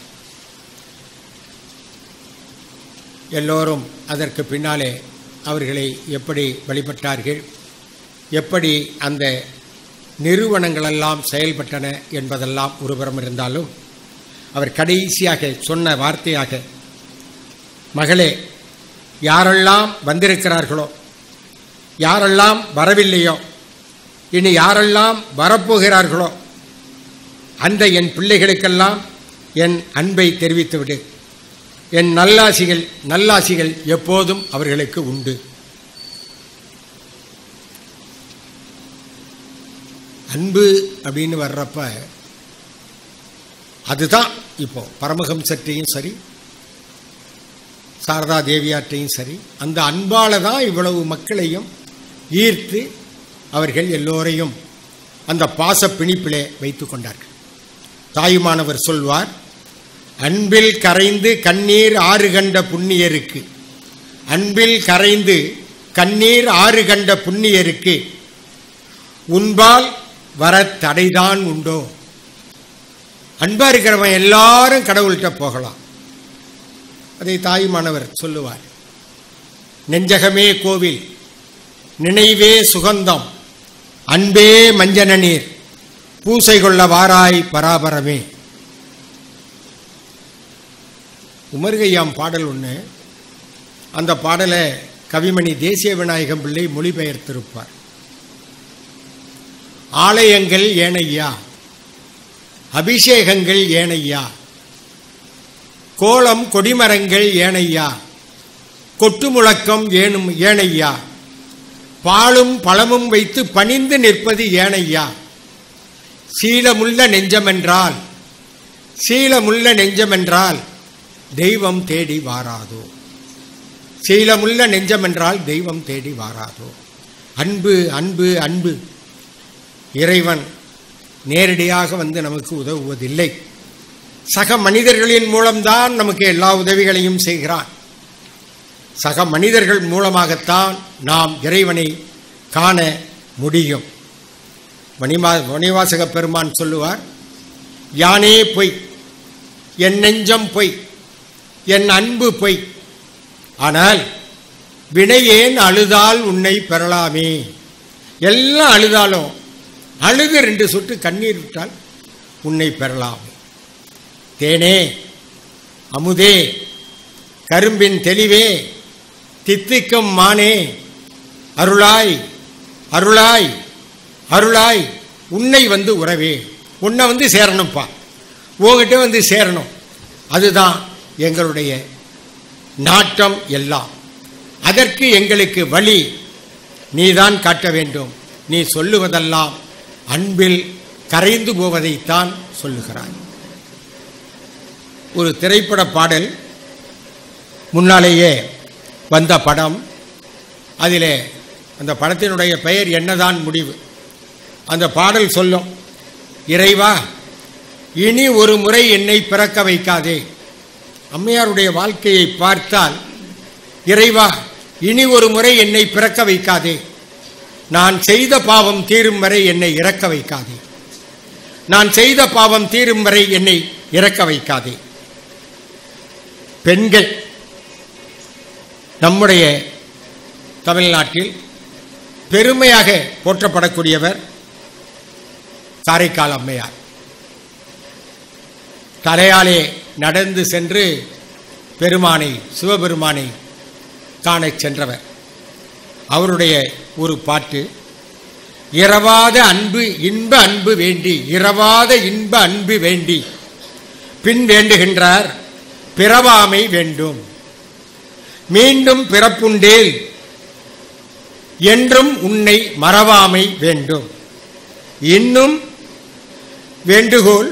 எல்லோரும் அதற்கு பின்னாலே அவர்களை எப்படி வழிபட்டார்கள் எப்படி அந்த நிறுவனங்களெல்லாம் செயல்பட்டன என்பதெல்லாம் ஒருபுறம் இருந்தாலும் அவர் கடைசியாக சொன்ன வார்த்தையாக மகளே யாரெல்லாம் வந்திருக்கிறார்களோ யாரெல்லாம் வரவில்லையோ இனி யாரெல்லாம் வரப்போகிறார்களோ அந்த என் பிள்ளைகளுக்கெல்லாம் என் அன்பை தெரிவித்துவிடு என் நல்லாசிகள் நல்லாசிகள் எப்போதும் அவர்களுக்கு உண்டு அன்பு அப்படின்னு வர்றப்ப அதுதான் இப்போ பரமஹம்சற்றையும் சரி சாரதா தேவியாற்றையும் சரி அந்த அன்பால தான் இவ்வளவு மக்களையும் ஈர்த்து அவர்கள் எல்லோரையும் அந்த பாச பிணிப்பிலே வைத்து கொண்டார்கள் தாயுமானவர் சொல்வார் அன்பில் கரைந்து கண்ணீர் ஆறு கண்ட புண்ணியருக்கு அன்பில் கரைந்து கண்ணீர் ஆறு கண்ட புண்ணியருக்கு உன்பால் வர தடைதான் உண்டோ அன்பா இருக்கிறவன் எல்லாரும் கடவுள்கிட்ட போகலாம் அதை தாயுமானவர் சொல்லுவார் நெஞ்சகமே கோவில் நினைவே சுகந்தம் அன்பே மஞ்சன நீர் பூசை கொள்ள வாராய் பராபரமே உமர்கையாம் பாடல் ஒன்று அந்த பாடலை கவிமணி தேசிய விநாயகம் பிள்ளை மொழிபெயர்த்திருப்பார் ஆலயங்கள் ஏனையா அபிஷேகங்கள் ஏனையா கோலம் கொடிமரங்கள் ஏனையா கொட்டு முழக்கம் ஏனும் ஏனையா பாலும் பழமும் வைத்து பணிந்து நிற்பது ஏனையா சீலமுள்ள நெஞ்சமென்றால் சீலமுள்ள நெஞ்சமென்றால் தெய்வம் தேடி வாராதோ சீலமுள்ள நெஞ்சமென்றால் தெய்வம் தேடி வாராதோ அன்பு அன்பு அன்பு இறைவன் நேரடியாக வந்து நமக்கு உதவுவதில்லை சக மனிதர்களின் மூலம்தான் நமக்கு எல்லா உதவிகளையும் செய்கிறான் சக மனிதர்கள் மூலமாகத்தான் நாம் இறைவனை காண முடியும் மணிமா மணிவாசக பெருமான் சொல்லுவார் யானே பொய் என் நெஞ்சம் பொய் என் அன்பு பொய் ஆனால் வினையேன் அழுதால் உன்னை பெறலாமே எல்லாம் அழுதாலும் அழுது ரெண்டு சொட்டு கண்ணீர் விட்டால் உன்னை பெறலாம் தேனே அமுதே கரும்பின் தெளிவே தித்திக்கும் மானே அருளாய் அருளாய் அருளாய் உன்னை வந்து உறவே உன்னை வந்து சேரணும்ப்பா உங்ககிட்ட வந்து சேரணும் அதுதான் எங்களுடைய நாட்டம் எல்லாம் அதற்கு எங்களுக்கு வழி நீதான் காட்ட வேண்டும் நீ சொல்லுவதெல்லாம் அன்பில் கரைந்து போவதைத்தான் சொல்லுகிறாய் ஒரு திரைப்பட பாடல் முன்னாலேயே வந்த படம் அதிலே அந்த படத்தினுடைய பெயர் என்னதான் முடிவு அந்த பாடல் சொல்லும் இறைவா இனி ஒரு முறை என்னை பிறக்க வைக்காதே அம்மையாருடைய வாழ்க்கையை பார்த்தால் இறைவா இனி ஒரு முறை என்னை பிறக்க வைக்காதே நான் செய்த பாவம் தீரும் வரை என்னை இறக்க வைக்காதே நான் செய்த பாவம் தீரும் வரை என்னை இறக்க வைக்காதே பெண்கள் நம்முடைய தமிழ்நாட்டில் பெருமையாக போற்றப்படக்கூடியவர் காரைக்கால் அம்மையார் தலையாலே நடந்து சென்று பெருமானை சிவபெருமானை காணச் சென்றவர் அவருடைய ஒரு பாட்டு இரவாத அன்பு இன்ப அன்பு வேண்டி இரவாத இன்ப அன்பு வேண்டி பின் வேண்டுகின்றார் பிறவாமை வேண்டும் மீண்டும் பிறப்புண்டேல் என்றும் உன்னை மறவாமை வேண்டும் இன்னும் வேண்டுகோள்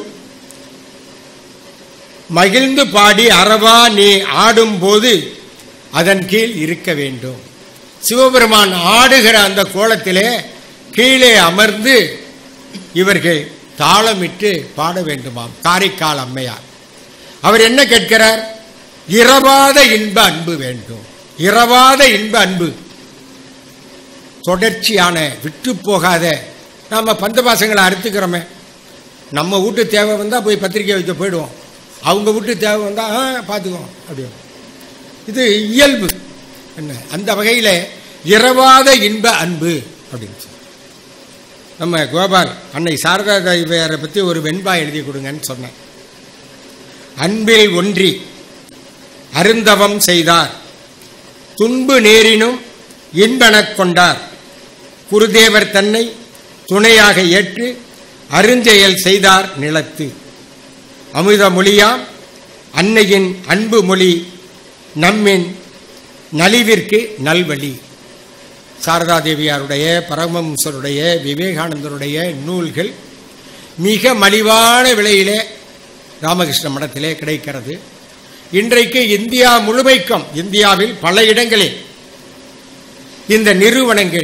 மகிழ்ந்து பாடி அறவா நீ ஆடும்போது அதன் கீழ் இருக்க வேண்டும் சிவபெருமான் ஆடுகிற அந்த கோலத்திலே கீழே அமர்ந்து இவர்கள் தாளமிட்டு பாட வேண்டுமாம் காரைக்கால் அம்மையார் அவர் என்ன கேட்கிறார் இரவாத இன்ப அன்பு வேண்டும் இரவாத இன்ப அன்பு தொடர்ச்சியான விட்டு போகாத நாம பந்த பாசங்களை அறுத்துக்கிறோமே நம்ம வீட்டு தேவை வந்தால் போய் பத்திரிக்கை வைக்க போயிடுவோம் அவங்க வீட்டு தேவை வந்தால் ஆ பார்த்துக்குவோம் அப்படி இது இயல்பு என்ன அந்த வகையில் இரவாத இன்ப அன்பு அப்படின்னு சொல்லி நம்ம கோபால் அன்னை சாரதா தேவியாரை பற்றி ஒரு வெண்பா எழுதி கொடுங்கன்னு சொன்னேன் அன்பில் ஒன்றி அருந்தவம் செய்தார் துன்பு நேரினும் இன்பனக் கொண்டார் குருதேவர் தன்னை துணையாக ஏற்று அருஞ்செயல் செய்தார் நிலத்து அமுத மொழியாம் அன்னையின் அன்பு மொழி நம்மின் நலிவிற்கு நல்வழி சாரதா தேவியாருடைய பரமஹம்சருடைய விவேகானந்தருடைய நூல்கள் மிக மலிவான விலையிலே ராமகிருஷ்ண மடத்திலே கிடைக்கிறது இன்றைக்கு இந்தியா முழுமைக்கும் இந்தியாவில் பல இடங்களில் இந்த நிறுவனங்கள்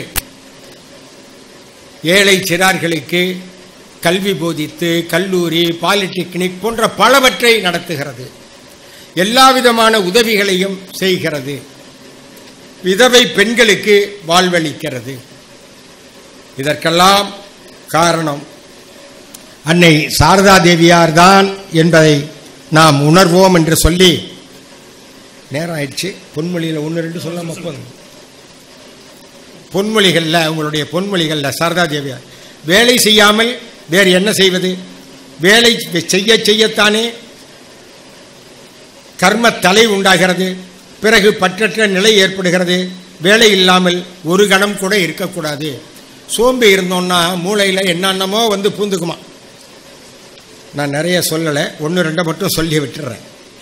ஏழை சிறார்களுக்கு கல்வி போதித்து கல்லூரி பாலிடெக்னிக் போன்ற பலவற்றை நடத்துகிறது எல்லா விதமான உதவிகளையும் செய்கிறது விதவை பெண்களுக்கு வாழ்வளிக்கிறது இதற்கெல்லாம் காரணம் அன்னை சாரதா தேவியார் தான் என்பதை நாம் உணர்வோம் என்று சொல்லி நேரம் ஆயிடுச்சு பொன்மொழியில் ஒன்று ரெண்டு சொல்லாம போதும் பொன்மொழிகளில் அவங்களுடைய பொன்மொழிகளில் சாரதா தேவியார் வேலை செய்யாமல் வேறு என்ன செய்வது வேலை செய்ய செய்யத்தானே கர்ம தலை உண்டாகிறது பிறகு பற்றற்ற நிலை ஏற்படுகிறது வேலை இல்லாமல் ஒரு கணம் கூட இருக்கக்கூடாது சோம்பு இருந்தோம்னா மூளையில் என்னென்னமோ வந்து பூந்துக்குமா நான் நிறைய சொல்லலை ஒன்று ரெண்டை மட்டும் சொல்லி விட்டுறேன்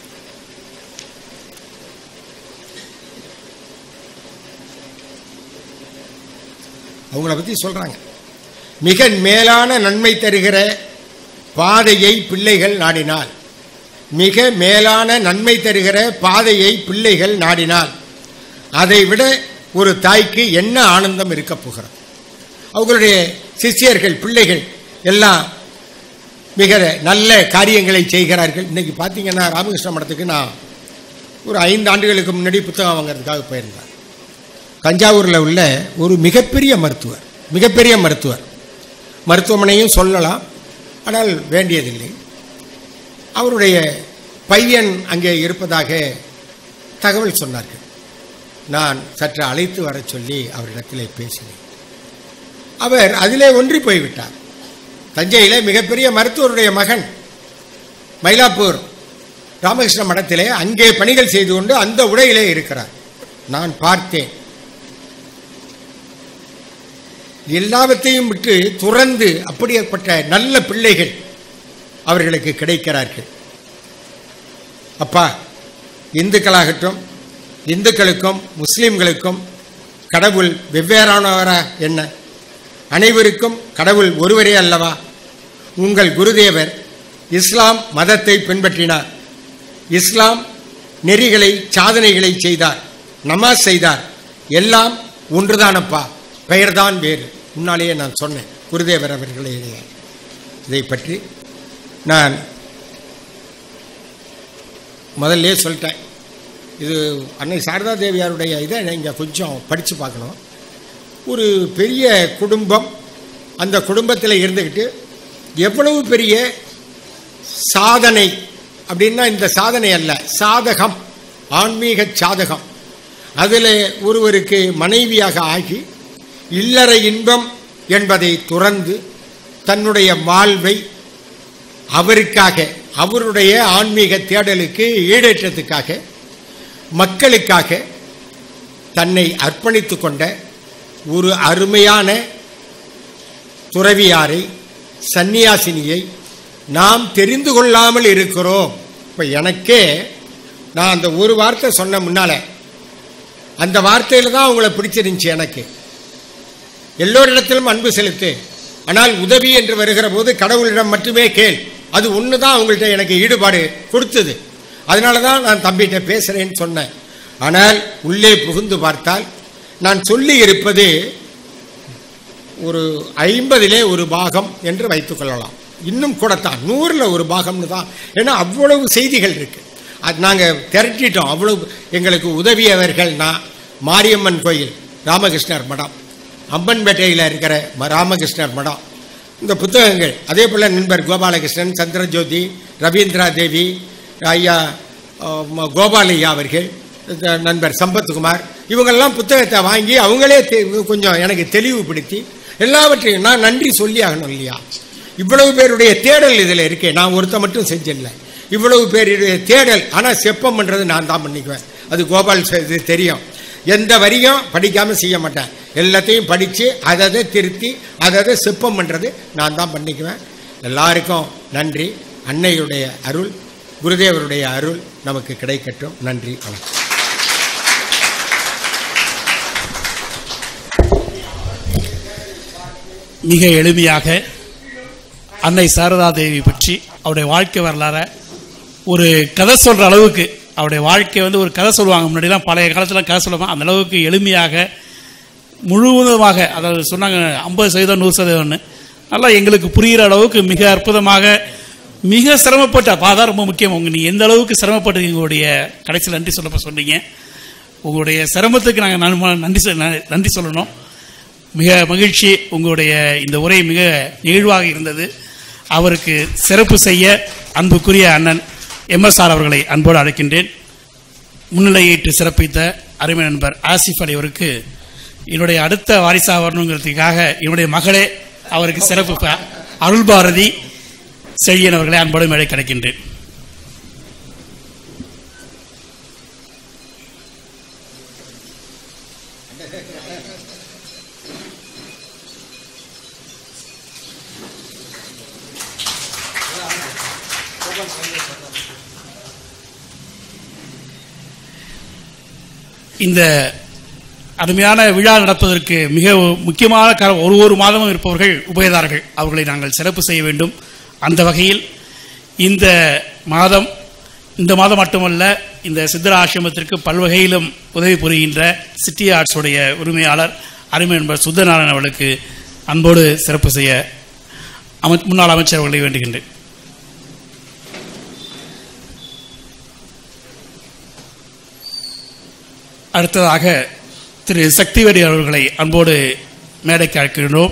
அவங்கள பற்றி சொல்கிறாங்க மிக மேலான நன்மை தருகிற பாதையை பிள்ளைகள் நாடினால் மிக மேலான நன்மை தருகிற பாதையை பிள்ளைகள் நாடினால் அதை விட ஒரு தாய்க்கு என்ன ஆனந்தம் இருக்க போகிறது அவங்களுடைய சிஷ்யர்கள் பிள்ளைகள் எல்லாம் மிக நல்ல காரியங்களை செய்கிறார்கள் இன்னைக்கு பார்த்தீங்கன்னா ராமகிருஷ்ண மடத்துக்கு நான் ஒரு ஐந்து ஆண்டுகளுக்கு முன்னாடி புத்தகம் வாங்குறதுக்காக போயிருந்தேன் தஞ்சாவூரில் உள்ள ஒரு மிகப்பெரிய மருத்துவர் மிகப்பெரிய மருத்துவர் மருத்துவமனையும் சொல்லலாம் ஆனால் வேண்டியதில்லை அவருடைய பையன் அங்கே இருப்பதாக தகவல் சொன்னார்கள் நான் சற்று அழைத்து வர சொல்லி அவரிடத்திலே பேசினேன் அவர் அதிலே ஒன்றி போய்விட்டார் தஞ்சையிலே மிகப்பெரிய மருத்துவருடைய மகன் மயிலாப்பூர் ராமகிருஷ்ண மடத்திலே அங்கே பணிகள் செய்து கொண்டு அந்த உடையிலே இருக்கிறார் நான் பார்த்தேன் எல்லாவற்றையும் விட்டு துறந்து அப்படியேற்பட்ட நல்ல பிள்ளைகள் அவர்களுக்கு கிடைக்கிறார்கள் அப்பா இந்துக்களாகட்டும் இந்துக்களுக்கும் முஸ்லிம்களுக்கும் கடவுள் வெவ்வேறானவரா என்ன அனைவருக்கும் கடவுள் ஒருவரே அல்லவா உங்கள் குருதேவர் இஸ்லாம் மதத்தை பின்பற்றினார் இஸ்லாம் நெறிகளை சாதனைகளை செய்தார் நமாஸ் செய்தார் எல்லாம் ஒன்றுதானப்பா பெயர்தான் வேறு முன்னாலேயே நான் சொன்னேன் குருதேவர் அவர்களே இதை பற்றி நான் முதல்ல சொல்லிட்டேன் இது அன்னை சாரதா தேவியாருடைய இதை நீங்கள் கொஞ்சம் படித்து பார்க்கணும் ஒரு பெரிய குடும்பம் அந்த குடும்பத்தில் இருந்துக்கிட்டு எவ்வளவு பெரிய சாதனை அப்படின்னா இந்த சாதனை அல்ல சாதகம் ஆன்மீக சாதகம் அதில் ஒருவருக்கு மனைவியாக ஆகி இல்லற இன்பம் என்பதை துறந்து தன்னுடைய வாழ்வை அவருக்காக அவருடைய ஆன்மீக தேடலுக்கு ஈடேற்றத்துக்காக மக்களுக்காக தன்னை அர்ப்பணித்து கொண்ட ஒரு அருமையான துறவியாரை சந்நியாசினியை நாம் தெரிந்து கொள்ளாமல் இருக்கிறோம் இப்போ எனக்கே நான் அந்த ஒரு வார்த்தை சொன்ன முன்னால அந்த வார்த்தையில் தான் அவங்கள பிடிச்சிருந்துச்சு எனக்கு எல்லோரிடத்திலும் அன்பு செலுத்து ஆனால் உதவி என்று வருகிற போது கடவுளிடம் மட்டுமே கேள் அது ஒன்று தான் அவங்கள்ட்ட எனக்கு ஈடுபாடு கொடுத்தது அதனால தான் நான் தம்பிகிட்ட பேசுகிறேன்னு சொன்னேன் ஆனால் உள்ளே புகுந்து பார்த்தால் நான் சொல்லி இருப்பது ஒரு ஐம்பதிலே ஒரு பாகம் என்று வைத்துக் கொள்ளலாம் இன்னும் கூடத்தான் நூறில் ஒரு பாகம்னு தான் ஏன்னா அவ்வளவு செய்திகள் இருக்கு அது நாங்கள் திரட்டிட்டோம் அவ்வளவு எங்களுக்கு உதவியவர்கள்னா மாரியம்மன் கோயில் ராமகிருஷ்ணர் மடம் அம்பன்பேட்டையில் இருக்கிற ம- ராமகிருஷ்ணர் மடம் இந்த புத்தகங்கள் அதே போல் நண்பர் கோபாலகிருஷ்ணன் சந்திரஜோதி ரவீந்திரா தேவி ஐயா அஹ், ம- கோபாலையா அவர்கள் இந்த நண்பர் சம்பத்குமார் இவங்கெல்லாம் புத்தகத்தை வாங்கி அவங்களே தெ- கொஞ்சம் எனக்கு தெளிவுபடுத்தி எல்லாவற்றையும் நான் நன்றி சொல்லி ஆகணும் இல்லையா இவ்வளவு பேருடைய தேடல் இதில் இருக்கே நான் ஒருத்த மட்டும் செஞ்சிடல இவ்வளவு பேருடைய தேடல் ஆனால் செப்பம் பண்ணுறது நான் தான் பண்ணிக்குவேன் அது கோபால் செ- இது தெரியும் எந்த வரியும் படிக்காமல் செய்ய மாட்டேன் எல்லாத்தையும் படித்து அதை அதை திருத்தி அதை அதை செப்பம் பண்ணுறது நான் தான் பண்ணிக்குவேன் எல்லாருக்கும் நன்றி அன்னையுடைய அருள் குருதேவருடைய அருள் நமக்கு கிடைக்கட்டும் நன்றி வணக்கம் மிக எளிமையாக அன்னை சாரதா தேவி பற்றி அவருடைய வாழ்க்கை வரலாற ஒரு கதை சொல்ற அளவுக்கு அவருடைய வாழ்க்கை வந்து ஒரு கதை சொல்லுவாங்க முன்னாடிலாம் பழைய காலத்தில் கதை சொல்லுவாங்க அந்த அளவுக்கு எளிமையாக முழுவதுமாக அதாவது சொன்னாங்க ஐம்பது சதவீதம் நூறு சதவீதம்னு நல்லா எங்களுக்கு புரிகிற அளவுக்கு மிக அற்புதமாக மிக சிரமப்பட்ட அதான் ரொம்ப முக்கியம் உங்க நீங்கள் எந்த அளவுக்கு சிரமப்பட்டு எங்களுடைய கடைசியில் நன்றி சொல்லப்ப சொன்னீங்க உங்களுடைய சிரமத்துக்கு நாங்கள் நன்றி சொ- நன்றி சொல்லணும் மிக மகிழ்ச்சி உங்களுடைய இந்த உரை மிக நிகழ்வாக இருந்தது அவருக்கு சிறப்பு செய்ய அன்புக்குரிய அண்ணன் எம்எஸ்ஆர் அவர்களை அன்போடு அழைக்கின்றேன் முன்னிலையிட்டு சிறப்பித்த அருமை நண்பர் ஆசிஃப் அலி அவருக்கு என்னுடைய அடுத்த வாரிசாக வரணுங்கிறதுக்காக என்னுடைய மகளே அவருக்கு சிறப்பு ப- அருள் பாரதி செழியன் அவர்களை அன்போடு மேலே கிடைக்கின்றேன் இந்த அருமையான விழா நடப்பதற்கு மிக முக்கியமான கார ஒரு ஒரு மாதமும் இருப்பவர்கள் உபயதாரர்கள் அவர்களை நாங்கள் சிறப்பு செய்ய வேண்டும் அந்த வகையில் இந்த மாதம் இந்த மாதம் மட்டுமல்ல இந்த சித்தர ஆசிரமத்திற்கு பல்வகையிலும் உதவி புரிகின்ற சிட்டி ஆர்ட்ஸுடைய உரிமையாளர் அருமை என்பர் சுத்தநாராயணன் அவர்களுக்கு அன்போடு சிறப்பு செய்ய அமை முன்னாள் அமைச்சர் அவர்களை வேண்டுகின்றேன் அடுத்ததாக திரு சக்திவேடி அவர்களை அன்போடு மேடைக்கு அழைக்கின்றோம்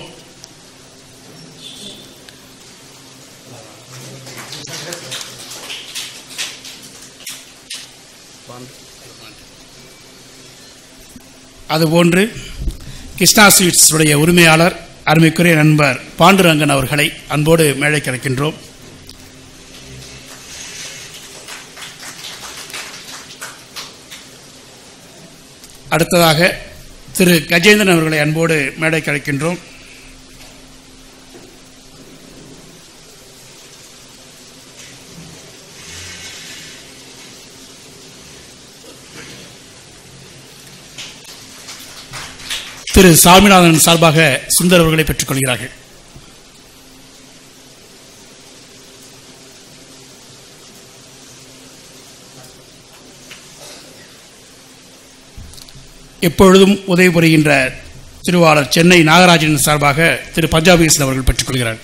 அதுபோன்று கிருஷ்ணா ஸ்வீட்ஸ் உடைய உரிமையாளர் அருமைக்குரிய நண்பர் பாண்டுரங்கன் அவர்களை அன்போடு மேடைக்கு அழைக்கின்றோம் அடுத்ததாக திரு கஜேந்திரன் அவர்களை அன்போடு மேடைக்கு அழைக்கின்றோம் திரு சாமிநாதன் சார்பாக சுந்தர் அவர்களை பெற்றுக்கொள்கிறார்கள் எப்பொழுதும் உதவி புரிகின்ற திருவாளர் சென்னை நாகராஜன் சார்பாக திரு பஞ்சாபீசன் அவர்கள் பெற்றுக்கொள்கிறார்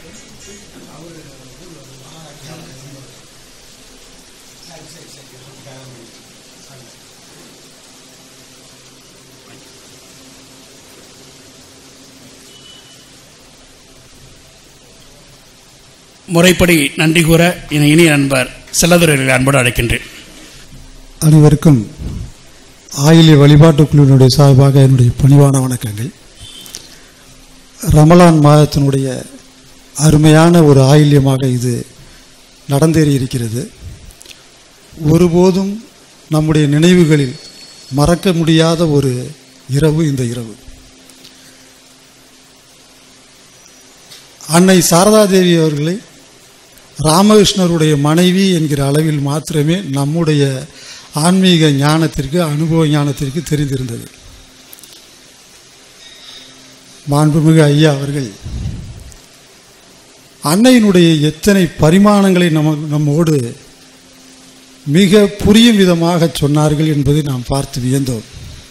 முறைப்படி நன்றி கூற என் இனிய நண்பர் செல்லதுரைகளை அன்போடு அழைக்கின்றேன் அனைவருக்கும் ஆயிலிய வழிபாட்டு குழுவினுடைய சார்பாக என்னுடைய பணிவான வணக்கங்கள் ரமலான் மாதத்தினுடைய அருமையான ஒரு ஆயில்யமாக இது நடந்தேறி இருக்கிறது ஒருபோதும் நம்முடைய நினைவுகளில் மறக்க முடியாத ஒரு இரவு இந்த இரவு அன்னை சாரதாதேவி அவர்களை ராமகிருஷ்ணருடைய மனைவி என்கிற அளவில் மாத்திரமே நம்முடைய ஆன்மீக ஞானத்திற்கு அனுபவ ஞானத்திற்கு தெரிந்திருந்தது மாண்புமிகு ஐயா அவர்கள் அன்னையினுடைய எத்தனை பரிமாணங்களை நம்ம நம்மோடு மிக புரியும் விதமாக சொன்னார்கள் என்பதை நாம் பார்த்து வியந்தோம்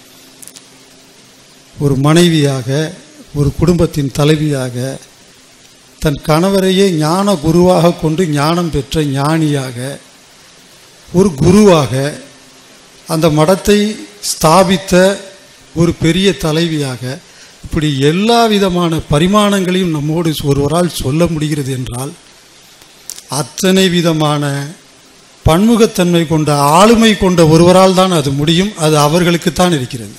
ஒரு மனைவியாக ஒரு குடும்பத்தின் தலைவியாக தன் கணவரையே ஞான குருவாக கொண்டு ஞானம் பெற்ற ஞானியாக ஒரு குருவாக அந்த மடத்தை ஸ்தாபித்த ஒரு பெரிய தலைவியாக இப்படி எல்லா விதமான பரிமாணங்களையும் நம்மோடு ஒருவரால் சொல்ல முடிகிறது என்றால் அத்தனை விதமான பன்முகத்தன்மை கொண்ட ஆளுமை கொண்ட ஒருவரால் தான் அது முடியும் அது அவர்களுக்குத்தான் இருக்கிறது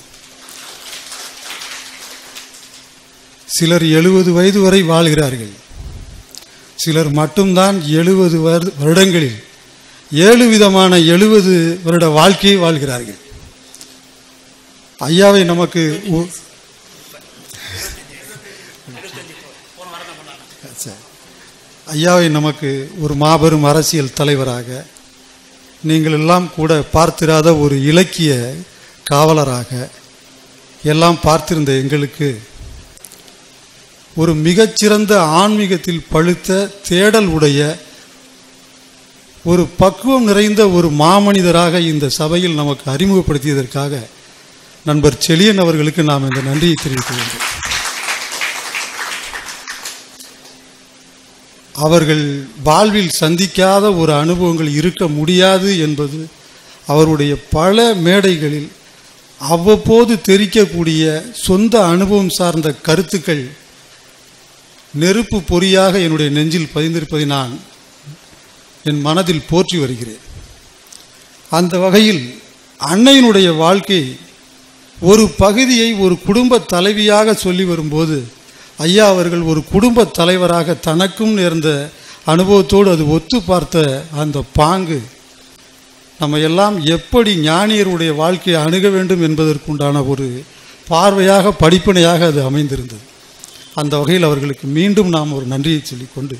சிலர் எழுபது வயது வரை வாழ்கிறார்கள் சிலர் மட்டும்தான் எழுபது வருடங்களில் ஏழு விதமான எழுபது வருட வாழ்க்கையை வாழ்கிறார்கள் ஐயாவை நமக்கு உ- சரி. ஐயாவை நமக்கு ஒரு மாபெரும் அரசியல் தலைவராக நீங்கள் எல்லாம் கூட பார்த்திராத ஒரு இலக்கிய காவலராக எல்லாம் பார்த்திருந்த எங்களுக்கு ஒரு மிகச்சிறந்த ஆன்மீகத்தில் பழுத்த தேடல் உடைய ஒரு பக்குவம் நிறைந்த ஒரு மாமனிதராக இந்த சபையில் நமக்கு அறிமுகப்படுத்தியதற்காக நண்பர் செழியன் அவர்களுக்கு நாம் இந்த நன்றியை தெரிவிக்க வேண்டும் அவர்கள் வாழ்வில் சந்திக்காத ஒரு அனுபவங்கள் இருக்க முடியாது என்பது அவருடைய பல மேடைகளில் அவ்வப்போது தெரிக்கக்கூடிய சொந்த அனுபவம் சார்ந்த கருத்துக்கள் நெருப்பு பொறியாக என்னுடைய நெஞ்சில் பதிந்திருப்பதை நான் என் மனதில் போற்றி வருகிறேன் அந்த வகையில் அன்னையினுடைய வாழ்க்கை ஒரு பகுதியை ஒரு குடும்ப தலைவியாக சொல்லி வரும்போது ஐயா அவர்கள் ஒரு குடும்ப தலைவராக தனக்கும் நேர்ந்த அனுபவத்தோடு அது ஒத்து பார்த்த அந்த பாங்கு நம்ம எல்லாம் எப்படி ஞானியருடைய வாழ்க்கையை அணுக வேண்டும் என்பதற்குண்டான ஒரு பார்வையாக படிப்பினையாக அது அமைந்திருந்தது அந்த வகையில் அவர்களுக்கு மீண்டும் நாம் ஒரு நன்றியை சொல்லிக்கொண்டு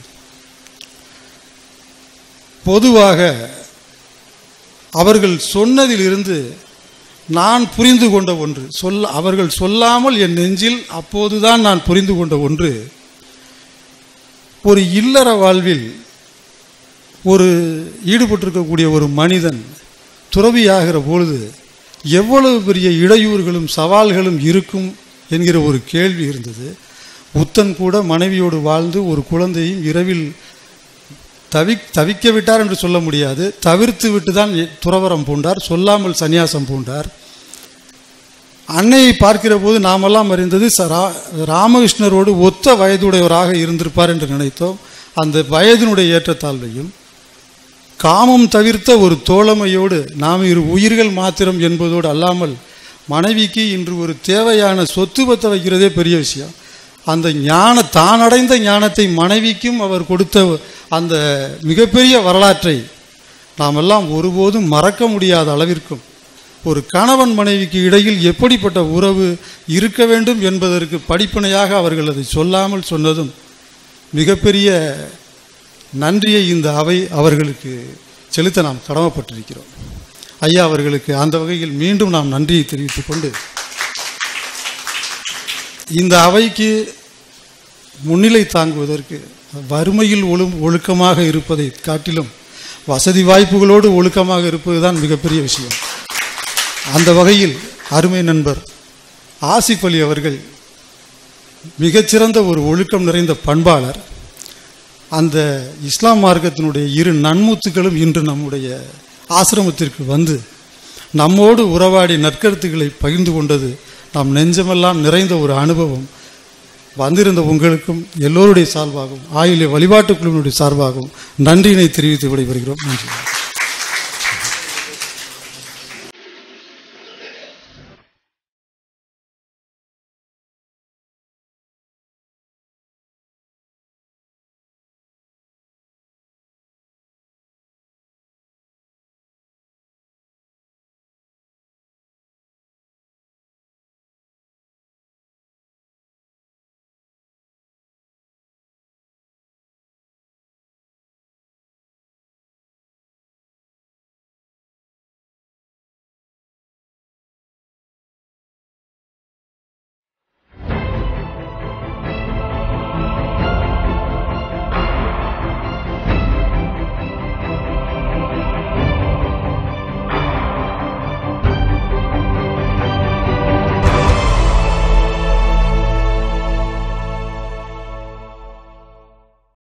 பொதுவாக அவர்கள் சொன்னதிலிருந்து நான் புரிந்து கொண்ட ஒன்று சொல் அவர்கள் சொல்லாமல் என் நெஞ்சில் அப்போதுதான் நான் புரிந்து கொண்ட ஒன்று ஒரு இல்லற வாழ்வில் ஒரு ஈடுபட்டிருக்கக்கூடிய ஒரு மனிதன் துறவியாகிற பொழுது எவ்வளவு பெரிய இடையூறுகளும் சவால்களும் இருக்கும் என்கிற ஒரு கேள்வி இருந்தது புத்தன் கூட மனைவியோடு வாழ்ந்து ஒரு குழந்தையும் இரவில் தவி தவிக்க விட்டார் என்று சொல்ல முடியாது தவிர்த்து விட்டு தான் துறவரம் பூண்டார் சொல்லாமல் சந்நியாசம் பூண்டார் அன்னையை பார்க்கிற போது நாமெல்லாம் அறிந்தது ச- ரா- ராமகிருஷ்ணரோடு ஒத்த வயதுடையவராக இருந்திருப்பார் என்று நினைத்தோம் அந்த வயதினுடைய ஏற்றத்தாழ்வையும் காமம் தவிர்த்த ஒரு தோழமையோடு நாம் இரு உயிர்கள் மாத்திரம் என்பதோடு அல்லாமல் மனைவிக்கு இன்று ஒரு தேவையான சொத்து பத்த வைக்கிறதே பெரிய விஷயம் அந்த ஞான தான் அடைந்த ஞானத்தை மனைவிக்கும் அவர் கொடுத்த அந்த மிகப்பெரிய வரலாற்றை நாமெல்லாம் ஒருபோதும் மறக்க முடியாத அளவிற்கும் ஒரு கணவன் மனைவிக்கு இடையில் எப்படிப்பட்ட உறவு இருக்க வேண்டும் என்பதற்கு படிப்பினையாக அவர்கள் அதை சொல்லாமல் சொன்னதும் மிகப்பெரிய நன்றியை இந்த அவை அவர்களுக்கு செலுத்த நாம் கடமைப்பட்டிருக்கிறோம் ஐயா அவர்களுக்கு அந்த வகையில் மீண்டும் நாம் நன்றியை தெரிவித்துக் கொண்டு இந்த அவைக்கு முன்னிலை தாங்குவதற்கு வறுமையில் ஒழு ஒழுக்கமாக இருப்பதை காட்டிலும் வசதி வாய்ப்புகளோடு ஒழுக்கமாக இருப்பதுதான் மிகப்பெரிய விஷயம் அந்த வகையில் அருமை நண்பர் ஆசிப் அலி அவர்கள் மிகச்சிறந்த ஒரு ஒழுக்கம் நிறைந்த பண்பாளர் அந்த இஸ்லாம் மார்க்கத்தினுடைய இரு நன்முத்துக்களும் இன்று நம்முடைய ஆசிரமத்திற்கு வந்து நம்மோடு உறவாடி நற்கருத்துக்களை பகிர்ந்து கொண்டது நாம் நெஞ்சமெல்லாம் நிறைந்த ஒரு அனுபவம் வந்திருந்த உங்களுக்கும் எல்லோருடைய சார்பாகவும் ஆயிலே வழிபாட்டுக் குழுவினுடைய சார்பாகவும் நன்றியினை தெரிவித்து விடைபெறுகிறோம் நன்றி